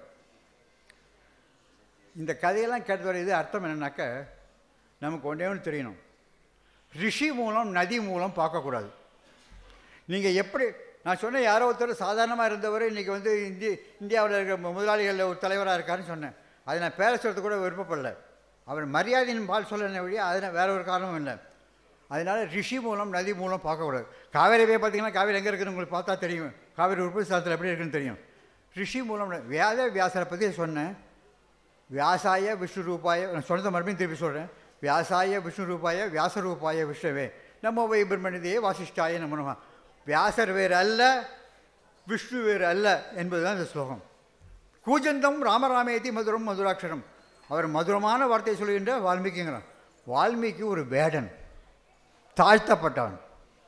இந்த கதையெல்லாம் கேட்டதோட இது அர்த்தம் என்னன்னாக்க நமக்கு ஒன்றே ஒன்று தெரியணும் ரிஷி மூலம் நதி மூலம் பார்க்கக்கூடாது நீங்கள் எப்படி நான் சொன்னேன் யாரோ ஒருத்தர் சாதாரணமாக இருந்தவர் இன்றைக்கி வந்து இந்தி இந்தியாவில் இருக்கிற முதலாளிகளில் ஒரு தலைவராக இருக்காருன்னு சொன்னேன் அதை நான் பேர சொல்கிறது கூட விருப்பப்படல அவர் மரியாதையின் பால் சொல்லன வழியா அதில் வேற ஒரு காரணமும் இல்லை அதனால் ரிஷி மூலம் நதி மூலம் பார்க்கக்கூடாது காவேரி போய் பார்த்தீங்கன்னா காவேரி எங்கே இருக்குன்னு உங்களுக்கு பார்த்தா தெரியும் காவேரி உற்பத்தி ஸ்தலத்தில் எப்படி இருக்குன்னு தெரியும் ரிஷி மூலம் ந- வேத வியாசரை பற்றி சொன்னேன் வியாசாய விஷ்ணு ரூபாய நான் சொன்னதை மறுபடியும் திருப்பி சொல்கிறேன் வியாசாய விஷ்ணு ரூபாய வியாச ரூபாய விஷ்ணுவே நம்ம வை பிரம்மணிதையே வாசிஷ்டாய நமனமா வியாசர் வேறு அல்ல விஷ்ணு வேறு அல்ல என்பதுதான் இந்த ஸ்லோகம் கூஜந்தம் ராமராமேதி மதுரம் மதுராட்சரம் அவர் மதுரமான வார்த்தையை சொல்லுகின்ற வால்மீகிங்கிறான் வால்மீகி ஒரு வேடன் தாழ்த்தப்பட்டவன்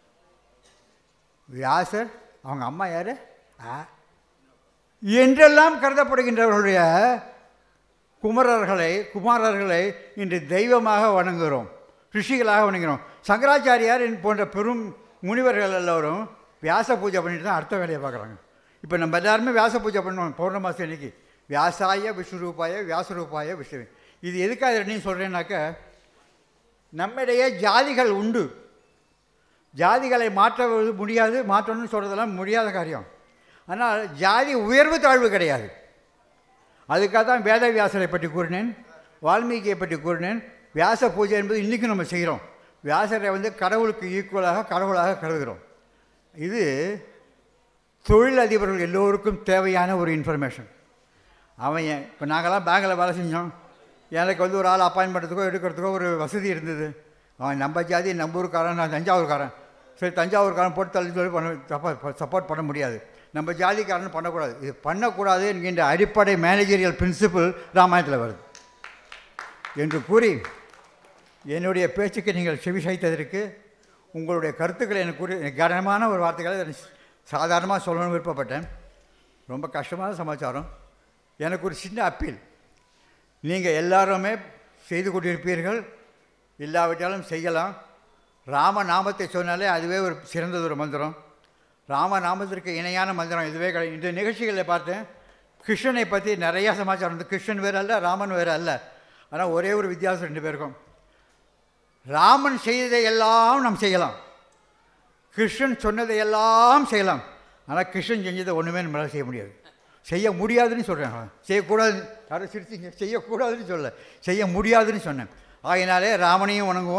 வியாசர் அவங்க அம்மா யாரு ஆ. என்றெல்லாம் கருதப்படுகின்றவர்களுடைய குமரர்களை குமாரர்களை இன்று தெய்வமாக வணங்குகிறோம் ரிஷிகளாக வணங்குகிறோம் சங்கராச்சாரியார் என் போன்ற பெரும் முனிவர்கள் எல்லோரும் வியாச பூஜை பண்ணிட்டு தான் அர்த்த வேலையை பார்க்குறாங்க இப்போ நம்ம எல்லாருமே வியாச பூஜை பண்ணுவோம் பௌர்ணமாசி அன்னைக்கு வியாசாய விஷ்ணுரூபாய வியாசரூபாய விஷ்ணுவே இது எதுக்காக ரெண்டையும் சொல்கிறேன்னாக்க நம்மிடையே ஜாதிகள் உண்டு ஜாதிகளை மாற்ற முடியாது மாற்றணும்னு சொல்கிறதெல்லாம் முடியாத காரியம் ஆனால் ஜாதி உயர்வு தாழ்வு கிடையாது அதுக்காக தான் வேதவியாசரை பற்றி கூறினேன் வால்மீகியை பற்றி கூறினேன் வியாச பூஜை என்பது இன்றைக்கும் நம்ம செய்கிறோம் வியாசரை வந்து கடவுளுக்கு ஈக்குவலாக கடவுளாக கருதுகிறோம் இது தொழில் அதிபர்கள் எல்லோருக்கும் தேவையான ஒரு இன்ஃபர்மேஷன் அவன் ஏன் இப்போ நாங்கள்லாம் பேங்கில் வேலை செஞ்சோம் எனக்கு வந்து ஒரு ஆள் அப்பாயின் பண்ணுறதுக்கோ எடுக்கிறதுக்கோ ஒரு வசதி இருந்தது அவன் நம்ம ஜாதி நம்ம ஊருக்காரன் நான் தஞ்சாவூர்காரன் சரி தஞ்சாவூர்காரன் போட்டு தள்ளி சொல்லி பண்ண தப்பா சப்போர்ட் பண்ண முடியாது நம்ம ஜாதிக்காரன் பண்ணக்கூடாது இது பண்ணக்கூடாது என்கின்ற அடிப்படை மேனேஜரியல் பிரின்சிபல் ராமாயணத்தில் வருது என்று கூறி என்னுடைய பேச்சுக்கு நீங்கள் செவி சாய்த்ததற்கு உங்களுடைய கருத்துக்களை எனக்கு கூறி கனமான ஒரு வார்த்தைகளை சாதாரணமாக சொல்லணும்னு விருப்பப்பட்டேன் ரொம்ப கஷ்டமான சமாச்சாரம் எனக்கு ஒரு சின்ன அப்பீல் நீங்கள் எல்லாருமே செய்து கொண்டிருப்பீர்கள் இல்லாவிட்டாலும் செய்யலாம் ராம நாமத்தை சொன்னாலே அதுவே ஒரு சிறந்தது ஒரு மந்திரம் ராம நாமத்திற்கு இணையான மந்திரம் இதுவே கிடையாது இந்த நிகழ்ச்சிகளில் பார்த்தேன் கிருஷ்ணனை பற்றி நிறையா சமாச்சாரம் வந்து கிருஷ்ணன் வேறு அல்ல ராமன் வேறு அல்ல ஆனால் ஒரே ஒரு வித்தியாசம் ரெண்டு பேருக்கும் ராமன் செய்ததை எல்லாம் நாம் செய்யலாம் கிருஷ்ணன் சொன்னதை எல்லாம் செய்யலாம் ஆனால் கிருஷ்ணன் செஞ்சதை ஒன்றுமே நம்மளால் செய்ய முடியாது செய்ய முடியாதுன்னு சொல்கிறேன் செய்யக்கூடாது யாரும் சிரிச்சிங்க செய்யக்கூடாதுன்னு சொல்ல செய்ய முடியாதுன்னு சொன்னேன் ஆகையினாலே ராமனையும் வணங்குவோம்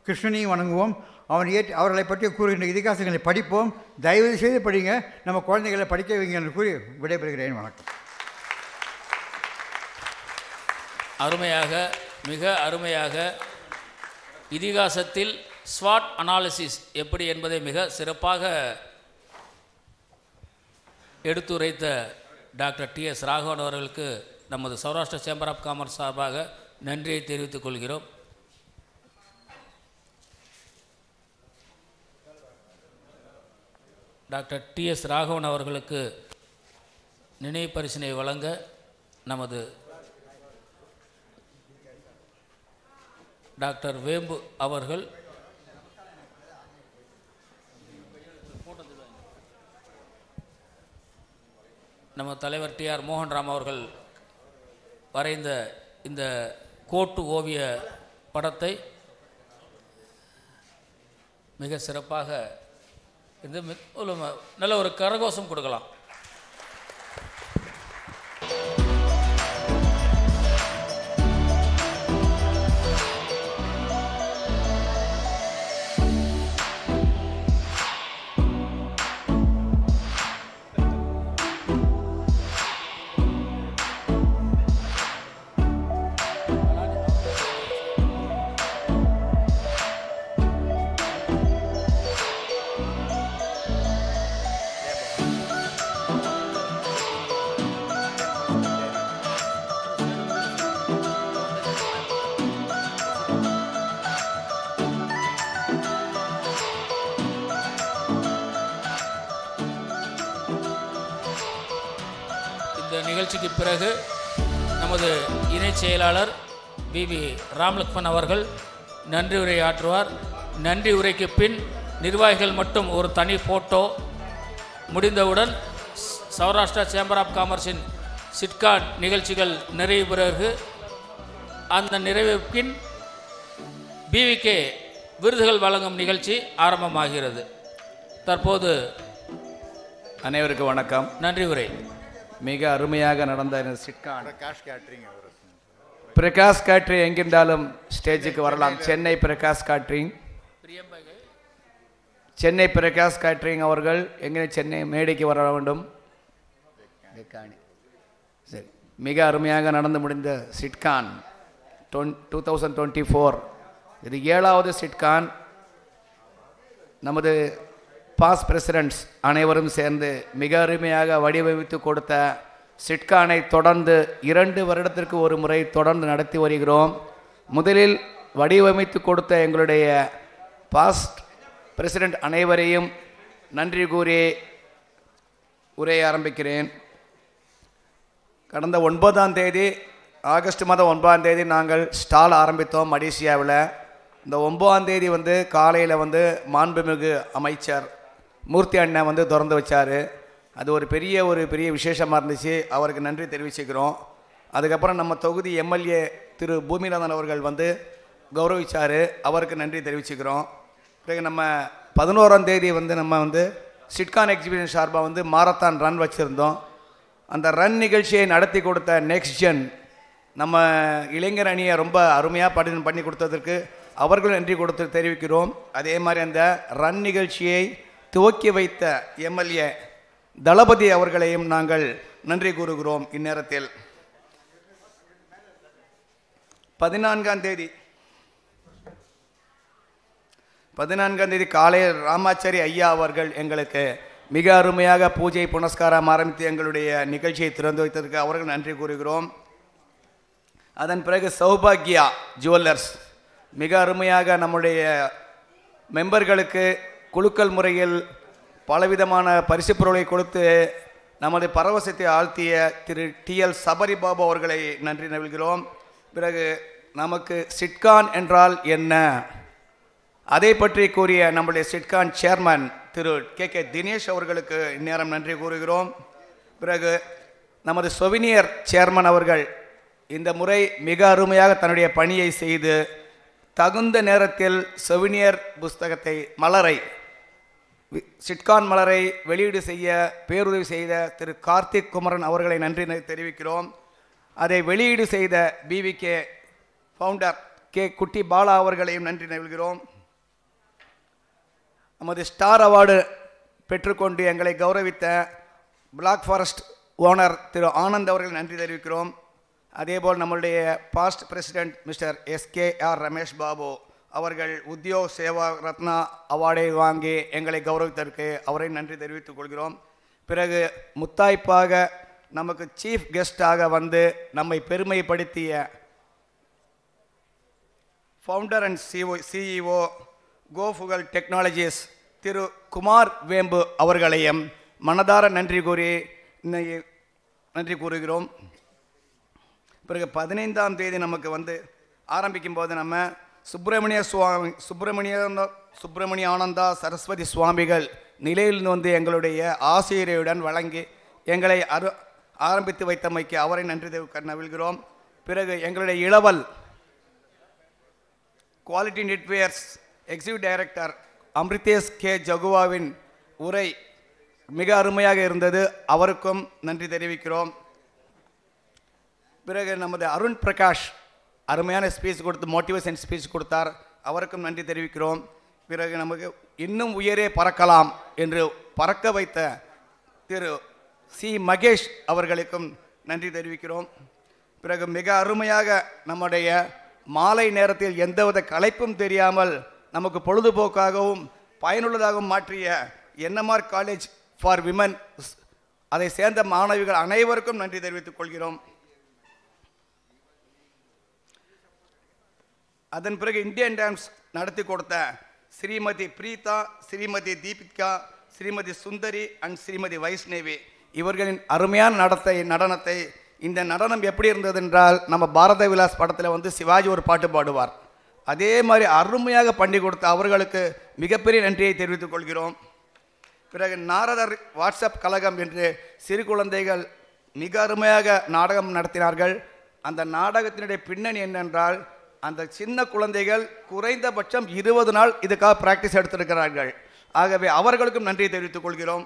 கிருஷ்ணனையும் வணங்குவோம் அவன் ஏற்று அவர்களை பற்றி கூறுகின்ற இதிகாசங்களை படிப்போம் தயவு செய்து படிங்க நம்ம குழந்தைகளை படிக்க வைங்க என்று கூறி விடைபெறுகிறேன் வணக்கம்
அருமையாக மிக அருமையாக இதிகாசத்தில் ஸ்வாட் அனாலிசிஸ் எப்படி என்பதை மிக சிறப்பாக எடுத்துரைத்த டாக்டர் டி எஸ் ராகவன் அவர்களுக்கு நமது சௌராஷ்டிரா சேம்பர் ஆஃப் காமர்ஸ் சார்பாக நன்றியை தெரிவித்துக் கொள்கிறோம் டாக்டர் டி எஸ் ராகவன் அவர்களுக்கு நினைவு பரிசினை வழங்க நமது டாக்டர் வேம்பு அவர்கள் நம்ம தலைவர் டி ஆர் மோகன்ராம் அவர்கள் வரைந்த இந்த கோட்டு ஓவிய படத்தை மிக சிறப்பாக இது மி- ஒரு ம- நல்ல ஒரு கரகோஷம் கொடுக்கலாம் இந்த நிகழ்ச்சிக்கு பிறகு நமது இணைச் செயலாளர் பிபி ராம்லக்ஷ்மன் அவர்கள் நன்றி உரை ஆற்றுவார் நன்றி உரைக்கு பின் நிர்வாகிகள் மட்டும் ஒரு தனி ஃபோட்டோ முடிந்தவுடன் ஸ்- சௌராஷ்டிரா சேம்பர் ஆஃப் காமர்ஸின் சிட்காட் நிகழ்ச்சிகள் நிறைவு பிறகு அந்த நிறைவுக்கு பின் பிவிகே விருதுகள் வழங்கும் நிகழ்ச்சி ஆரம்பமாகிறது தற்போது
அனைவருக்கும் வணக்கம்
நன்றி உரை
மிக அருமையாக நடந்த இந்த சிட்கான்
காஷ் கேட்ரிங் அவர்
பிரகாஷ் காட்ரி எங்கிருந்தாலும் ஸ்டேஜுக்கு வரலாம் சென்னை பிரகாஷ் காட்ரிங் சென்னை பிரகாஷ் காட்ரிங் அவர்கள் எங்கே சென்னை மேடைக்கு வர வேண்டும் சரி மிக அருமையாக நடந்து முடிந்த சிட்கான் டொன் டூ தௌசண்ட் டுவெண்ட்டி ஃபோர் இது ஏழாவது சிட்கான் நமது பாஸ் பிரசிடென்ட்ஸ் அனைவரும் சேர்ந்து மிக அருமையாக வடிவமைத்து கொடுத்த சிட்கானை தொடர்ந்து இரண்டு வருடத்திற்கு ஒரு முறை தொடர்ந்து நடத்தி வருகிறோம் முதலில் வடிவமைத்து கொடுத்த எங்களுடைய பாஸ்ட் பிரசிடென்ட் அனைவரையும் நன்றி கூறி உரையை ஆரம்பிக்கிறேன் கடந்த ஒன்பதாம் தேதி ஆகஸ்ட் மாதம் ஒன்பதாம் தேதி நாங்கள் ஸ்டால் ஆரம்பித்தோம் மலேசியாவில் இந்த ஒன்பதாம் தேதி வந்து காலையில் வந்து மாண்புமிகு அமைச்சர் மூர்த்தி அண்ணன் வந்து திறந்து வச்சார் அது ஒரு பெரிய ஒரு பெரிய விசேஷமாக இருந்துச்சு அவருக்கு நன்றி தெரிவிச்சுக்கிறோம் அதுக்கப்புறம் நம்ம தொகுதி எம்எல்ஏ திரு பூமிநாதன் அவர்கள் வந்து கௌரவிச்சார் அவருக்கு நன்றி தெரிவிச்சுக்கிறோம் பிறகு நம்ம பதினோராம் தேதி வந்து நம்ம வந்து சிட்கான் எக்ஸிபிஷன் சார்பாக வந்து மாரத்தான் ரன் வச்சுருந்தோம் அந்த ரன் நிகழ்ச்சியை நடத்தி கொடுத்த நெக்ஸ்ட் ஜென் நம்ம இளைஞர் அணியை ரொம்ப அருமையாக பண்ணி பண்ணி கொடுத்ததற்கு அவர்களும் நன்றி கொடுத்து தெரிவிக்கிறோம் அதே மாதிரி அந்த ரன் நிகழ்ச்சியை துவக்கி வைத்த எம்எல்ஏ தளபதி அவர்களையும் நாங்கள் நன்றி கூறுகிறோம் இந்நேரத்தில் பதினான்காம் தேதி பதினான்காம் தேதி காலையில் ராமாச்சாரி ஐயா அவர்கள் எங்களுக்கு மிக அருமையாக பூஜை புனஸ்காரம் ஆரம்பித்து எங்களுடைய நிகழ்ச்சியை திறந்து வைத்ததற்கு அவர்கள் நன்றி கூறுகிறோம் அதன் பிறகு சௌபாக்யா ஜுவல்லர்ஸ் மிக அருமையாக நம்முடைய மெம்பர்களுக்கு குலுக்கல் முறையில் பலவிதமான பரிசு பொருளை கொடுத்து நமது பரவசத்தை ஆழ்த்திய திரு டிஎல் சபரி பாபு அவர்களை நன்றி நல்கிறோம் பிறகு நமக்கு சிட்கான் என்றால் என்ன அதை பற்றி கூறிய நம்முடைய சிட்கான் சேர்மன் திரு கே கே தினேஷ் அவர்களுக்கு இந்நேரம் நன்றி கூறுகிறோம் பிறகு நமது சொவினியர் சேர்மன் அவர்கள் இந்த முறை மிக அருமையாக தன்னுடைய பணியை செய்து தகுந்த நேரத்தில் சொவினியர் புஸ்தகத்தை மலரை வி- சிட்கான் மலரை வெளியீடு செய்ய பேருதவி செய்த திரு கார்த்திக் குமரன் அவர்களை நன்றி ந- தெரிவிக்கிறோம் அதை வெளியீடு செய்த பிவிகே ஃபவுண்டர் கே குட்டி பாலா அவர்களையும் நன்றி நல்கிறோம் நமது ஸ்டார் அவார்டு பெற்றுக்கொண்டு எங்களை கௌரவித்த பிளாக் ஃபாரஸ்ட் ஓனர் திரு ஆனந்த் அவர்கள் நன்றி தெரிவிக்கிறோம் அதேபோல் நம்மளுடைய past president mister S K R Ramesh Babu அவர்கள் உத்தியோக் சேவா ரத்னா அவார்டை வாங்கி எங்களை கௌரவித்ததற்கு அவரை நன்றி தெரிவித்துக் கொள்கிறோம் பிறகு முத்தாய்ப்பாக நமக்கு சீஃப் கெஸ்டாக வந்து நம்மை பெருமைப்படுத்திய founder and C O CEO Gofrugal technologies திரு குமார் வேம்பு அவர்களையும் மனதார நன்றி கூறி இன்னைக்கு நன்றி கூறுகிறோம் பிறகு பதினைந்தாம் தேதி நமக்கு வந்து ஆரம்பிக்கும் போது நம்ம சுப்பிரமணிய சுவாமி சுப்பிரமணிய சுப்பிரமணிய ஆனந்தா சரஸ்வதி சுவாமிகள் நிலையில் வந்து எங்களுடைய ஆசிரியருடன் வழங்கி எங்களை அரு ஆரம்பித்து வைத்தமைக்கு அவரை நன்றி தெரிவிக்க நவிழ்கிறோம் பிறகு எங்களுடைய இளவல் quality networks executive director Amritesh K ஜகுவாவின் உரை மிக அருமையாக இருந்தது அவருக்கும் நன்றி தெரிவிக்கிறோம் பிறகு நமது அருண் பிரகாஷ் அருமையான ஸ்பீச் கொடுத்து மோட்டிவேஷன் ஸ்பீச் கொடுத்தார் அவருக்கும் நன்றி தெரிவிக்கிறோம் பிறகு நமக்கு இன்னும் உயரே பறக்கலாம் என்று பறக்க வைத்த திரு சி மகேஷ் அவர்களுக்கும் நன்றி தெரிவிக்கிறோம் பிறகு மிக அருமையாக நம்முடைய மாலை நேரத்தில் எந்தவித களைப்பும் தெரியாமல் நமக்கு பொழுதுபோக்காகவும் பயனுள்ளதாகவும் மாற்றிய என்எம்ஆர் காலேஜ் ஃபார் விமன் அதை சேர்ந்த மாணவிகள் அனைவருக்கும் நன்றி தெரிவித்துக் கொள்கிறோம் அதன் பிறகு இந்தியன் டான்ஸ் நடத்தி கொடுத்த ஸ்ரீமதி பிரீதா ஸ்ரீமதி தீபிகா ஸ்ரீமதி சுந்தரி அண்ட் ஸ்ரீமதி வைஷ்ணவி இவர்களின் அருமையான நடத்தை நடனத்தை இந்த நடனம் எப்படி இருந்தது என்றால் நம்ம பாரத விலாஸ் படத்தில் வந்து சிவாஜி ஒரு பாட்டு பாடுவார் அதே மாதிரி அருமையாக பண்ணி கொடுத்த அவர்களுக்கு மிகப்பெரிய நன்றியை தெரிவித்துக் கொள்கிறோம் பிறகு நாரதர் வாட்ஸ்அப் கழகம் என்று சிறு குழந்தைகள் மிக அருமையாக நாடகம் நடத்தினார்கள் அந்த நாடகத்தினுடைய பின்னணி என்னென்றால் அந்த சின்ன குழந்தைகள் குறைந்தபட்சம் இருபது நாள் இதுக்காக பிராக்டிஸ் எடுத்திருக்கிறார்கள் ஆகவே அவர்களுக்கும் நன்றி தெரிவித்துக் கொள்கிறோம்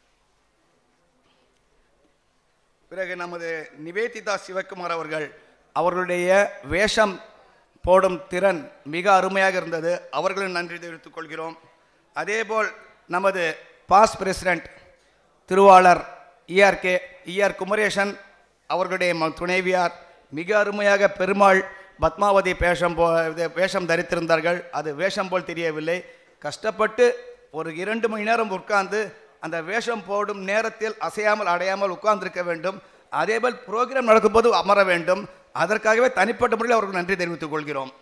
பிறகு நமது நிவேதிதா சிவகுமார் அவர்கள் அவர்களுடைய வேஷம் போடும் திறன் மிக அருமையாக இருந்தது அவர்களும் நன்றி தெரிவித்துக் கொள்கிறோம் அதேபோல் நமது பாஸ் பிரசிடென்ட் திருவாளர் இஆர்கே இஆர் குமரேசன் அவர்களுடைய ம- துணைவியார் மிக அருமையாக பெருமாள் பத்மாவதி வேஷம் போ இது வேஷம் தரித்திருந்தார்கள் அது வேஷம் போல் தெரியவில்லை கஷ்டப்பட்டு ஒரு இரண்டு மணி நேரம் உட்கார்ந்து அந்த வேஷம் போடும் நேரத்தில் அசையாமல் அடையாமல் உட்கார்ந்திருக்க வேண்டும் அதேபோல் ப்ரோக்ராம் நடக்கும்போது அமர வேண்டும் அதற்காகவே தனிப்பட்ட முறையில் அவருக்கு நன்றி தெரிவித்துக் கொள்கிறோம்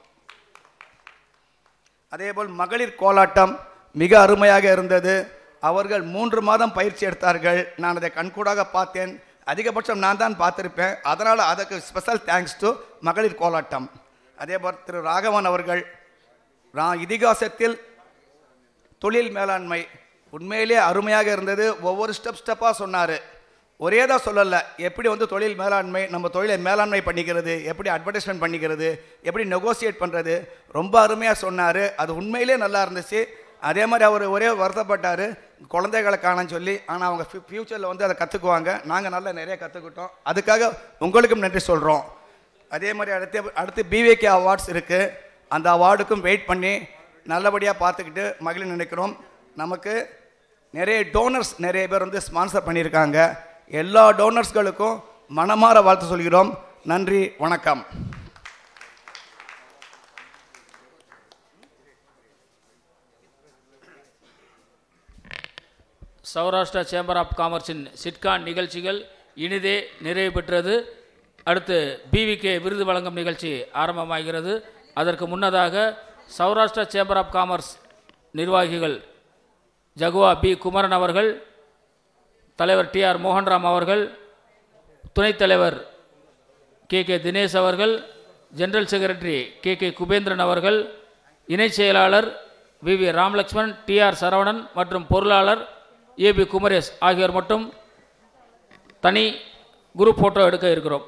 அதேபோல் மகளிர் கோலாட்டம் மிக அருமையாக இருந்தது அவர்கள் மூன்று மாதம் பயிற்சி எடுத்தார்கள் நான் அதை கண்கூடாக பார்த்தேன் அதிகபட்சம் நான் தான் பார்த்திருப்பேன் அதனால் அதுக்கு ஸ்பெஷல் தேங்க்ஸ் டு மகளிர் கோலாட்டம் அதேபோல் திரு ராகவன் அவர்கள் ரா இதிகாசத்தில் தொழில் மேலாண்மை உண்மையிலே அருமையாக இருந்தது ஒவ்வொரு ஸ்டெப் ஸ்டெப்பாக சொன்னார் ஒரே தான் சொல்லலை எப்படி வந்து தொழில் மேலாண்மை நம்ம தொழிலை மேலாண்மை பண்ணிக்கிறது எப்படி அட்வர்டைஸ்மெண்ட் பண்ணிக்கிறது எப்படி நெகோசியேட் பண்ணுறது ரொம்ப அருமையாக சொன்னார் அது உண்மையிலே நல்லா இருந்துச்சு அதே மாதிரி அவர் ஒரே வருத்தப்பட்டார் குழந்தைகளை காணன்னு சொல்லி ஆனால் அவங்க ஃப்யூச்சரில் வந்து அதை கற்றுக்குவாங்க நாங்கள் நல்லா நிறைய கற்றுக்கிட்டோம் அதுக்காக உங்களுக்கும் நன்றி சொல்கிறோம் அதே மாதிரி அடுத்து அடுத்து பிவேகே அவார்ட்ஸ் இருக்குது அந்த அவார்டுக்கும் வெயிட் பண்ணி நல்லபடியாக பார்த்துக்கிட்டு மகிழ் நினைக்கிறோம் நமக்கு நிறைய டோனர்ஸ் நிறைய பேர் வந்து ஸ்பான்சர் பண்ணியிருக்காங்க எல்லா டோனர்ஸ்களுக்கும் மனமார வாழ்த்து சொல்கிறோம் நன்றி வணக்கம்
சௌராஷ்டிரா சேம்பர் ஆஃப் காமர்ஸின் சிட்கான் நிகழ்ச்சிகள் இனிதே நிறைவு பெற்றது அடுத்து பிவிகே விருது வழங்கும் நிகழ்ச்சி ஆரம்பமாகிறது அதற்கு முன்னதாக சௌராஷ்டிரா சேம்பர் ஆஃப் காமர்ஸ் நிர்வாகிகள் ஜகுவா பி குமரன் அவர்கள் தலைவர் டி ஆர் மோகன்ராம் அவர்கள் துணைத் தலைவர் கே கே தினேஷ் அவர்கள் general secretary K K Kubendran அவர்கள் இணைச் செயலாளர் V V Ramalakshman T R Saravanan மற்றும் பொருளாளர் ஏ பி குமரேஷ் ஆகியோர் மட்டும் தனி குரூப் ஃபோட்டோ எடுக்க இருக்கிறோம்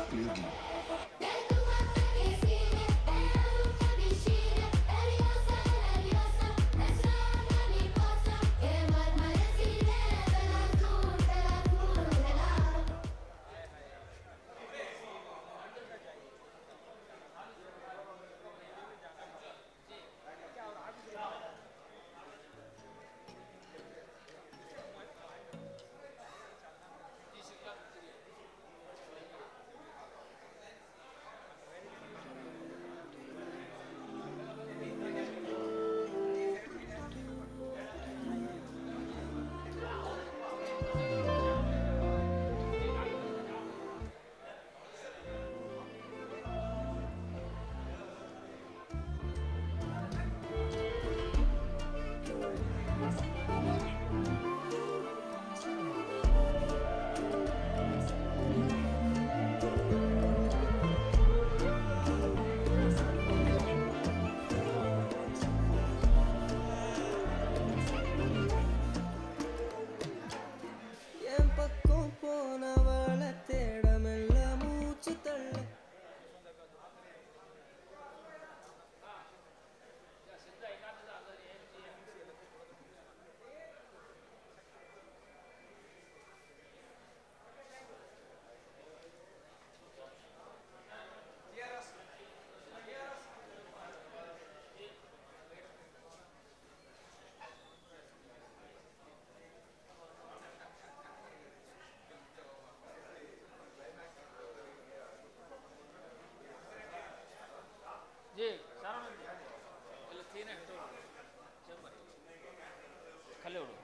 என் பக்கம் போனவள தேடமெல்ல மூச்சு தள்ள
ஜி சரவணன் இல்லை தீனை எடுத்து சேம்பர் கல்லை விடு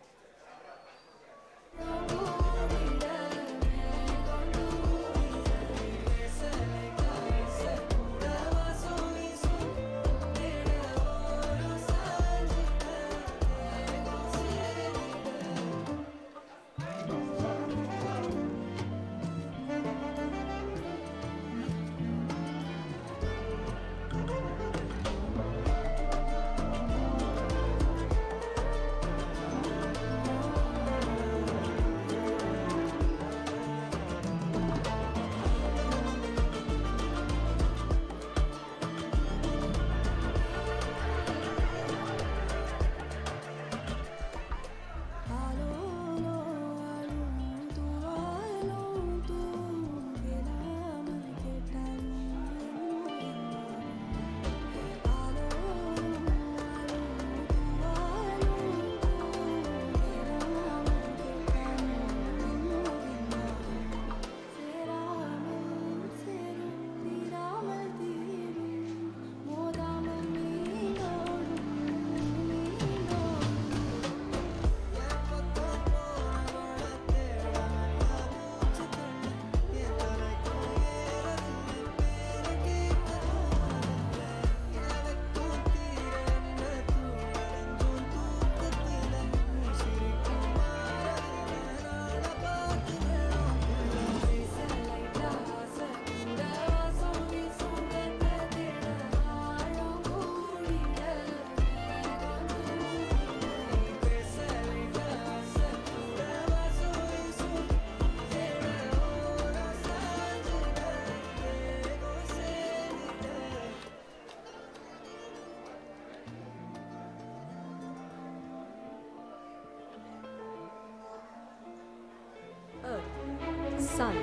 Sun.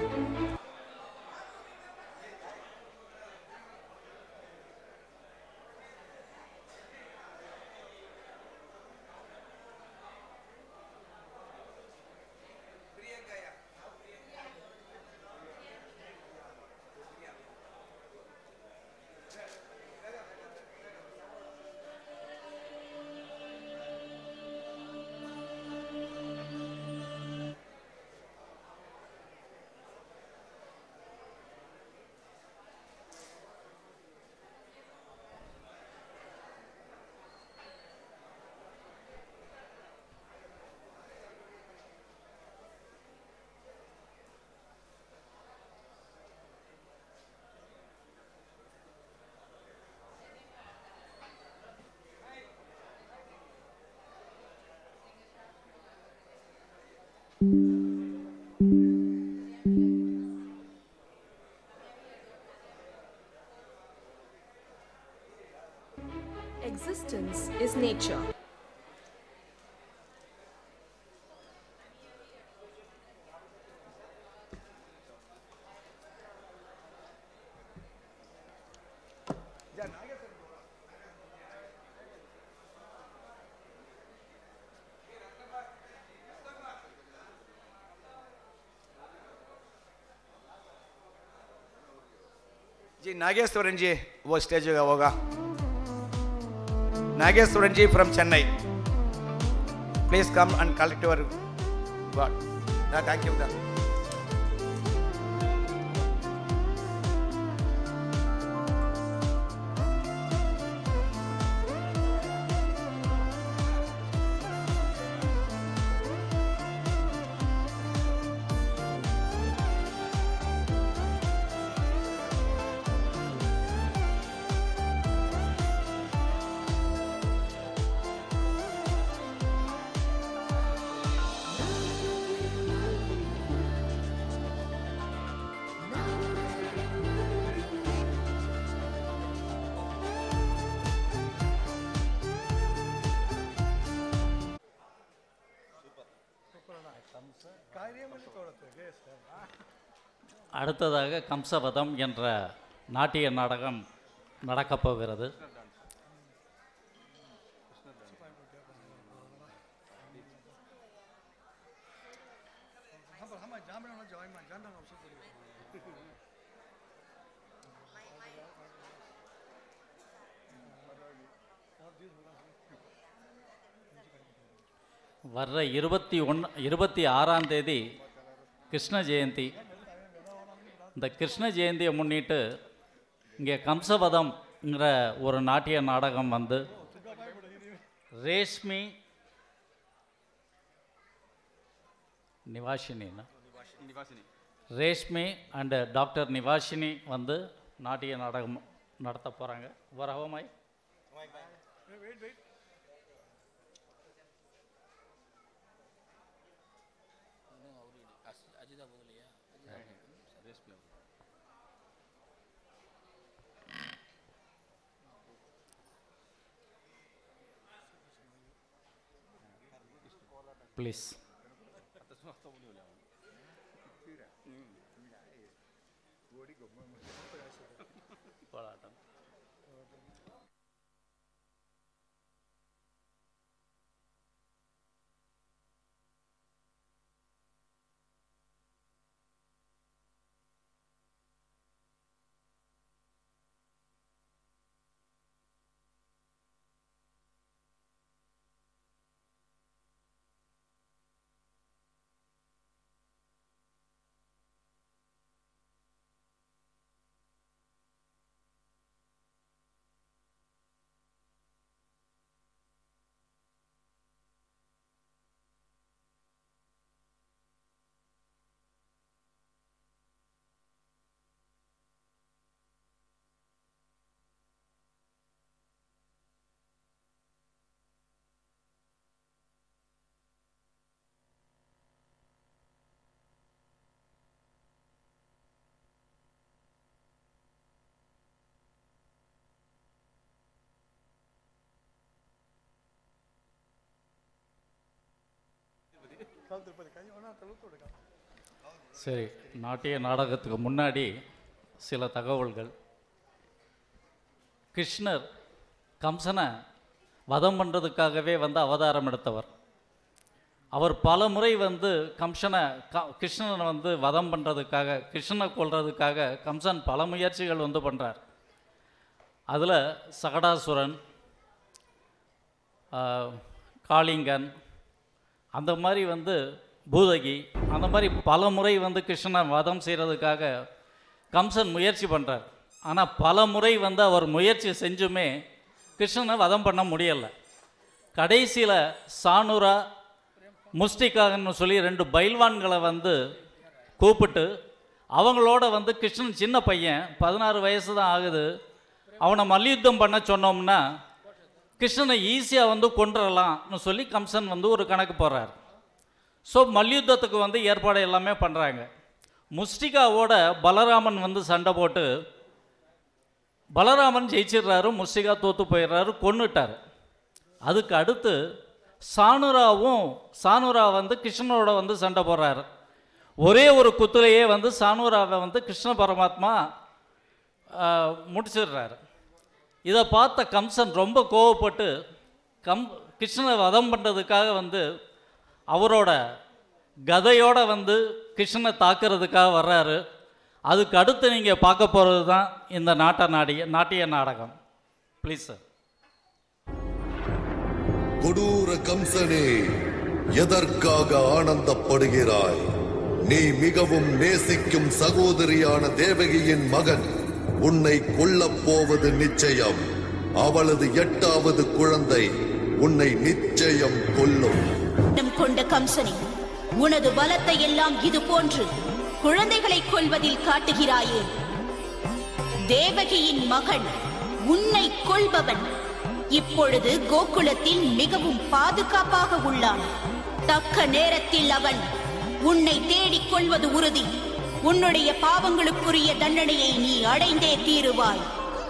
nature.
जी नागेश्वरन जी वो स्टेज का होगा Nageswaran ji from Chennai please come and collect your word thank you
அடுத்ததாக கம்சவதம் என்ற நாட்டிய நாடகம் நடக்கப் போகிறது வர்ற இருபத்தி ஒன்று இருபத்தி ஆறாம் தேதி கிருஷ்ண ஜெயந்தி இந்த கிருஷ்ண ஜெயந்தியை முன்னிட்டு இங்கே கம்சவதம்ங்கிற ஒரு நாட்டிய நாடகம் வந்து ரேஷ்மி நிவாஷினின்னா ரேஷ்மி அண்டு டாக்டர் நிவாஷினி வந்து நாட்டிய நாடகம் நடத்த போகிறாங்க வரவமாய் ப்ளீஸ் போராட்டம் சரி நாட்டிய நாடகத்துக்கு முன்னாடி சில தகவல்கள் கிருஷ்ணர் கம்சனை வதம் பண்ணுறதுக்காகவே வந்து அவதாரம் எடுத்தவர் அவர் பல முறை வந்து கம்சனை க கிருஷ்ணனை வந்து வதம் பண்ணுறதுக்காக கிருஷ்ணனை கொல்றதுக்காக கம்சன் பல முயற்சிகள் வந்து பண்ணுறார் அதில் சகடாசுரன் ஆஹ், காளிங்கன் அந்த மாதிரி வந்து பூதகி அந்த மாதிரி பல முறை வந்து கிருஷ்ணனை வதம் செய்கிறதுக்காக கம்சன் முயற்சி பண்ணுறார் ஆனால் பல முறை வந்து அவர் முயற்சி செஞ்சுமே கிருஷ்ணனை வதம் பண்ண முடியலை கடைசியில் சானுரா முஸ்டிகான்னு சொல்லி ரெண்டு பைல்வான்களை வந்து கூப்பிட்டு அவங்களோட வந்து கிருஷ்ணன் சின்ன பையன் பதினாறு வயசு தான் ஆகுது அவனை மல்யுத்தம் பண்ண சொன்னோம்னா கிருஷ்ணனை ஈஸியாக வந்து கொண்டுடலாம்னு சொல்லி கம்சன் வந்து ஒரு கணக்கு போடுறார் ஸோ மல்யுத்தத்துக்கு வந்து ஏற்பாடு எல்லாமே பண்ணுறாங்க முஸ்டிகாவோட பலராமன் வந்து சண்டை போட்டு பலராமன் ஜெயிச்சிடுறாரு முஸ்டிகா தோத்து போயிடுறாரு கொன்னுட்டார் அதுக்கு அடுத்து சானுராவும் சானுரா வந்து கிருஷ்ணனோட வந்து சண்டை போடுறாரு ஒரே ஒரு குத்துலையே வந்து சானுராவை வந்து கிருஷ்ண பரமாத்மா ஆஹ், முடிச்சிடுறாரு இதை பார்த்த கம்சன் ரொம்ப கோவப்பட்டு கம் கிருஷ்ணனை வதம் பண்ணுறதுக்காக வந்து அவரோட கதையோட வந்து கிருஷ்ணனை தாக்குறதுக்காக வர்றாரு அதுக்கு அடுத்து நீங்கள் பார்க்க போகிறது தான் இந்த நாட்ட நாடிய நாட்டிய நாடகம் ப்ளீஸ் சார்
கொடூர கம்சனே எதற்காக ஆனந்தப்படுகிறாய் நீ மிகவும் நேசிக்கும் சகோதரியான தேவகியின் மகன் உன்னை கொல்லப் போவது நிச்சயம் அவளது எட்டாவது குழந்தை உன்னை நிச்சயம் கொல்லும்
எண்ணம் கொண்ட கம்சனே உனது பலத்தை எல்லாம் இது போன்று குழந்தைகளை கொல்வதில் காட்டுகிறாயே தேவகியின் மகன் உன்னை கொல்பவன் இப்பொழுது கோகுலத்தில் மிகவும் பாதுகாப்பாக உள்ளான் தக்க நேரத்தில் அவன் உன்னை தேடிக் கொள்வது உறுதி உன்னுடைய பாவங்களுக்குரிய தண்டனையை நீ அடைந்தே தீருவாய்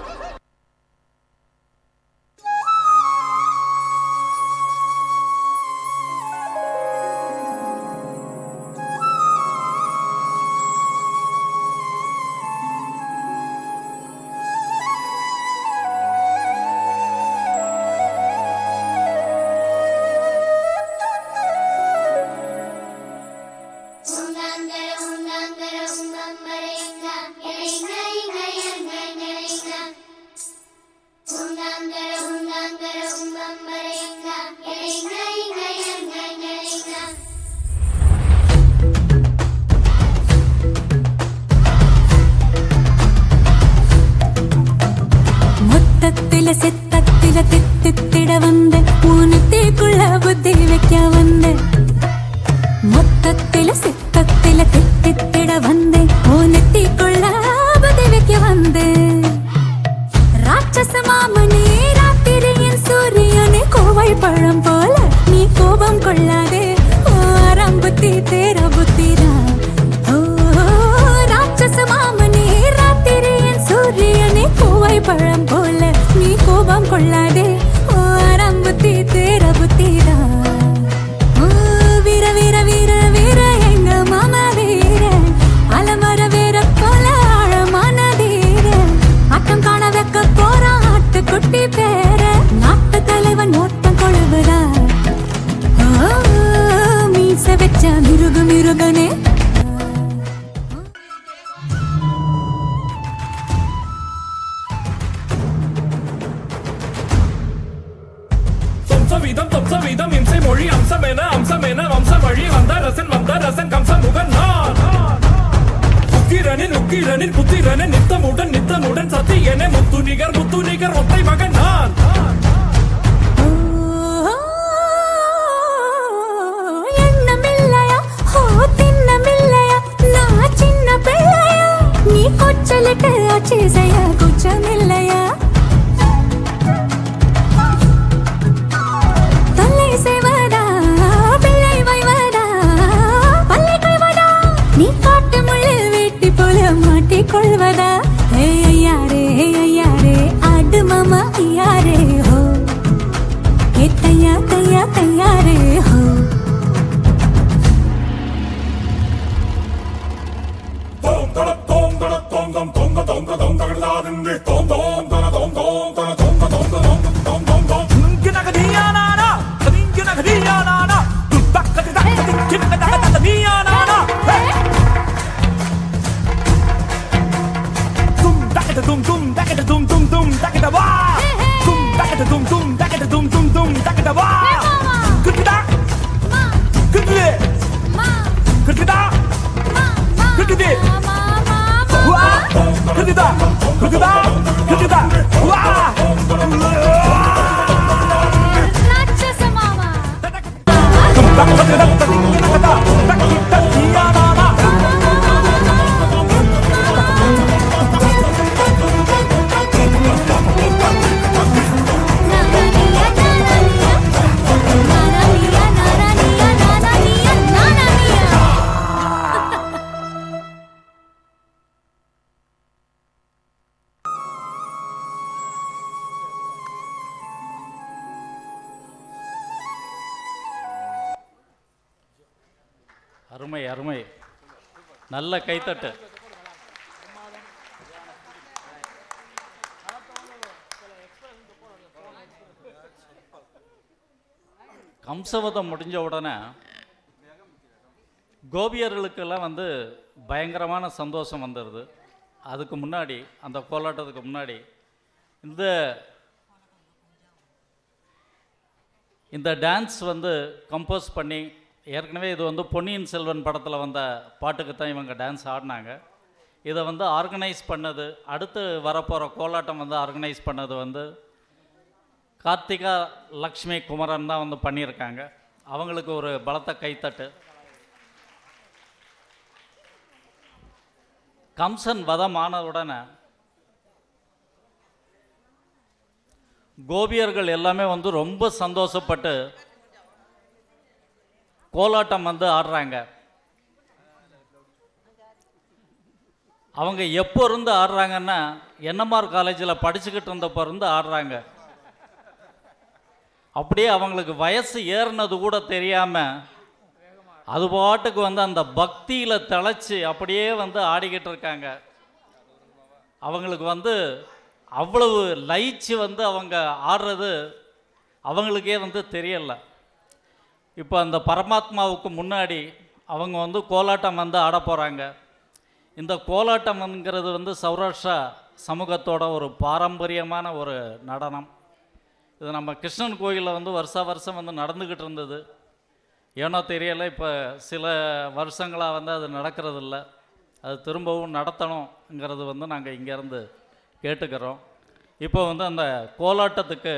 மொத்தத்தில செத்தத்தில தித்தித்திட வந்த ஊனத்தேக்குள்ள புத்தி வைக்க வந்த மொத்தத்தில செத்தத்தில தித்தித்திட வந்த ஊனத்தேக்குள்ள புத்தி வைக்க வந்த ராட்சச மாமனே ராத்திரியின் சூரியனே கோவை பழம் போல நீ கோபம் கொள்ளாதே ஓ ஆறாம் புத்தி தேர புத்திரா ஓ ராட்சச மாமனே ராத்திரியின் சூரியனே கோவை பழம் போல நீ கோபம் கொள்ளாதே ஓ ஆறாம் புத்தி தேர புத்திரா ஓ வீர வீர வீர வீர எங்க மாமா வீர அலமர வீர போல ஆழமான தீர ஆட்டம் காண வைக்க போறான் ஆட்டுக்குட்டி பேர நாட்டு தலைவன் ஓட்டம் கொழுவுதா ஓ, மீச வச்ச மிருக மிருகனே
தும்சவீதம் தும்சவீதம் இம்சை மொழி அம்சமென அம்சமென வம்ச வழி வந்த ரசன் வந்த ரசன் கம்ச முகன் நான் உக்கிரனின் உக்கிரனின் புத்திரனின் நித்தமுடன் நித்தமுடன் சத்தியனே முத்து நிகர் முத்து நிகர் ஒத்தை மகன் நான்
எண்ணமில்லையா ஓ திண்ணமில்லையா நான் சின்ன பிள்ளையா நீ கொச்சலிட்டு ஆட்சி செய்ய குச்சமில்லையா தொல்லை செய்வதா பிள்ளை வைவதா பல்லை கொள்வதா நீ காட்டு முள்ளில் வெட்டி போல மாட்டிக்கொள்வதா ஏ ஐயாரே ஏ ஐயாரே ஆடு மாமா ஐயாரே ஹோ ஏ தையா தையா தையாரே ஹோ
தோம் தட தோம் தட தோம் தம் தோம் த தோம் த தோம் தகடாதின்றி தோம் தோம் தட தோம் தோம் தட தோம் த தோம் த தோம் த தோம் தோம் தோம் கினக நீயானானா கினக நீயானானா துத்தக்க தக்க கினக தக்க தக்க நீயானானா தும் தக்கட தும் தும் தக்கட தும் தும் தும் தக்கட வா தும் தக்கட தும் தும் தக்கட தும் தும் தும் தக்கட வா குட்டா குட்டு குட்டா குட்டு வா குட்டுதா குட்டுதா குட்டுதா வா
ராட்சச மாமா
தும் தக்கட தக்க கினக தக்க தக்க நீயானானா
நாரானியா நாரானியா நாரானியா நாரானியா
அருமை அருமை நல்ல கைத்தட்டு கம்சவதம் முடிஞ்ச உடனே கோபியர்களுக்கெல்லாம் வந்து பயங்கரமான சந்தோஷம் வந்துடுது அதுக்கு முன்னாடி அந்த கோலாட்டத்துக்கு முன்னாடி இந்த இந்த டான்ஸ் வந்து கம்போஸ் பண்ணி ஏற்கனவே இது வந்து பொன்னியின் செல்வன் படத்தில் வந்த பாட்டுக்கு தான் இவங்க டான்ஸ் ஆடினாங்க இதை வந்து ஆர்கனைஸ் பண்ணது அடுத்து வரப்போகிற கோலாட்டம் வந்து ஆர்கனைஸ் பண்ணது வந்து கார்த்திகா லக்ஷ்மி குமரன் தான் வந்து பண்ணியிருக்காங்க அவங்களுக்கு ஒரு பலத்த கைத்தட்டு கம்சன் வதம் ஆனவுடனே கோபியர்கள் எல்லாமே வந்து ரொம்ப சந்தோஷப்பட்டு கோலாட்டம் வந்து ஆடுறாங்க அவங்க எப்போ இருந்து ஆடுறாங்கன்னா என்எம்ஆர் காலேஜில் படிச்சுக்கிட்டு இருந்தப்போ இருந்து ஆடுறாங்க அப்படியே அவங்களுக்கு வயசு ஏறினது கூட தெரியாமல் அது பாட்டுக்கு வந்து அந்த பக்தியில் திளைச்சி அப்படியே வந்து ஆடிக்கிட்டு இருக்காங்க அவங்களுக்கு வந்து அவ்வளவு லயிச்சு வந்து அவங்க ஆடுறது அவங்களுக்கே வந்து தெரியல இப்போ அந்த பரமாத்மாவுக்கு முன்னாடி அவங்க வந்து கோலாட்டம் வந்து ஆட போகிறாங்க இந்த கோலாட்டம்ங்கிறது வந்து சௌராஷ்டிரா சமூகத்தோட ஒரு பாரம்பரியமான ஒரு நடனம் இது நம்ம கிருஷ்ணன் கோயிலில் வந்து வருஷா வருஷம் வந்து நடந்துக்கிட்டு இருந்தது ஏனோ தெரியலை இப்போ சில வருஷங்களாக வந்து அது நடக்கிறதில்ல அது திரும்பவும் நடத்தணுங்கிறது வந்து நாங்கள் இங்கேருந்து கேட்டுக்கிறோம் இப்போ வந்து அந்த கோலாட்டத்துக்கு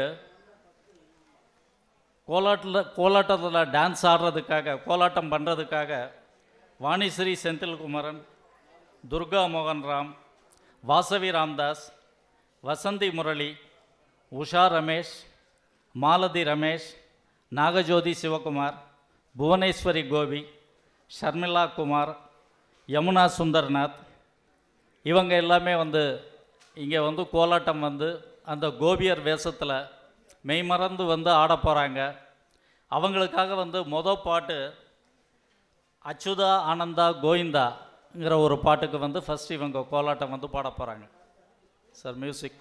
கோலாட்டில் கோலாட்டத்தில் டான்ஸ் ஆடுறதுக்காக கோலாட்டம் பண்ணுறதுக்காக வாணிஸ்ரீ செந்தில்குமரன் துர்கா மோகன் ராம் வாசவி ராம்தாஸ் வசந்தி முரளி உஷா ரமேஷ் மாலதி ரமேஷ் நாகஜோதி சிவகுமார் புவனேஸ்வரி கோபி ஷர்மிளா குமார் யமுனா சுந்தர்நாத் இவங்க எல்லாமே வந்து இங்கே வந்து கோலாட்டம் வந்து அந்த கோபியர் வேஷத்தில் மெய்மறந்து வந்து ஆட போகிறாங்க அவங்களுக்காக வந்து மொதல் பாட்டு அச்சுதா ஆனந்தா கோவிந்தாங்கிற ஒரு பாட்டுக்கு வந்து ஃபஸ்ட் இவங்க கோலாட்டம் வந்து பாட போகிறாங்க சார் மியூசிக்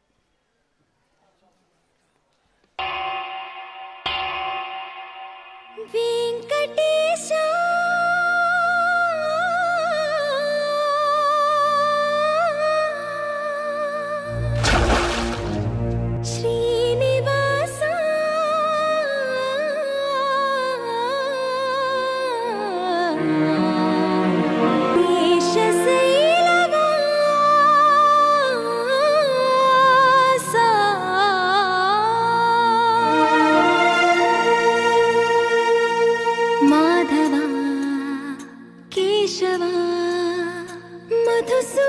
వెంకటేశ శ్రీనివాస మాధవ కేశవ మధుసూదన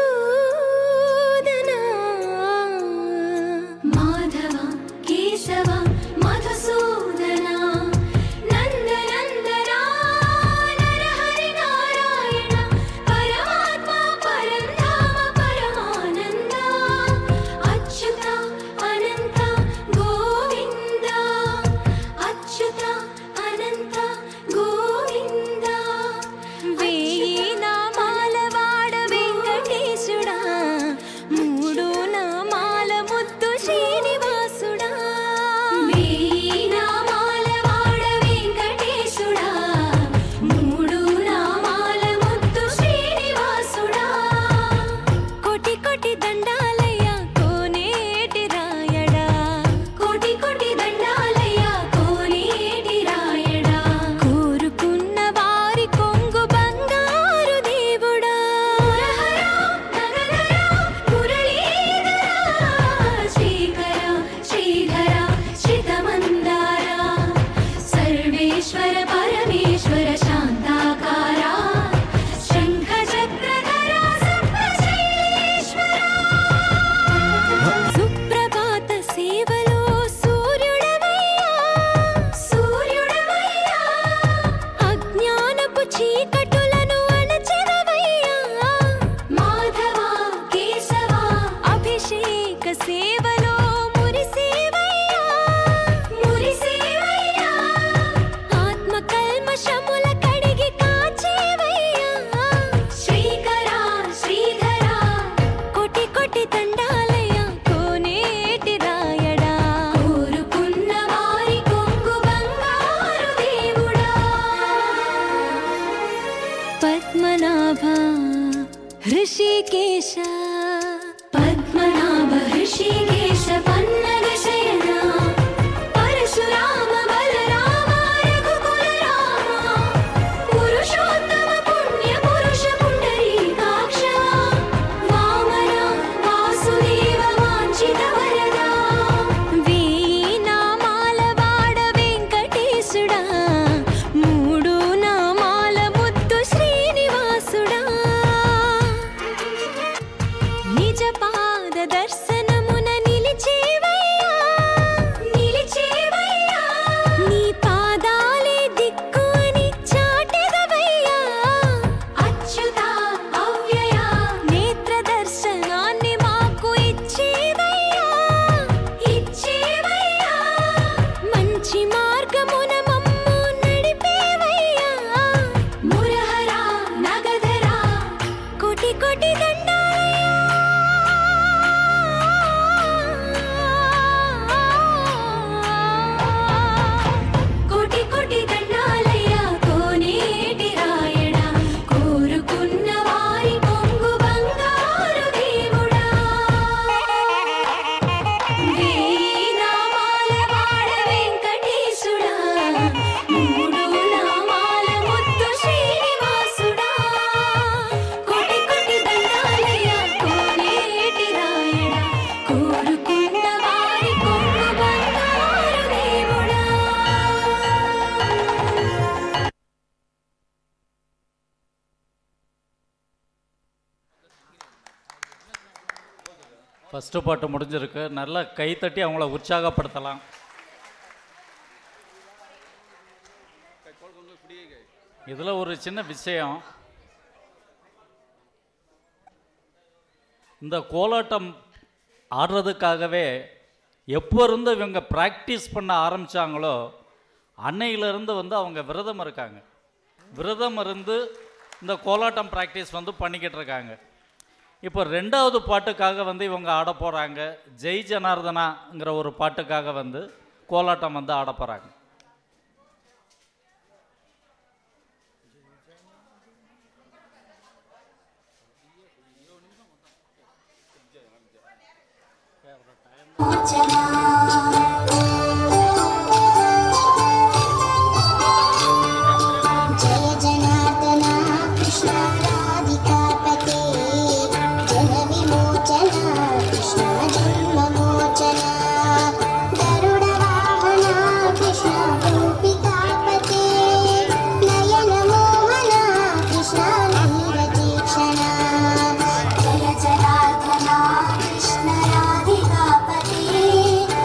మాధవ కేశవ మధుసూదన నంద నందన నరహరి నారాయణ పరమాత్మ పరంధామ పరమానంద అచ్యుత అనంత గోవింద అచ్యుత అనంత గోవింద వేయి నామాల వాడ వెంకటేశుడా पद्मनाभ हृषिकेश पद्मनाभ हृषिकेश पन्नगशयना परशुराम बलराम रघुकुलराम पुरुषोत्तम पुण्य पुरुष पुण्डरीकाक्ष वामन वासुदेव वाञ्छित वरदा వేయి నామాల వాడ వెంకటేశుడా మూడు నామాల ముద్దు శ్రీనివాసుడా నిజ పాద దర్శనమున నిలిచేవయ్యా నిలిచేవయ్యా నీ పాదాలే దిక్కు అని చాటెదవయ్యా అచ్యుత అవ్యయ నేత్ర దర్శనాన్ని మాకు ఇచ్చేవయ్యా ఇచ్చేవయ్యా మంచి మార్గమున మమ్ము నడిపేవయ్యా మురహరా నగధరా కోటి కోటి కోటి కోటి దండాలయ్యా కోనేటి రాయడా కోరుకున్న వారి కొంగు బంగారు దేవుడా వేయి నామాల వాడ వెంకటేశుడా మూడు నామాల ముద్దు శ్రీనివాసుడా కోటి కోటి దండాలయ్యా కోనేటి రాయడా కోరుకున్న వారి కొంగు బంగారు దేవుడా
ஃபஸ்ட்டு பாட்டு முடிஞ்சிருக்கு நல்லா கை தட்டி அவங்கள உற்சாகப்படுத்தலாம் இதில் ஒரு சின்ன விஷயம் இந்த கோலாட்டம் ஆடுறதுக்காகவே எப்போ இருந்து இவங்க ப்ராக்டிஸ் பண்ண ஆரம்பித்தாங்களோ அன்னையிலேருந்து வந்து அவங்க விரதம் இருக்காங்க விரதம் இருந்து இந்த கோலாட்டம் ப்ராக்டிஸ் வந்து பண்ணிக்கிட்டு இருக்காங்க இப்போ ரெண்டாவது பாட்டுக்காக வந்து இவங்க ஆட போகிறாங்க ஜெய் ஜனார்தனாங்கிற ஒரு பாட்டுக்காக வந்து கோலாட்டம் வந்து ஆட போகிறாங்க
जय जनार्दना कृष्ण राधिकापते जनविमोचना कृष्ण जन्ममोचना गरुडवाहना कृष्ण गोपिकापते नयनमोहना कृष्ण नीरजीक्षणा जय जनार्दना कृष्ण राधिकापते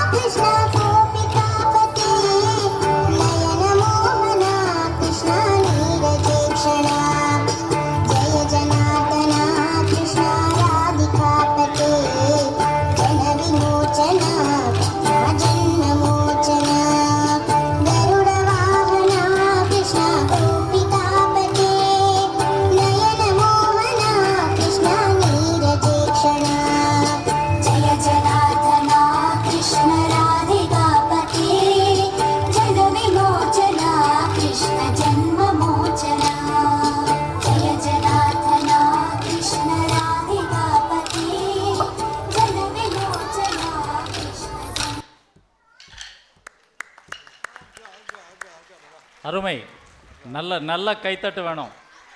कृष्ण गोपिकापते नयनमोहना कृष्ण नीरजेक्षणा जय जनार्दना कृष्ण राधिकापते जनविमोचना कृष्ण जन्ममोचना गरुडवाहना कृष्ण गोपिकापते नयनमोहना कृष्ण नीरजेक्षणा जय जनार्दना कृष्ण राधिकापते जनविमोचना कृष्ण जन्ममोचना जय जनार्दना कृष्ण राधिकापते जनविमोचना कृष्ण
அருமை நல்ல நல்ல கைத்தட்டு வேணும்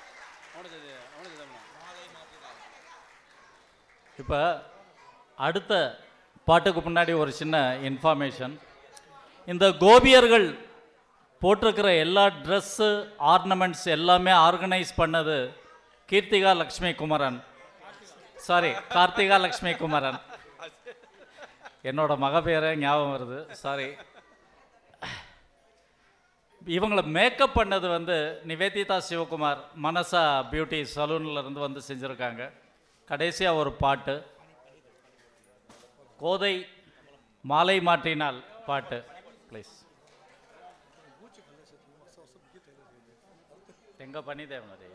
இப்போ அடுத்த பாட்டுக்கு முன்னாடி ஒரு சின்ன இன்ஃபர்மேஷன் இந்த கோபியர்கள் போட்டிருக்கிற எல்லா ட்ரெஸ்ஸு ஆர்னமெண்ட்ஸ் எல்லாமே ஆர்கனைஸ் பண்ணது கீர்த்திகா லக்ஷ்மி குமரன் சாரி கார்த்திகா லக்ஷ்மி குமரன் என்னோட மக பேரை ஞாபகம் வருது சாரி இவங்களை மேக்கப் பண்ணது வந்து நிவேதிதா சிவகுமார் மனசா பியூட்டி சலூன்ல இருந்து வந்து செஞ்சுருக்காங்க கடைசியாக ஒரு பாட்டு கோதை மாலை மாற்றினால் பாட்டு ப்ளீஸ் எங்க பண்ணிதேவனரே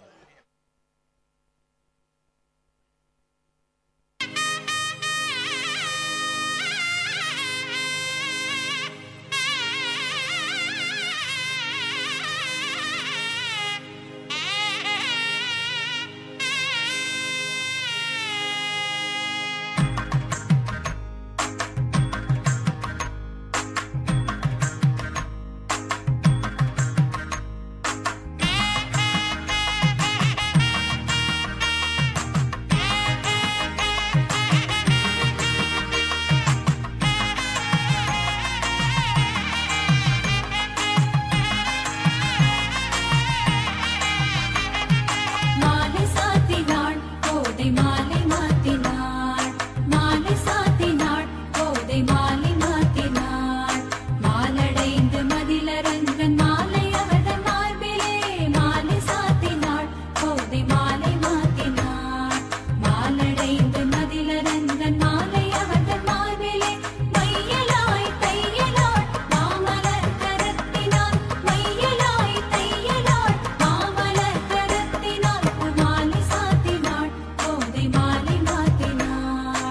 மாலை சாத்தினாள் கோதை மாலை மாத்தினாள் மாலை சாத்தினாள் கோதை மாலை மாத்தினாள் மாலடைந்து மதிலரங்கன் மாலை அவதன் மார்பிலே மாலை சாத்தினாள் கோதை மாலை மாத்தினாள் மாலடைந்து மதிலரங்கன் மாலை அவதன் மார்பிலே மையலாய் தையலாள் மாமலர் கரத்தினாள் மையலாய் தையலாள் மாமலர் கரத்தினாள் மாலை சாத்தினாள் கோதை மாலை மாத்தினாள்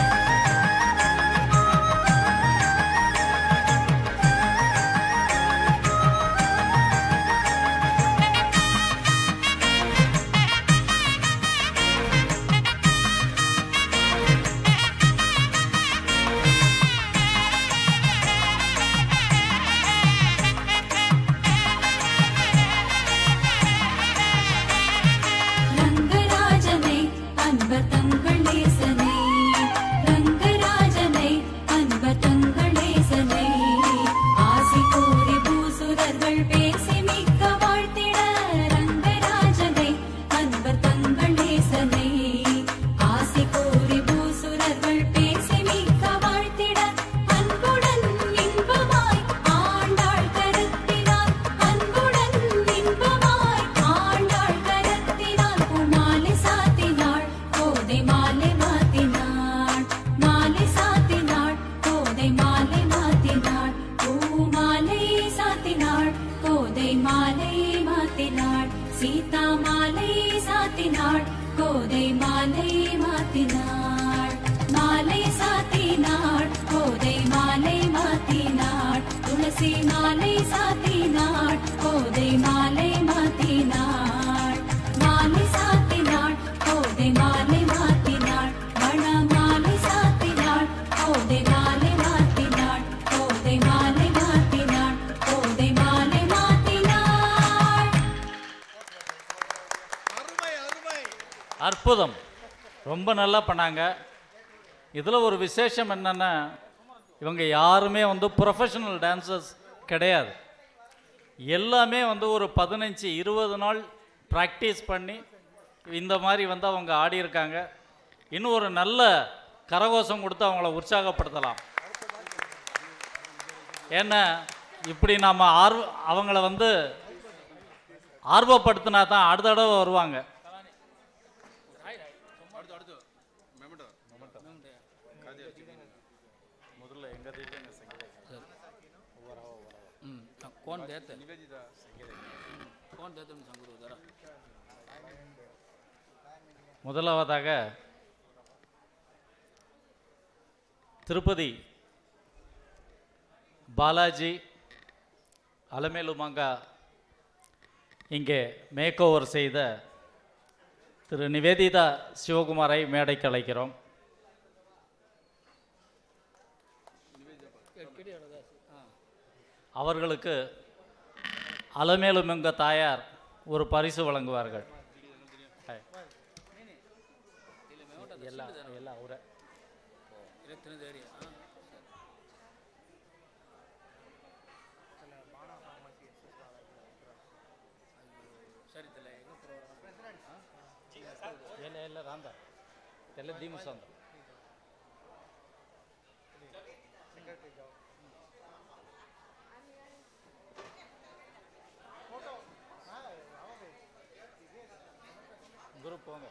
ரங்கராஜனை அன்பர் தங்கள் நேசனை ரங்கராஜனை அன்பர் தங்கள் நேசனை ஆசி கூறி பூசுரர்கள் பேசி மிக்க வாழ்த்திட ரங்கராஜனை அன்பர் தங்கள் நேசனை ஆசி கூறி பூசுரர்கள் பேசி மிக்க வாழ்த்திட அன்புடன் இன்பமாய் ஆண்டாள் கருத்தினார் அன்புடன் இன்பமாய் ஆண்டாள் கரத்தினாள் பூமாலை சாத்தினாள் கோதை மாலை மாத்தினாள் மாலை சாத்தினாள் கோதை மாலை மாத்தினாள் பூமாலை சாத்தினாள் கோதை மாலை மாத்தினாள் சீதா மாலை சாத்தினாள் கோதை மாலை மாத்தினாள் மாலை சாத்தினாள் கோதை மாலை மாத்தினாள் துளசி மாலை சாத்தினாள் கோதை மாலை மாத்தினாள் மாலை சாத்தினாள் கோதை மாலை மாத்தினாள் வள மாலை சாத்தினாள் கோதை மாலை மாத்தினாள் கோதை மாலை மாத்தினாள் கோதை மாலை மாத்தினாள்
அற்புதம் ரொம்ப நல்லா பண்ணாங்க இதில் ஒரு விசேஷம் என்னென்னா இவங்க யாருமே வந்து ப்ரொஃபஷனல் டான்சர்ஸ் கிடையாது எல்லாமே வந்து ஒரு பதினஞ்சு இருபது நாள் ப்ராக்டிஸ் பண்ணி இந்த மாதிரி வந்து அவங்க ஆடியிருக்காங்க இன்னும் ஒரு நல்ல கரகோஷம் கொடுத்து அவங்கள உற்சாகப்படுத்தலாம் ஏன்னா இப்படி நாம் ஆர்வ அவங்கள வந்து ஆர்வப்படுத்தினா தான் அடுத்த தடவை வருவாங்க ಮೊದಲು ಹೆಂಗದೈತೆ ಹಂಗೆ ಸಂಗೀತ
ಹ್ಮ್ ಕೋನ್ ದೇತೆ ಕೋನ್ ದೇತೆ ಸಂಗುರು ಜರ
முதலாவதாக திருப்பதி பாலாஜி அலமேலுமங்கா இங்கே மேக் ஓவர் செய்த திரு நிவேதிதா சிவகுமாரை மேடைக்கு அழைக்கிறோம் அவர்களுக்கு அலமேலுமங்க தாயார் ஒரு பரிசு வழங்குவார்கள் ஹாய். ಎಲ್ಲ ಎಲ್ಲ ಅವರೇ ಎಲ್ಲ ಎಲ್ಲ ರಾಂದ ಎಲ್ಲ ದೀಮಸ್ ಅಂದ குரு போங்க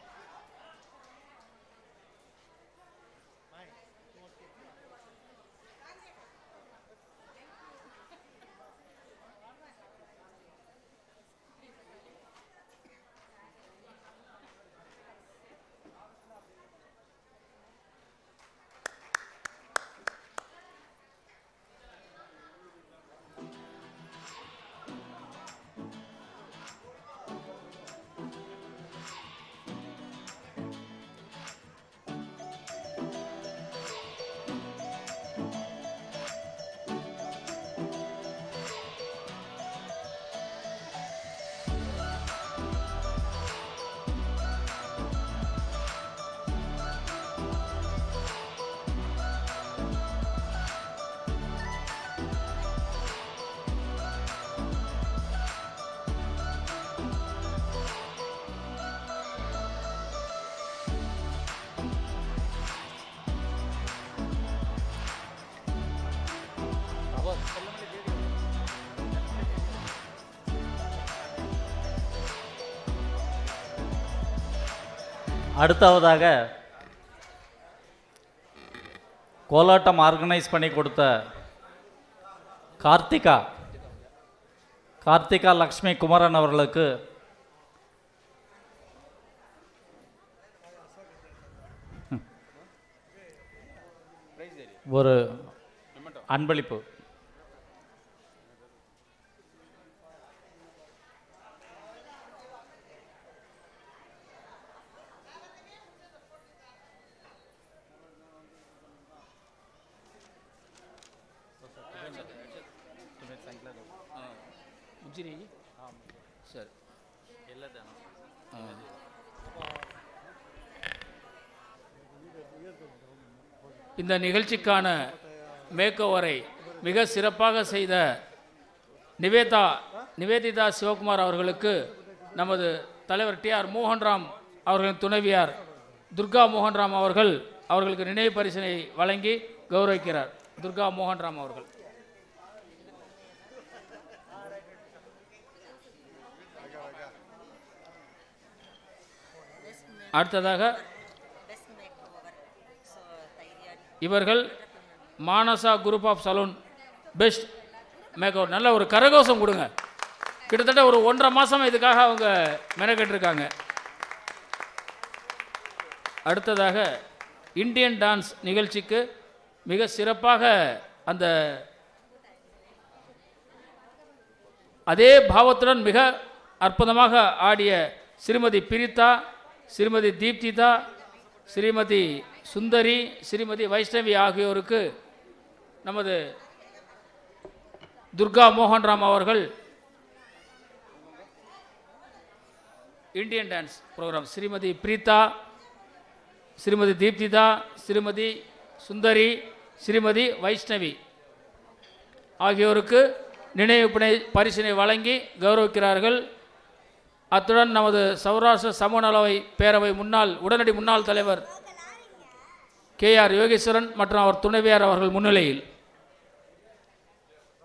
அடுத்தவதாக கோலாட்டம் ஆர்கனைஸ் பண்ணி கொடுத்த கார்த்திகா கார்த்திகா லக்ஷ்மி குமரன் அவர்களுக்கு ஒரு அன்பளிப்பு
ಉಜ್ಜಿರಿ ಸರಿ இந்த நிகழ்ச்சிக்கான மேக்கோவரை மிக சிறப்பாக செய்த நிவேதா நிவேதிதா சிவகுமார் அவர்களுக்கு நமது தலைவர் டி ஆர் மோகன்ராம் அவர்களின் துணைவியார் துர்கா மோகன்ராம் அவர்கள் அவர்களுக்கு நினைவு பரிசினை வழங்கி கௌரவிக்கிறார் துர்கா மோகன்ராம் அவர்கள் அடுத்ததாக இவர்கள் Manasa group of salon best makeover நல்ல ஒரு கரகோஷம் கொடுங்க கிட்டத்தட்ட ஒரு ஒன்றரை மாதம் இதுக்காக அவங்க மெனக்கெட்டிருக்காங்க அடுத்ததாக இந்தியன் டான்ஸ் நிகழ்ச்சிக்கு மிக சிறப்பாக அந்த அதே பாவத்துடன் மிக அற்புதமாக ஆடிய ஸ்ரீமதி பிரித்தா ஸ்ரீமதி தீப்திதா ஸ்ரீமதி சுந்தரி ஸ்ரீமதி வைஷ்ணவி ஆகியோருக்கு நமது துர்கா மோகன்ராம் அவர்கள் Indian dance programme Shrimati Preetha Shrimati Deeptita Shrimati Sundari Shrimati Vaishnavi ஆகியோருக்கு நினைவு பிணை பரிசினை வழங்கி கௌரவிக்கிறார்கள் அத்துடன் நமது சௌராஷ்டிர சமநலவை பேரவை முன்னாள் உடனடி முன்னாள் தலைவர் கே ஆர் யோகேஸ்வரன் மற்றும் அவர் துணைவியார் அவர்கள் முன்னிலையில்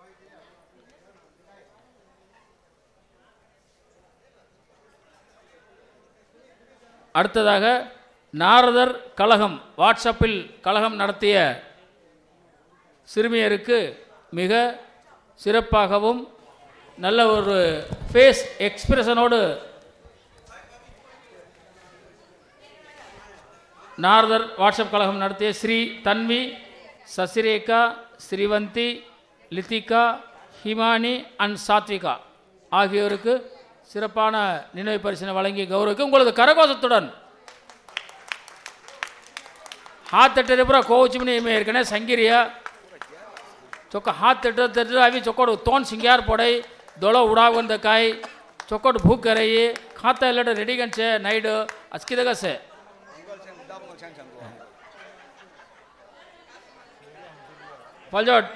அடுத்ததாக நாரதர் கழகம் வாட்ஸ்அப்பில் கழகம் நடத்திய சிறுமியருக்கு மிக சிறப்பாகவும் நல்ல ஒரு ஃபேஸ் எக்ஸ்பிரஷனோடு நாரதர் வாட்ஸ்அப் கழகம் நடத்திய ஸ்ரீ தன்வி சசிரேகா ஸ்ரீவந்தி லித்திகா ஹிமானி அண்ட் சாத்விகா ஆகியோருக்கு சிறப்பான நினைவு பரிசினை வழங்கி கௌரவிக்கு உங்களது கரகோஷத்துடன் हाथ तटे पूरा कोच में नहीं मेरे कने संगिरिया चोक हाथ तटे तटे अभी चोकड़ तोन सिंगार पड़े दोड़ो उड़ा बंद काई चोकड़ भूख करे ये खाता लड़ रेडी गन से नाइट अस्की दगा से पलजोट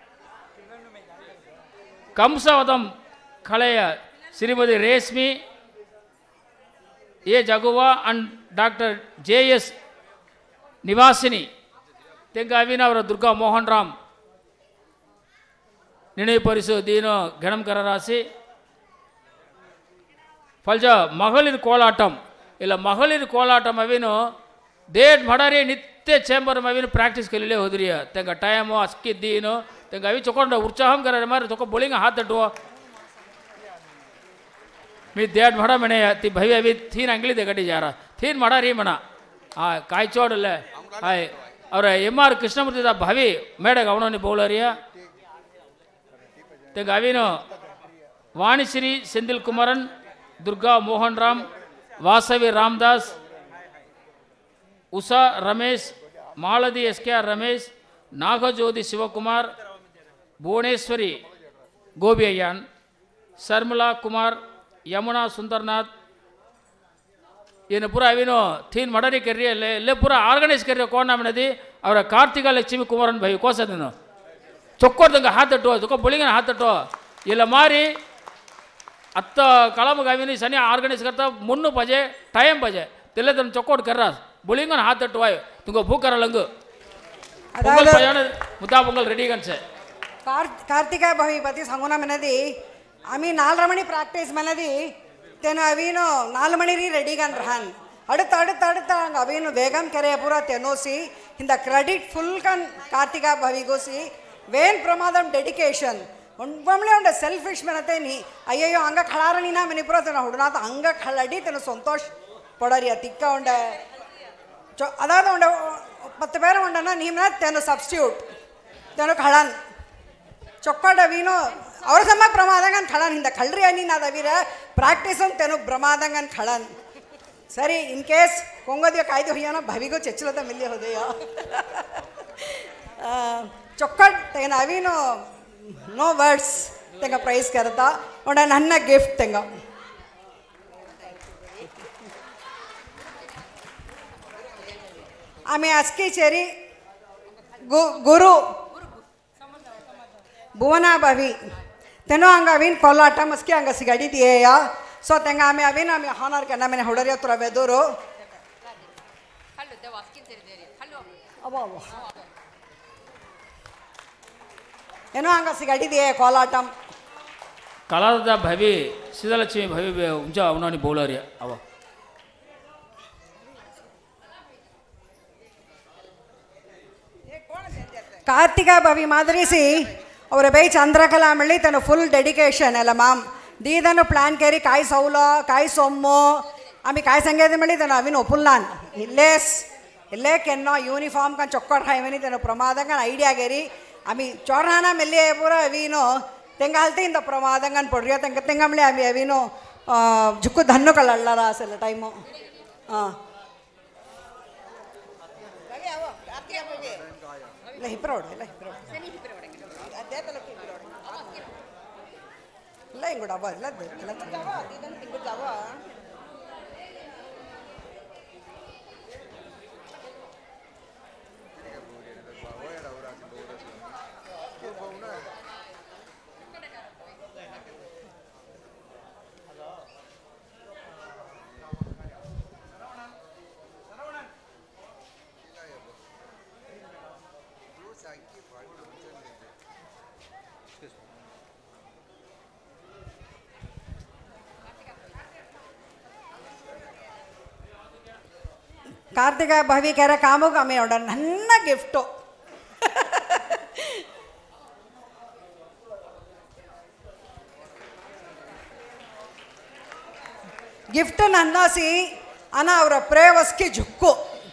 कंसवदम खलेय Shrimati Reshmi A Jaguva and doctor J S Nivasini தெங்காவின் ಅವರ ದುರ್ಗಾ ಮೋಹನ್ ರಾಮ್ நினைவு பரிசு தீனோ கணம் கரராசி ಫಲ್ಜ ಮகளிರ್ ಕೋಲಾಟಂ ಇಲ್ಲ ಮகளிರ್ ಕೋಲಾಟಂ ಅವಿನು ಡೇಟ್ ಮಾಡಾರಿ ನಿತ್ಯ ಚೇಂಬರ್ ಅವಿನು ಪ್ರಾಕ್ಟೀಸ್ ಕಲೀಲೇ ಹೋದ್ರಿ ತೆಂಗ ಟೈಮು ಅಸ್ಕಿದ್ದೀನು ತೆಂಗ ಅವಿ ಚೊಕೊಂಡು ಉತ್ಸಾಹಂ ಕರ ಮಾರಿ ಚೊಕ್ಕ ಬೊಳಿಂಗ ಹಾತ್ ತಟ್ಟುವ मी देड म्हणा म्हणे ती भवी अभी थीन अंगली दे गडी जारा थीन म्हणा री म्हणा हा काय चोडले हाय ಅವ್ರ ಎಮ್ ಆರ್ ಕೃಷ್ಣಮೂರ್ತಿ ಭಾವಿ ಮೇಡಗ ಅವನವನಿ ಬೌಲರಿಯ ತೆಂಗ ಅವಿನು Vanishree Sendil Kumaran Durga Mohan Ram Vasavi Ramdas Usha Ramesh Malathi S K R Ramesh Nagajyothi Shivakumar Bhuvaneshwari Gobi Ayyan Sharmila Kumar Yamuna Sundarnath ಏನು ಪೂರ ಅವಿನು ಥೀನ್ ಮಡರಿ ಕರ್ರಿ ಅಲ್ಲೇ ಇಲ್ಲೇ ಪೂರ ಆರ್ಗನೈಸ್ ಕರ್ರಿ ಕೋಣ ನಮ್ಮನದಿ ಅವರ ಕಾರ್ತಿಕ ಲಕ್ಷ್ಮಿ ಕುಮಾರನ್ ಭೈ ಕೋಸದನು ಚೊಕ್ಕೋರ್ದಂಗೆ ಹಾತಟ್ಟು ಚೊಕ್ಕ ಬುಳಿಗನ ಹಾತಟ್ಟು ಇಲ್ಲ ಮಾರಿ ಅತ್ತ ಕಳಮಗ ಅವಿನಿ ಸನಿ ಆರ್ಗನೈಸ್ ಕರ್ತ ಮುನ್ನು ಬಜೆ ಟೈಮ್ ಬಜೆ ತೆಲ್ಲದನ್ನು ಚೊಕ್ಕೋಡ್ ಕರ್ರ ಬುಳಿಂಗನ ಹಾತಟ್ಟು ವಾಯ್ ತುಂಗ ಭೂಕರ ಲಂಗು பொங்கல் பையன முத்தா பொங்கல் ரெடி கன்சೆ
ಕಾರ್ ಕಾರ್ತಿಕ ಭವಿಪತಿ ಸಂಗುಣ ಮನದಿ ಆಮಿ ನಾಲ್ರ ಮಣಿ ಪ್ರಾಕ್ಟೀಸ್ ಮನದಿ ತೆನು ಅವೀನು ನಾಲ್ ಮಣಿ ರೀ ರೆಡಿ ಗನ್ ರಹನ್ அடுத்த அடுத்த அடுத்த அங்கே அவையும் வேகம் கரைய பூரா தெனோசி இந்த ಕ್ರೆಡಿಟ್ ಫುಲ್ ಕನ್ ಕಾರ್ತಿಕ ಭವಿಗೋಸಿ ವೇನ್ ಪ್ರಮಾದಂ ಡೆಡಿಕೇಶನ್ ಒಂಬಮ್ಲೆ ಉಂಡ ಸೆಲ್ಫಿಶ್ ಮೆನತೆ ನೀ ಅಯ್ಯಯ್ಯೋ ಹಂಗ ಖಳಾರಣಿ ನಾ ಮೆನಿಪುರ ತೆನ ಹುಡುನಾತ ಹಂಗ ಖಳಡಿ ತೆನ ಸಂತೋಷ್ ಪಡರಿ ತಿಕ್ಕ ಉಂಡ ಚೊ ಅದಾದ ಉಂಡ பத்து பேரும் உண்டனா நீ தெனு சப்ஸ்டியூட் தெனு கಳನ್ ಚೊಕ್ಕಾಡ ವೀನು ಅವ್ರ ಸಮ ಪ್ರಮಾದಂಗನ್ ಖಳನ್ ಹಿಂದ ಕಳ್ರಿ ಅನ್ನಿ ನಾದವೀರ ಪ್ರಾಕ್ಟೀಸಂ ತೆನು ಪ್ರಮಾದಂಗನ್ ಖಳನ್ ಸರಿ ಇನ್ ಕೇಸ್ ಕೊಂಗೋದಿಯ ಕಾಯ್ದು ಹೊಯ್ಯನ ಭವಿಗೂ ಚೆಚ್ಚಲದ ಮಿಲ್ಲಿ ಹೋದೆಯ ಚೊಕ್ಕಟ್ ತೆಂಗ ಅವಿನು ನೋ ವರ್ಡ್ಸ್ ತೆಂಗ ಪ್ರೈಸ್ ಕರತ ಉಂಡ ನನ್ನ ಗಿಫ್ಟ್ ತೆಂಗ ಆಮೆ ಅಸ್ಕಿ ಚೆರಿ ಗು ಗುರು ಭುವನ ಭವಿ ತೆನೋ ಹಂಗ ಅವಿನ್ ಕೋಲಾಟ ಮಸ್ಕಿ ಹಂಗ ಸಿಗಡಿದೆಯಾ ಸೊ ತೆಂಗ ಆಮೆ ಅವಿನ್ ಆಮೆ ಹಾನರ್ ಕೆನ್ನ ಮನೆ ಹುಡರಿ ಹತ್ರ ಬೆದೂರು ಅಬ್ಬಾ ಅಬ್ಬಾ. ಏನೋ ಹಂಗ ಸಿಗಡಿದೆಯೇ ಕೋಲಾಟಂ
ಕಲಾದ ಭವಿ ಸಿದ್ಧಲಕ್ಷ್ಮಿ ಭವಿ ಉಂಜ ಅವನವನಿ ಬೌಲರಿಯ ಅವ
ಕಾರ್ತಿಕ ಭವಿ ಮಾದರಿಸಿ ಅವರ ಬೈ ಚಂದ್ರಕಲಾ ಮಳ್ಳಿ ತನ್ನ ಫುಲ್ ಡೆಡಿಕೇಶನ್ ಅಲ್ಲ ಮಾಮ್ ದೀದನು ಪ್ಲಾನ್ ಕೇರಿ ಕಾಯಿ ಸೌಲ ಕಾಯಿ ಸೊಮ್ಮು ಆಮಿ ಕಾಯಿ ಸಂಗೇತ ಮಳ್ಳಿ ತನ್ನ ಅವಿನ ಒಪ್ಪುಲ್ಲಾನ್ ಇಲ್ಲೇಸ್ ಇಲ್ಲೇ ಕೆನ್ನೋ ಯೂನಿಫಾರ್ಮ್ ಕನ್ ಚೊಕ್ಕಟ್ ಹಾಯ್ವನಿ ತನ್ನ ಪ್ರಮಾದಂಗನ್ ಐಡಿಯಾ ಗೇರಿ ಆಮಿ ಚೋರ್ನಾನ ಮೆಲ್ಲಿ ಪೂರ ಅವೀನು ತೆಂಗ ಹಲ್ತಿ ಇಂದ ಪ್ರಮಾದಂಗನ್ ಪೊಡ್ರಿಯ ತೆಂಗ ತೆಂಗಮ್ಳಿ ಆಮಿ ಅವೀನು ಜುಕ್ಕು ಧನ್ನು ಕಳ್ಳರ ಅಸಲ ಟೈಮು ಹಾಂ ಇಲ್ಲ ಹಿಪ್ರೋಡು ಇಲ್ಲ ಹಿಪ್ರೋಡು ಇಲ್ಲ ಹಿಂಗುಡು ಅವ ಇಲ್ಲ ಕಾರ್ತಿಕ ಭವಿಕೆರೆ ಕಾಮುಗ ಅಮ್ಮೆಯೋಡ ನನ್ನ ಗಿಫ್ಟು ಗಿಫ್ಟ್ ನನ್ನಾಸಿ ಅನ ಅವರ ಪ್ರೇವಸ್ಗೆ ಜುಕ್ಕು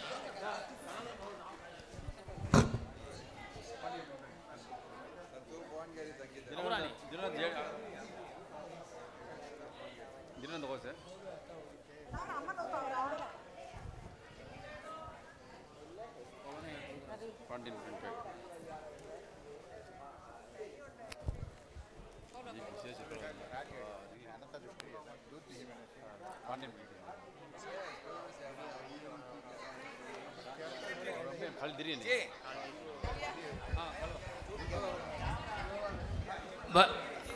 ಬ-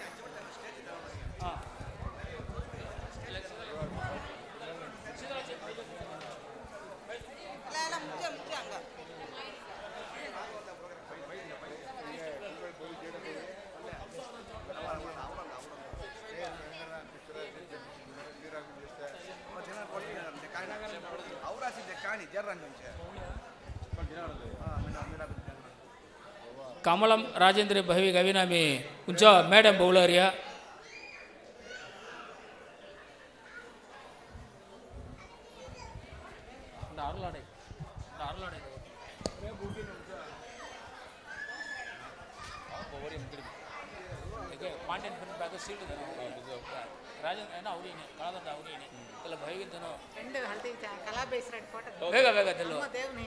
கமலம் ராஜேந்திர பவி கவினாமி கொஞ்சம் மேடம் பவுலரியா இந்த அருளாடை இந்த அருளாடை ಪಾಂಡ್ಯನ್ ಫ್ರೆಂಡ್ ಬ್ಯಾಗ್ ಸೀಲ್ಡ್ ರಾಜನ್ ಏನೋ ಅವ್ರಿನೇ ಕಳದಂತ ಅವ್ರಿನೇ ಇಲ್ಲ ಭಯವಿಂತನೋ
రెండు హల్దీ కలా బేస్ రెడ్ ఫోటో
ಬೇಗ ಬೇಗ ತೆಲ್ಲು
దేవుని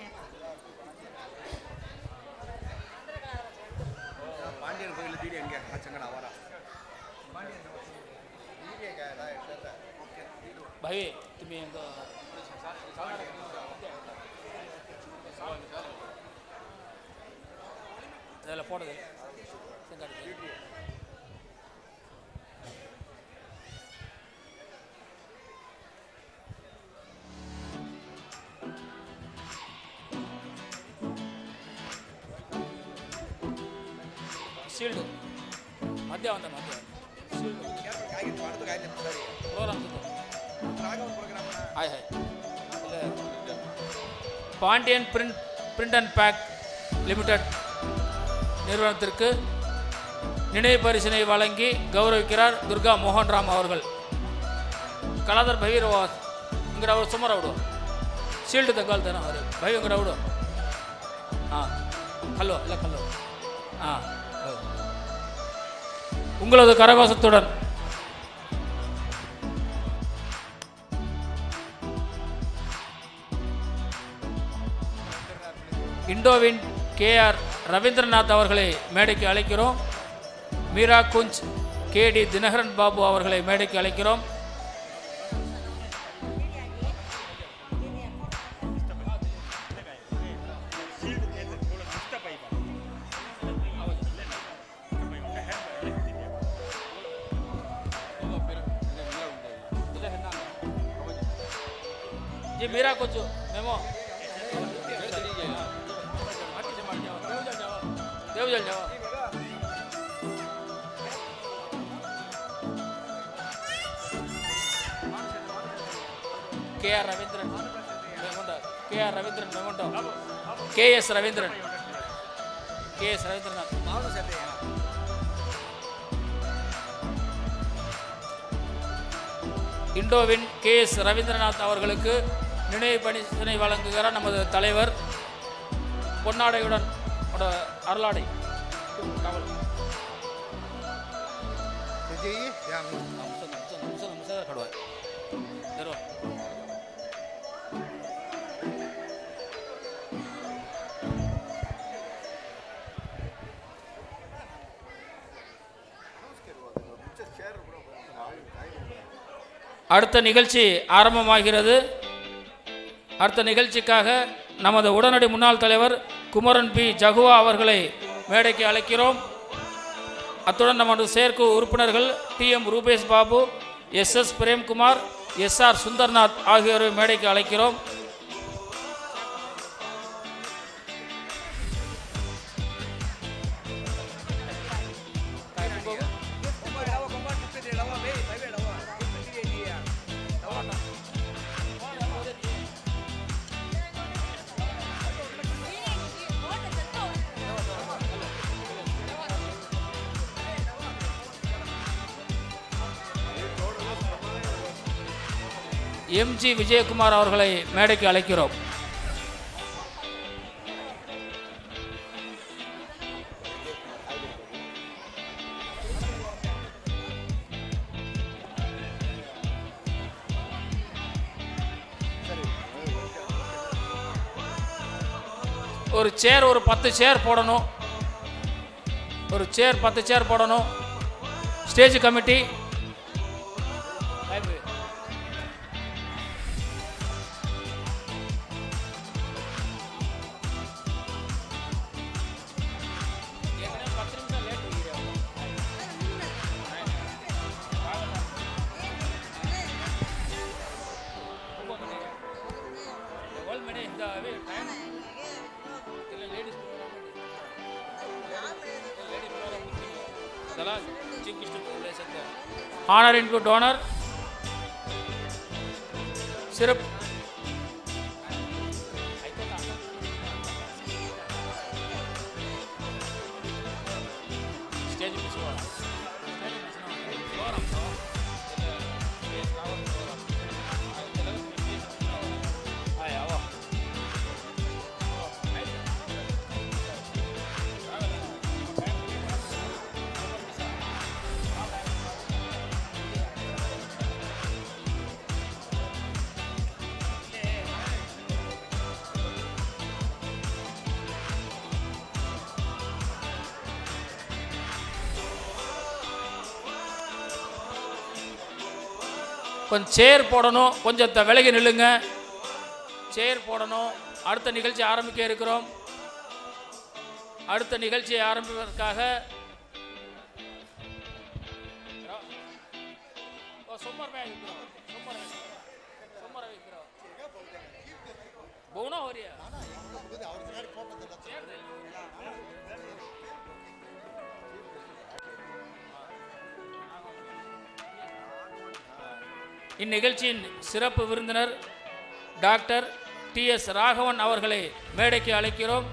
பாண்டியன் கோயில் தீடி எங்கே ஆச்சங்கடா வரா
ಭವಿ ತುಮಿ ಹೆಂಗ ಅದೆಲ್ಲ ಫೋಟೋದಲ್ಲಿ ಸೀಲ್ಡ್ ಮಧ್ಯ ಒಂದ ಮಧ್ಯ programme hi hi Pandian print print and pack limited நிறுவனத்திற்கு நினைவு பரிசினை வழங்கி கௌரவிக்கிறார் துர்கா மோகன்ராம் அவர்கள் கலாதர் ಭೈರವಾಸ್ ಇಂಗಡ ಅವರು ಸುಮಾರು ಅವಡು ಶೀಲ್ಡ್ ತಗೊಳ್ತಾನೆ ಅವರು ಭೈ ಇಂಗಡ ಅವಡು ಹಾಂ கல்லோ இல்லை கல்லோ ஆ உங்களது கரகோஷத்துடன் இண்டோவின் கேஆர் ரவீந்திரநாத் அவர்களை மேடைக்கு அழைக்கிறோம் மீரா குஞ்ச் கேடி தினகரன் பாபு அவர்களை மேடைக்கு அழைக்கிறோம் जी मीरा कुछ मेमो देवजल जाओ के आर रवींद्रन मेमोंडो के आर रवींद्रन मेमोंडो के S Ravindran K S Ravindranath இண்டோவின் கே எஸ் ரவீந்திரநாத் அவர்களுக்கு நினைவு பணிசினை வழங்குகிறார் நமது தலைவர் பொன்னாடையுடன் அவரோட அருளாடை காவல் அடுத்த நிகழ்ச்சி ஆரம்பமாகிறது அடுத்த நிகழ்ச்சிக்காக நமது உடனடி முன்னாள் தலைவர் குமரன் பி ஜகுவா அவர்களை மேடைக்கு அழைக்கிறோம் அத்துடன் நமது செயற்கு உறுப்பினர்கள் T M Rupesh Babu S S Premkumar S R Sundarnath ஆகியோரை மேடைக்கு அழைக்கிறோம் எம்ஜி விஜயகுமார் அவர்களை மேடைக்கு அழைக்கிறோம் ஒரு சேர் ஒரு பத்து சேர் போடணும் ஒரு சேர் பத்து சேர் போடணும் stage committee honour into donor சிறப்பு ஸ்டேஜ் கொஞ்சம் சேர் போடணும் கொஞ்சம் த- விலகி நில்லுங்க சேர் போடணும் அடுத்த நிகழ்ச்சி ஆரம்பிக்க இருக்கிறோம் அடுத்த நிகழ்ச்சியை ஆரம்பிப்பதற்காக ஓ, சும்மர் में இருக்கிறோம். சும்மர் में. சும்மர் में இருக்கிறோம். बहुना हो रही है இந்நிகழ்ச்சியின் சிறப்பு விருந்தினர் டாக்டர் டி எஸ் ராகவன் அவர்களை மேடைக்கு அழைக்கிறோம்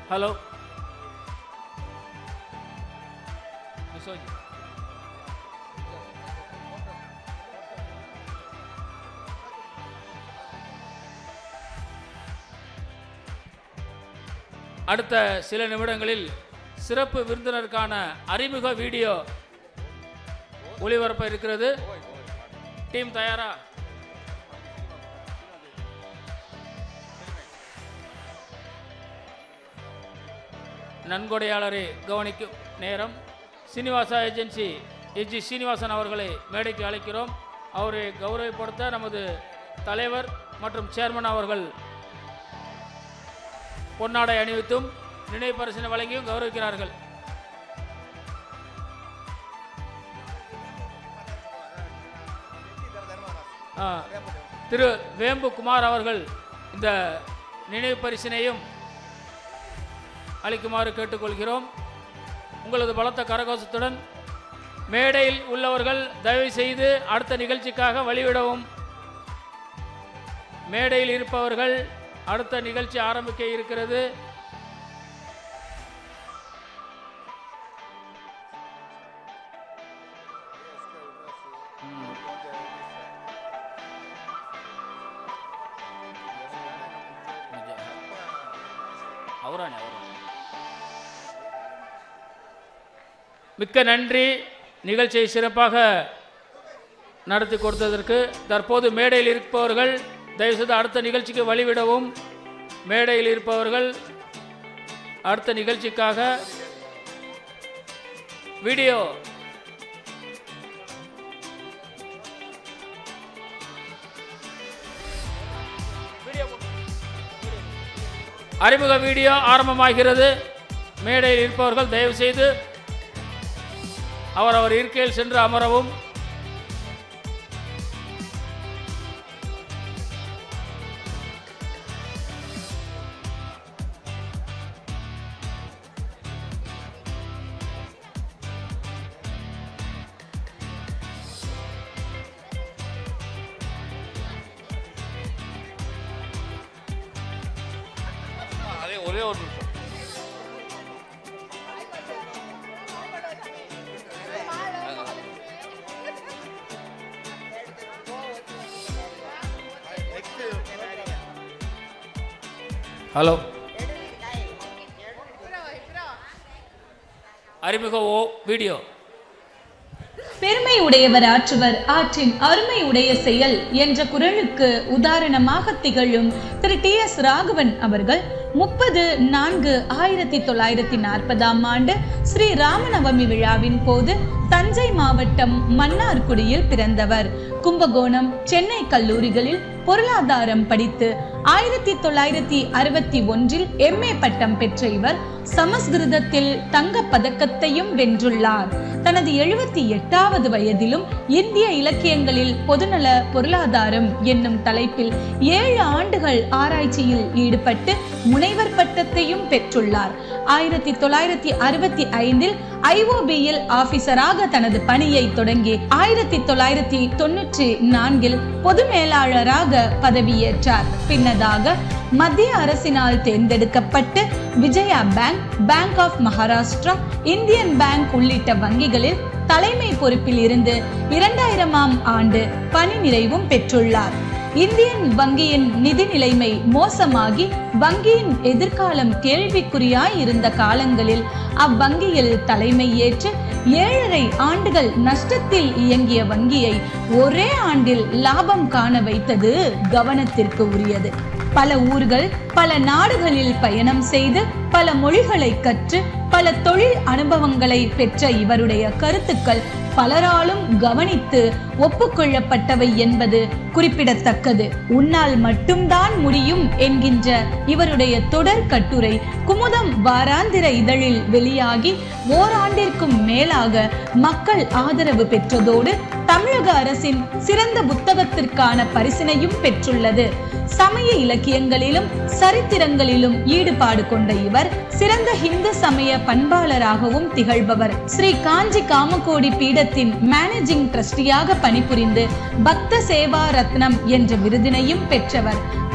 ஹலோ விஸ்வஜித் அடுத்த சில நிமிடங்களில் சிறப்பு விருந்தினருக்கான அறிமுக வீடியோ ஒளிபரப்ப இருக்கிறது டீம் தயாரா நன்கொடையாளரை கவனிக்கும் நேரம் சீனிவாசா ஏஜென்சி எஜி சீனிவாசன் அவர்களை மேடைக்கு அழைக்கிறோம் அவரை கௌரவப்படுத்த நமது தலைவர் மற்றும் சேர்மன் அவர்கள் பொன்னாடை அணிவித்தும் நினைவு பரிசினை வழங்கியும் கௌரவிக்கிறார்கள் ஆ, திரு வேம்பு குமார் அவர்கள் இந்த நினைவு பரிசினையும் அளிக்குமாறு கேட்டுக்கொள்கிறோம் உங்களது பலத்த கரகோஷத்துடன் மேடையில் உள்ளவர்கள் தயவு செய்து அடுத்த நிகழ்ச்சிக்காக வழிவிடவும் மேடையில் இருப்பவர்கள் அடுத்த நிகழ்ச்சி ஆரம்பிக்க இருக்கிறது அவரானே அவரா மிக்க நன்றி நிகழ்ச்சியை சிறப்பாக நடத்தி கொடுத்ததற்கு தற்போது மேடையில் இருப்பவர்கள் தயவுசெய்து அடுத்த நிகழ்ச்சிக்கு வழிவிடவும் மேடையில் இருப்பவர்கள் அடுத்த நிகழ்ச்சிக்காக வீடியோ அறிமுக வீடியோ ஆரம்பமாகிறது மேடையில் இருப்பவர்கள் தயவு செய்து அவரவர் இருக்கையில் சென்று அமரவும்
அதே ஒரே ஒரு நிமிஷம்
ஹலோ அறிமுக ஓ வீடியோ
பெருமை உடையவர் ஆற்றுவர் ஆற்றின் அருமை உடைய செயல் என்ற குரலுக்கு உதாரணமாக திகழும் திரு டி எஸ் ராகவன் அவர்கள் முப்பது நான்கு ஆயிரத்தி தொள்ளாயிரத்தி நாற்பதாம் ஆண்டு ஸ்ரீ ராமநவமி விழாவின் போது தஞ்சை மாவட்டம் மன்னார்குடியில் பிறந்தவர் கும்பகோணம் சென்னை கல்லூரிகளில் பொருளாதாரம் படித்து ஆயிரத்தி தொள்ளாயிரத்தி அறுபத்தி ஒன்றில் எம்ஏ பட்டம் பெற்ற இவர் சமஸ்கிருதத்தில் தங்கப் பதக்கத்தையும் வென்றுள்ளார் தனது எழுபத்தி எட்டாவது வயதிலும் இந்திய இலக்கியங்களில் பொதுநல பொருளாதாரம் என்னும் தலைப்பில் ஏழு ஆண்டுகள் ஆராய்ச்சியில் ஈடுபட்டு முனைவர் பட்டத்தையும் பெற்றுள்ளார் ஆயிரத்தி தொள்ளாயிரத்தி அறுபத்தி ஐந்தில் ஐஓபியில் ஆபீசராக தனது பணியை தொடங்கி ஆயிரத்தி தொள்ளாயிரத்தி தொன்னூற்றி நான்கில் பொது மேலாளராக பதவியேற்றார் பின்னதாக மத்திய அரசினால் தேர்ந்தெடுக்கப்பட்டு Vijaya bank bank of Maharashtra Indian bank உள்ளிட்ட வங்கிகளில் தலைமை பொறுப்பில் இருந்து இரண்டாயிரமாம் ஆண்டு பணி நிறைவும் பெற்றுள்ளார் இந்தியன் வங்கியின் நிதி நிலைமை மோசமாகி வங்கியின் எதிர்காலம் கேள்விக்குறியாய் இருந்த காலங்களில் அவ்வங்கியில் தலைமை ஏற்று ஏழரை ஆண்டுகள் நஷ்டத்தில் இயங்கிய வங்கியை ஒரே ஆண்டில் லாபம் காண வைத்தது கவனத்திற்கு உரியது பல ஊர்கள் பல நாடுகளில் பயணம் செய்து பல மொழிகளை கற்று பல தொழில் அனுபவங்களை பெற்ற இவருடைய கருத்துக்கள் பலராலும் கவனித்து ஒப்புக்கொள்ளப்பட்டவை என்பது குறிப்பிடத்தக்கது உன்னால் மட்டும்தான் முடியும் என்கின்ற இவருடைய தொடர் கட்டுரை குமுதம் வாராந்திர இதழில் வெளியாகி ஓராண்டிற்கும் மேலாக மக்கள் ஆதரவு பெற்றதோடு தமிழக அரசின் சிறந்த புத்தகத்திற்கான பரிசினையும் பெற்றுள்ளது சமய இலக்கியங்களிலும் சரித்திரங்களிலும் ஈடுபாடு கொண்ட இவர் சிறந்த இந்து சமய பண்பாளராகவும் திகழ்பவர் ஸ்ரீ காஞ்சி காமகோடி பீடத்தின் மேனேஜிங் ட்ரஸ்டியாக பணிபுரிந்து பக்த சேவா ரத்னம் என்ற விருதினையும் பெற்றவர்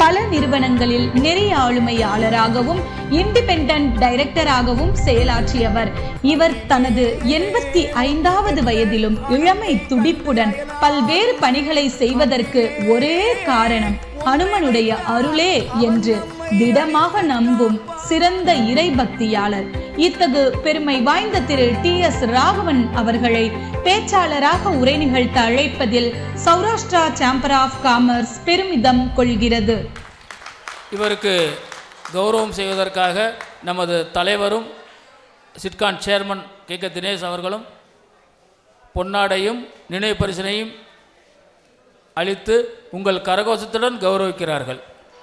பல நிறுவனங்களில் நெறி ஆளுமையாளராகவும் இண்டிபெண்டன்ட் டைரக்டராகவும் செயலாற்றியவர் இவர் தனது எண்பத்தி ஐந்தாவது வயதிலும் இளமை துடிப்புடன் பல்வேறு பணிகளை செய்வதற்கு ஒரே காரணம் ஹனுமனுடைய அருளே என்று திடமாக நம்பும் சிறந்த இறைபக்தியாளர் இத்தகு பெருமை வாய்ந்த திரு டி எஸ் ராகவன் அவர்களை பேச்சாளராக உரை நிகழ்த்த அழைப்பதில் சௌராஷ்டிரா சேம்பர் ஆஃப் காமர்ஸ் பெருமிதம் கொள்கிறது
இவருக்கு கௌரவம் செய்வதற்காக நமது தலைவரும் சிட்கான் சேர்மன் கே கே தினேஷ் அவர்களும் பொன்னாடையும் நினைவு பரிசனையும் அளித்து உங்கள் கரகோஷத்துடன் கௌரவிக்கிறார்கள்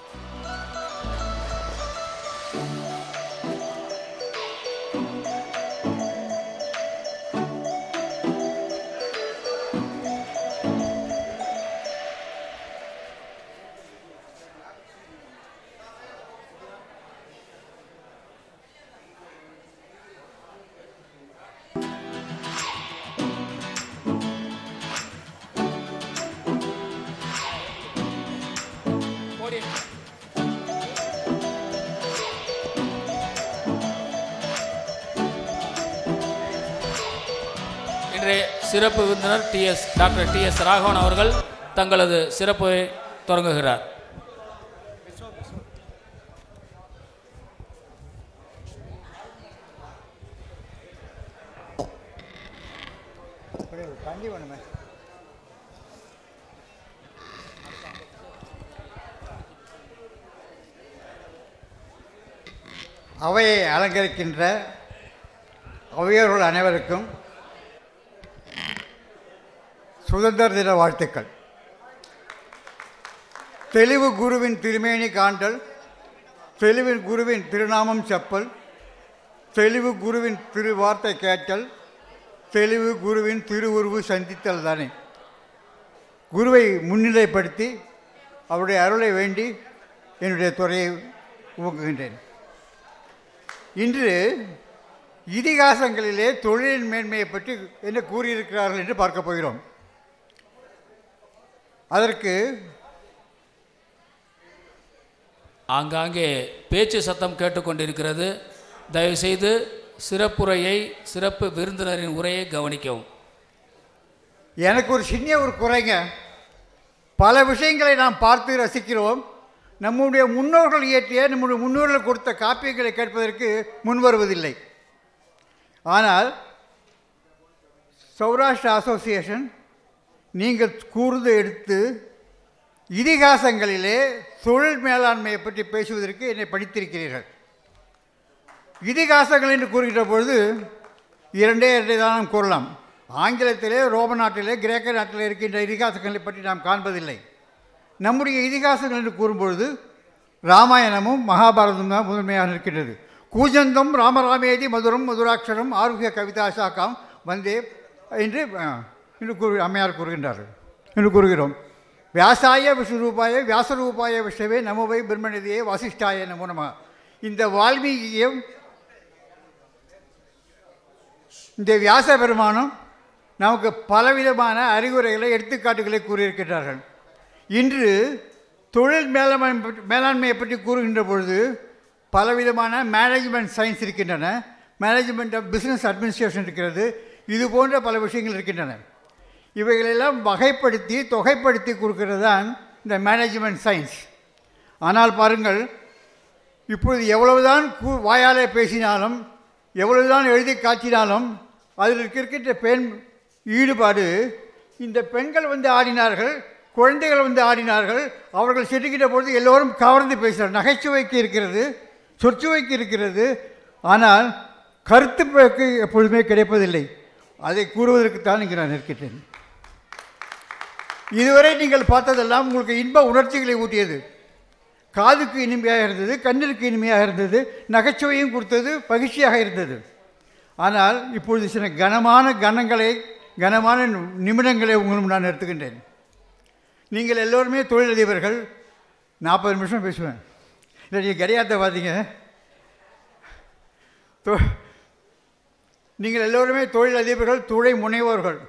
இன்றைய சிறப்பு விருந்தினர் டிஎஸ் டாக்டர் டிஎஸ் ராகவன் அவர்கள் தங்களது சிறப்பை தொடங்குகிறார்
தண்ணி வேணுமே அவையை அலங்கரிக்கின்ற அவையோர்கள் அனைவருக்கும் சுதந்திர தின வாழ்த்துக்கள் தெளிவு குருவின் திருமேனி காண்டல் தெளிவு குருவின் திருநாமம் செப்பல் தெளிவு குருவின் திருவார்த்தை கேட்டல் தெளிவு குருவின் திருவுருவு சந்தித்தல் தானே குருவை முன்னிலைப்படுத்தி அவருடைய அருளை வேண்டி என்னுடைய துறையை உவங்குகின்றேன் இன்று இதிகாசங்களிலே தொழிலின் மேன்மையை பற்றி என்ன கூறியிருக்கிறார்கள் என்று பார்க்க போகிறோம் அதற்கு
ஆங்காங்கே பேச்சு சத்தம் கேட்டுக்கொண்டிருக்கிறது தயவுசெய்து சிறப்புரையை சிறப்பு விருந்தினரின் உரையை கவனிக்கவும்
எனக்கு ஒரு சின்ன ஒரு குறைங்க பல விஷயங்களை நாம் பார்த்து ரசிக்கிறோம் நம்முடைய முன்னோர்கள் இயற்றிய நம்முடைய முன்னோர்கள் கொடுத்த காப்பியங்களை கேட்பதற்கு முன்வருவதில்லை ஆனால் சௌராஷ்டிரா அசோசியேஷன் நீங்கள் கூர்ந்து எடுத்து இதிகாசங்களிலே தொழில் மேலாண்மையை பற்றி பேசுவதற்கு என்னை படித்திருக்கிறீர்கள் இதிகாசங்கள் என்று கூறுகின்ற பொழுது இரண்டே இரண்டே தான் நாம் கூறலாம் ஆங்கிலத்திலே ரோம நாட்டிலே கிரேக்க நாட்டிலே இருக்கின்ற இதிகாசங்களை பற்றி நாம் காண்பதில்லை நம்முடைய இதிகாசங்கள் என்று கூறும்பொழுது ராமாயணமும் மகாபாரதமும் தான் முதன்மையாக இருக்கின்றது கூஜந்தம் ராமராமேதி மதுரம் மதுராட்சரம் ஆரோக்கிய கவிதா சாக்காம் வந்தே என்று ஆ, என்று கூறு அம்மையார் கூறுகின்றார்கள் என்று கூறுகிறோம் வியாசாய விஸ்வரூபாய வியாசரூபாய விஷ்ணவே நமவை பிரம்மநிதியே வாசிஷ்டாய நமோ நம இந்த வால்மீகியம் இந்த வியாச பெருமானம் நமக்கு பலவிதமான அறிவுரைகளை எடுத்துக்காட்டுகளை கூறியிருக்கிறார்கள் இன்று தொழில் மேலாண்மை பற்றி- மேலாண்மையை பற்றி கூறுகின்ற பொழுது பலவிதமான மேனேஜ்மெண்ட் சயின்ஸ் இருக்கின்றன மேனேஜ்மெண்ட் ஆஃப் பிஸ்னஸ் அட்மினிஸ்ட்ரேஷன் இருக்கிறது இது போன்ற பல விஷயங்கள் இருக்கின்றன இவைகளெல்லாம் வகைப்படுத்தி தொகைப்படுத்தி கொடுக்கிறது தான் இந்த மேனேஜ்மெண்ட் சயின்ஸ் ஆனால் பாருங்கள் இப்பொழுது எவ்வளவுதான் கூ வாயாலே பேசினாலும் எவ்வளவுதான் எழுதி காட்டினாலும் அதில் இருக்கின்ற பெண் ஈடுபாடு இந்த பெண்கள் வந்து ஆடினார்கள் குழந்தைகள் வந்து ஆடினார்கள் அவர்கள் செல்லுகின்ற பொழுது எல்லோரும் கவர்ந்து பேசுகிறார் நகைச்சுவைக்கு இருக்கிறது சொற்சுவைக்கு இருக்கிறது ஆனால் கருத்து போக்கு எப்பொழுதுமே கிடைப்பதில்லை அதை கூறுவதற்குத்தான் இங்கே நான் இருக்கின்றேன் இதுவரை நீங்கள் பார்த்ததெல்லாம் உங்களுக்கு இன்ப உணர்ச்சிகளை ஊட்டியது காதுக்கு இனிமையாக இருந்தது கண்ணிற்கு இனிமையாக இருந்தது நகைச்சுவையும் கொடுத்தது மகிழ்ச்சியாக இருந்தது ஆனால் இப்பொழுது சில கனமான கணங்களை கனமான நிமிடங்களை உங்களும் நான் எடுத்துக்கின்றேன் நீங்கள் எல்லோருமே தொழிலதிபர்கள் நாற்பது நிமிஷம் பேசுவேன் இல்லை நீங்கள் கிடையாத பார்த்தீங்க தொ- நீங்கள் எல்லோருமே தொழிலதிபர்கள் தொழில் முனைவோர்கள்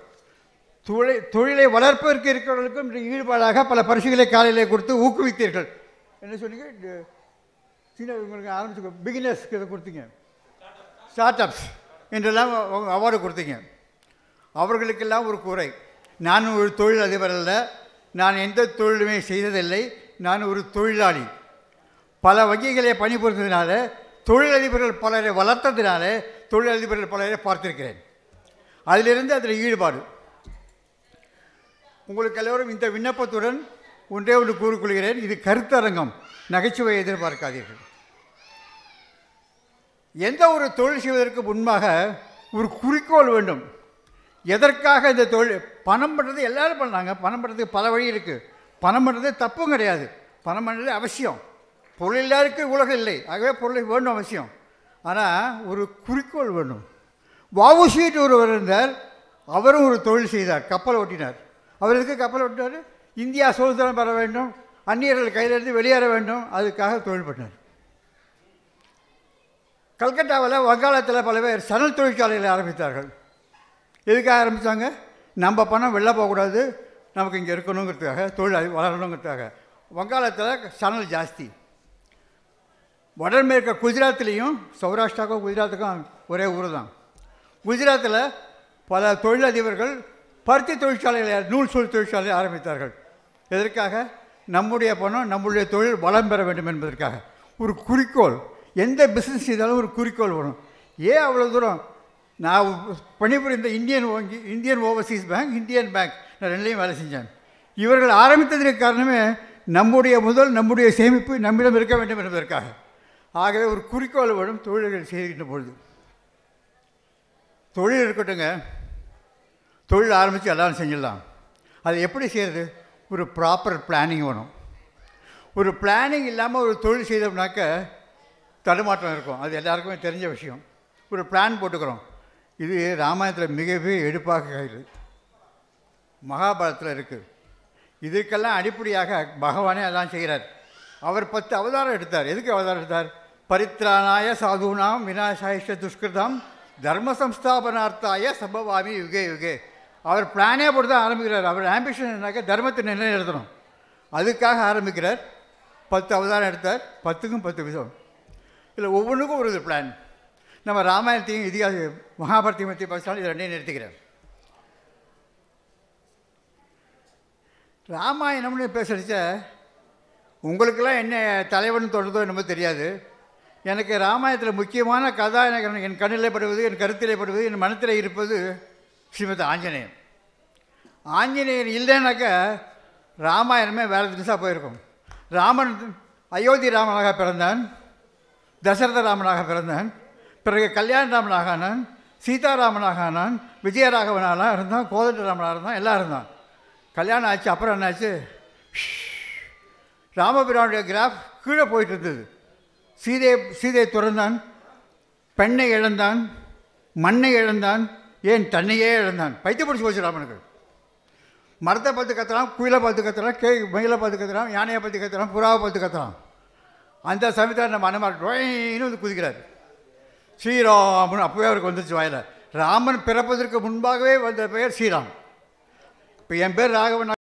தொழிலை தொழிலை வளர்ப்பதற்கு இருக்கிறவர்களுக்கும் இன்று ஈடுபாடாக பல பரிசுகளை காலையிலே கொடுத்து ஊக்குவித்தீர்கள் என்ன சொன்னீங்க ட- சின்ன உங்களுக்கு ஆரம்பிச்சு பிகினர்ஸ்க்கு இதை கொடுத்தீங்க ஸ்டார்ட் அப்ஸ் என்றெல்லாம் அவார்டு கொடுத்தீங்க அவர்களுக்கெல்லாம் ஒரு குறை நான் ஒரு தொழில் அதிபர் அல்ல நான் எந்த தொழிலுமே செய்ததில்லை நான் ஒரு தொழிலாளி பல வங்கிகளை பணிபுரிந்ததினால தொழிலதிபர்கள் பலரை வளர்த்ததினால தொழிலதிபர்கள் பலரை பார்த்திருக்கிறேன் அதிலிருந்து அதில் ஈடுபாடு உங்களுக்கு எல்லோரும் இந்த விண்ணப்பத்துடன் ஒன்றே ஒன்று கூறிக்கொள்கிறேன் இது கருத்தரங்கம் நகைச்சுவை எதிர்பார்க்காதீர்கள் எந்த ஒரு தொழில் செய்வதற்கு முன்பாக ஒரு குறிக்கோள் வேண்டும் எதற்காக இந்த தொழில் பணம் பண்ணுறது எல்லாரும் பண்ணாங்க பணம் பண்ணுறதுக்கு பல வழி இருக்குது பணம் பண்ணுறது தப்பும் கிடையாது பணம் பண்ணுறது அவசியம் பொருள் எல்லாருக்கு உலகம் இல்லை ஆகவே பொருள் வேண்டும் அவசியம் ஆனால் ஒரு குறிக்கோள் வேண்டும் வவுசீட்டு ஒருவர் இருந்தார் அவரும் ஒரு தொழில் செய்தார் கப்பல் ஓட்டினார் அவர் எதுக்கு கப்பல் ஓட்டினார் இந்தியா சுதந்திரம் பெற வேண்டும் அந்நியர்கள் கையிலிருந்து வெளியேற வேண்டும் அதுக்காக தொழில் பண்ணார் கல்கட்டாவில் வங்காளத்தில் பல பேர் சணல் தொழிற்சாலைகளை ஆரம்பித்தார்கள் எதுக்காக ஆரம்பித்தாங்க நம்ம பணம் வெளில போகக்கூடாது நமக்கு இங்கே இருக்கணுங்கிறதுக்காக தொழில் அறி- வளரணுங்கிறதுக்காக வங்காளத்தில் சணல் ஜாஸ்தி வடமேற்க குஜராத்லேயும் சௌராஷ்டிராவுக்கும் குஜராத்துக்கும் ஒரே ஊர் தான் குஜராத்தில் பல தொழிலதிபர்கள் பருத்தி தொழிற்சாலைகளை நூல் சொல் தொழிற்சாலையை ஆரம்பித்தார்கள் எதற்காக நம்முடைய பணம் நம்முடைய தொழில் வளம் பெற வேண்டும் என்பதற்காக ஒரு குறிக்கோள் எந்த பிஸ்னஸ் செய்தாலும் ஒரு குறிக்கோள் வரும் ஏன் அவ்வளோ தூரம் நான் பணிபுரிந்த இந்தியன் வங்கி Indian Overseas bank Indian bank நான் ரெண்டுலேயும் வேலை செஞ்சேன் இவர்கள் ஆரம்பித்ததற்கு காரணமே நம்முடைய முதல் நம்முடைய சேமிப்பு நம்மிடம் இருக்க வேண்டும் என்பதற்காக ஆகவே ஒரு குறிக்கோள் வேணும் தொழில்கள் செய்கின்ற பொழுது தொழில் இருக்கட்டுங்க தொழில் ஆரம்பித்து எல்லாரும் செஞ்சிடலாம் அது எப்படி செய்கிறது ஒரு ப்ராப்பர் பிளானிங் வேணும் ஒரு பிளானிங் இல்லாமல் ஒரு தொழில் செய்தோம்னாக்க தடுமாற்றம் இருக்கும் அது எல்லாருக்குமே தெரிஞ்ச விஷயம் ஒரு பிளான் போட்டுக்கிறோம் இது ராமாயணத்தில் மிகவே எடுப்பாக கையில் மகாபாரதத்தில் இருக்குது இதுக்கெல்லாம் அடிப்படையாக பகவானே எல்லாம் செய்கிறார் அவர் பத்து அவதாரம் எடுத்தார் எதுக்கு அவதாரம் எடுத்தார் பரித்ராணாய சாதுனாம் விநாசாயிஷ துஷ்கிருதம் தர்ம சம்ஸ்தாபனார்த்தாய சம்பவாமி யுகே யுகே அவர் பிளானே போட்டு தான் ஆரம்பிக்கிறார் அவர் ஆம்பிஷன் என்னாக்க தர்மத்தை நிலைநிறுத்தணும் அதுக்காக ஆரம்பிக்கிறார் பத்து அவதாரம் எடுத்தார் பத்துக்கும் பத்து விதம் இதில் ஒவ்வொன்றுக்கும் ஒரு பிளான் நம்ம ராமாயணத்தையும் இதிகாச மகாபாரத்தையும் பற்றி பேசினாலும் இது ரெண்டையும் நிறுத்திக்கிறேன் ராமாயணம்னு பேசுறச்ச உங்களுக்கெல்லாம் என்ன தலைவன் தொடர்ந்தோ என்னமோ தெரியாது எனக்கு ராமாயணத்தில் முக்கியமான கதாநாயகன் என் கண்ணிலே படுவது என் கருத்திலே படுவது என் மனத்திலே இருப்பது ஸ்ரீமத் ஆஞ்சநேயன் ஆஞ்சநேயர் இல்லைனாக்க ராமாயணமே வேறு தினசாக போயிருக்கும் ராமன் அயோத்தி ராமனாக பிறந்தான் தசரத ராமனாக பிறந்தான் பிறகு கல்யாண ராமனாக ஆனான் சீதாராமனாக ஆனான் விஜயராகவனாலாம் இருந்தான் கோதண்ட ராமனாக இருந்தான் எல்லாம் இருந்தான் கல்யாணம் ஆச்சு அப்புறம் என்னாச்சு ராமபிரானுடைய கிராஃப் கீழே போயிட்டு இருந்தது சீதை சீதையை துறந்தான் பெண்ணை இழந்தான் மண்ணை இழந்தான் ஏன் தன்னையே இழந்தான் பைத்தியம் பிடிச்சி போச்சு ராமனுக்கு மரத்தை பார்த்து கத்துறான் குயிலை பார்த்து கத்துறான் கே மயிலை பார்த்து கத்துறான் யானையை பார்த்து கத்துறான் புறாவை பார்த்து கத்துறான் அந்த சமயத்தில் நம்ம அனுமார் டொயின்னு வந்து குதிக்கிறார் ஸ்ரீராமன் அப்போவே அவருக்கு வந்துருச்சு வாயில ராமன் பிறப்பதற்கு முன்பாகவே வந்த பெயர் ஸ்ரீராம் இப்போ என் பேர் ராகவன்